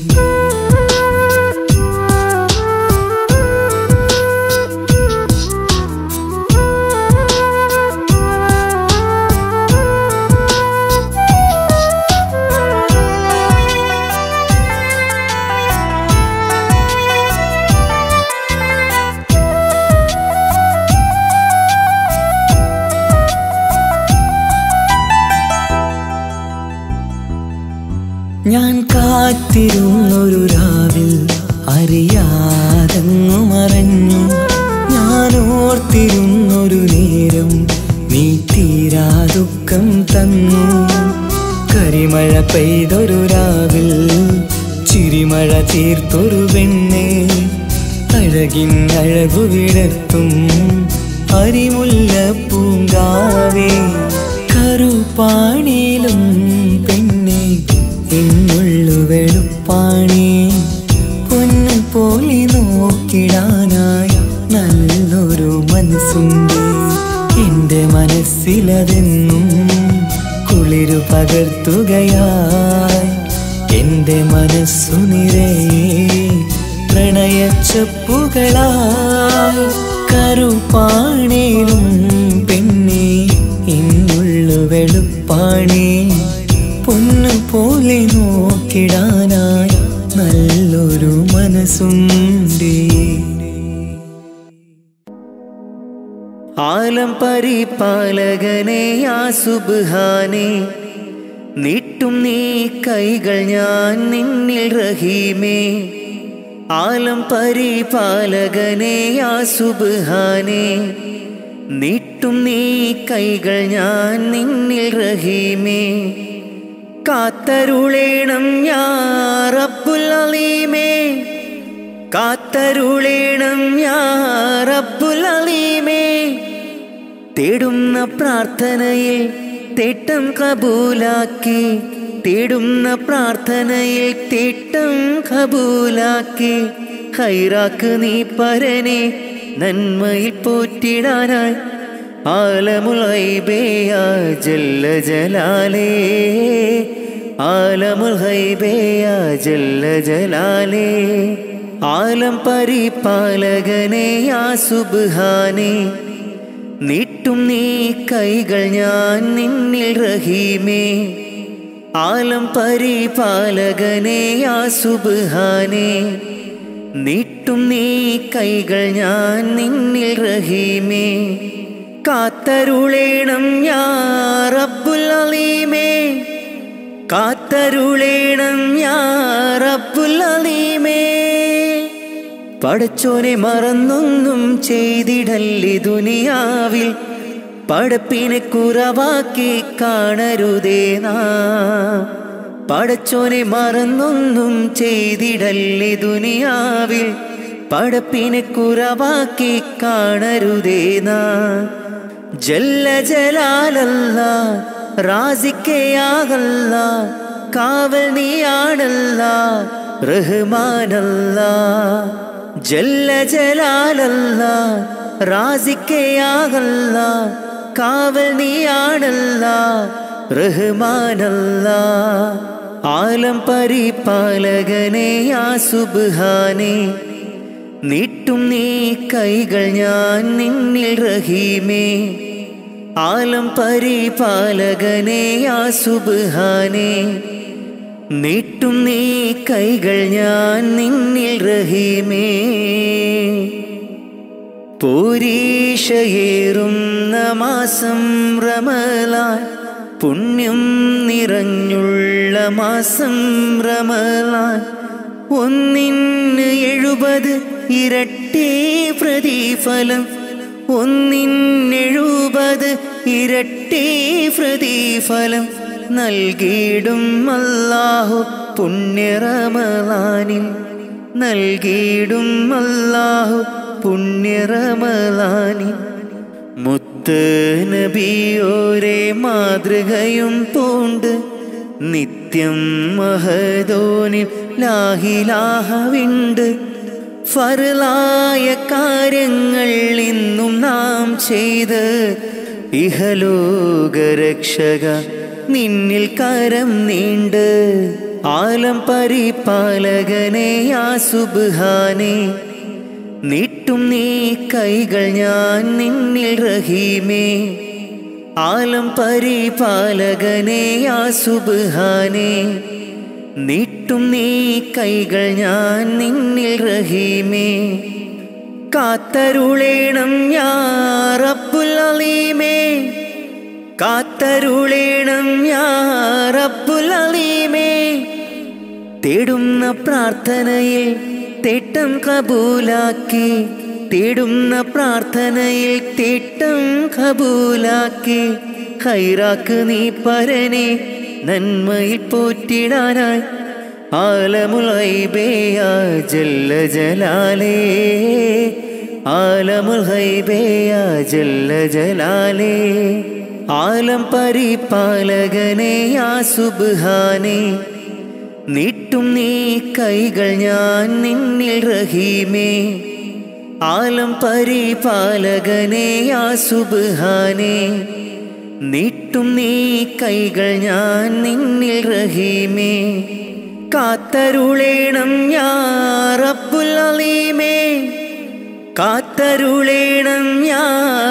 ഞാൻ കാത്തിരുന്നൊരു രാവിൽ അറിയാതങ്ങു മറഞ്ഞു ഞാൻ ഓർത്തിരുന്നൊരു നേരം നീ തീരാ ദുഃഖം തന്നു കരിമഴ പെയ്തൊരു രാവിൽ ചിരിമഴ തീർത്തൊരു പെണ്ണെ അഴകിൻ അഴകു വിടത്തും അരിമുല്ല പൂങ്കാവേ കറുപ്പാണേലും പെണ്ണെ എന്നുള്ളു വെളുപ്പാണേ പൊന്നു പോലെ നോക്കിടാനായി നല്ലൊരു മനസ്സുണ്ട് എന്റെ മനസ്സിലതെന്നും കുളിരു പകർത്തുകയായി എന്റെ മനസ്സു നിറയെ പ്രണയച്ചപ്പുകളായി കറുപ്പാണേലും പെണ്ണേ ഇന്നുള്ളു വെളുപ്പാണേ പൊന്നു പോലെ നോക്കിടാനായി നല്ലൊരു മനസ്സുണ്ടേ ആലം പരിപാലകനെ ആ സുബ്ഹാനെ നീട്ടും നീ കൈകൾ ഞാൻ നിന്നിൽ റഹീമേ ആലം പരിപാലകനെ ആ സുബ്ഹാനെ നീട്ടും നീ കൈകൾ ഞാൻ നിന്നിൽ റഹീമേ കാത്തരുളേണം ഞാ റബ്ബുൽ അലീമേ കാത്തരുളേണം ഞാ റബ്ബുൽ അലീമേ തേടുന്ന പ്രാർത്ഥനയിൽ തേട്ടം കബൂലാക്കി തേടുന്ന പ്രാർത്ഥനയിൽ തേട്ടം കബൂലാക്കി ഹൈറാക്ക് നീ പരനെ നന്മയിൽ പോറ്റിടാനായി ആലമുൽ ഹൈബേയ ജല്ല ജലാലേ ആലമുൽ ഹൈബേയ ജല്ല ജലാലേ ആലം പരിപാലകനെ ആ സുബ്ഹാനെ നീട്ടും നീ കൈകൾ ഞാൻ നിന്നിൽ റഹീമേ ആലം പരിപാലകനെ ആ സുബ്ഹാനെ നീട്ടും നീ കൈകൾ ഞാൻ നിന്നിൽ റഹീമേ കാത്തരുളേണം ഞാ റബ്ബുൽ അലീമേ കാത്തരുളേണം ഞാ റബ്ബുൽ അലീമേ പടച്ചോനെ മറന്നൊന്നും ചെയ്തിടല്ലേ ദുനിയാവിൽ പടപ്പിനെ കുറവാക്കി കാണരുതേ നാ പടച്ചോനെ മറന്നൊന്നും ചെയ്തിടല്ലേ ദുനിയാവിൽ പടപ്പിനെ കുറവാക്കി കാണരുതേ നാ ജല്ല ജലാലല്ല റാസിക്കയാകല്ല കാവൽ നീയാണല്ല റഹ്മാനല്ല ജല്ല ജലാലല്ല റാസിക്കയാകല്ല കാവൽ നീയാണല്ല റഹ്മാനല്ല ആലം പരിപാലകനെ യാ സുബ്ഹാനെ നീട്ടും നീ കൈകൾ ഞാൻ നിന്നിൽ റഹീമേ ആലം പരിപാലകനെ യാ സുബ്ഹാനെ നീട്ടും നീ കൈകൾ ഞാൻ നിന്നിൽ റഹീമേ പൂരീഷയേറുന്ന മാസം റമലാൻ പുണ്യം നിറഞ്ഞുള്ള മാസം റമലാൻ ഒന്നിന് എഴുപത് ഇരട്ടി പ്രതിഫലം ഒന്നിനെഴുപത് ഇരട്ടി പ്രതിഫലം നൽകിയിടും അല്ലാഹു പുണ്യറമലാനിൽ നൽകിയിടും അല്ലാഹു പുണ്യറമലാനിൽ മുത്ത് നബിയോരെ മാതൃകയും പൂണ്ട് നിത്യം മഹദോനിൽ ലാഹിലാഹവിണ്ട് ഫറലായ കാര്യങ്ങൾ ഇന്നും നാം ചെയ്ത് ഇഹലോകരക്ഷക നിന്നിൽ കരം നീണ്ട് ആലം പരിപാലകനെ യാ സുബ്ഹാനെ നീട്ടും നീ കൈകൾ ഞാൻ നിന്നിൽ റഹീമേ ആലം പരിപാലകനെ യാ സുബ്ഹാനെ നീട്ടും നീ കൈകൾ ഞാൻ നിന്നിൽ റഹീമേ കാത്തരുളേണം ഞാ റബ്ബുൽ അലീമേ കാത്തരുളേണം ഞാ റബ്ബുൽ അലീമേ തേടുന്ന പ്രാർത്ഥനയിൽ തേട്ടം കബൂലാക്കി തേടുന്ന പ്രാർത്ഥനയിൽ തേട്ടം കബൂലാക്കി ഹൈറാക്ക് നീ പരനെ നന്മയിൽ പോറ്റിടാനായി ആലമുൽ ഹൈബേയ ജല്ല ജലാലേ ആലമുൽ ഹൈബേയ ജല്ല ജലാലേ ആലം പരിപാലകനെ യാ സുബ്ഹാനെ നീട്ടും നീ കൈകൾ ഞാൻ നിന്നിൽ റഹീമേ ആലം പരിപാലകനെ യാ സുബ്ഹാനെ നീട്ടും നീ കൈകൾ ഞാൻ നിന്നിൽ റഹീമേ കാത്തരുളേണം ഞാ റബ്ബുൽ അലീമേ കാത്തരുളേണം ഞാ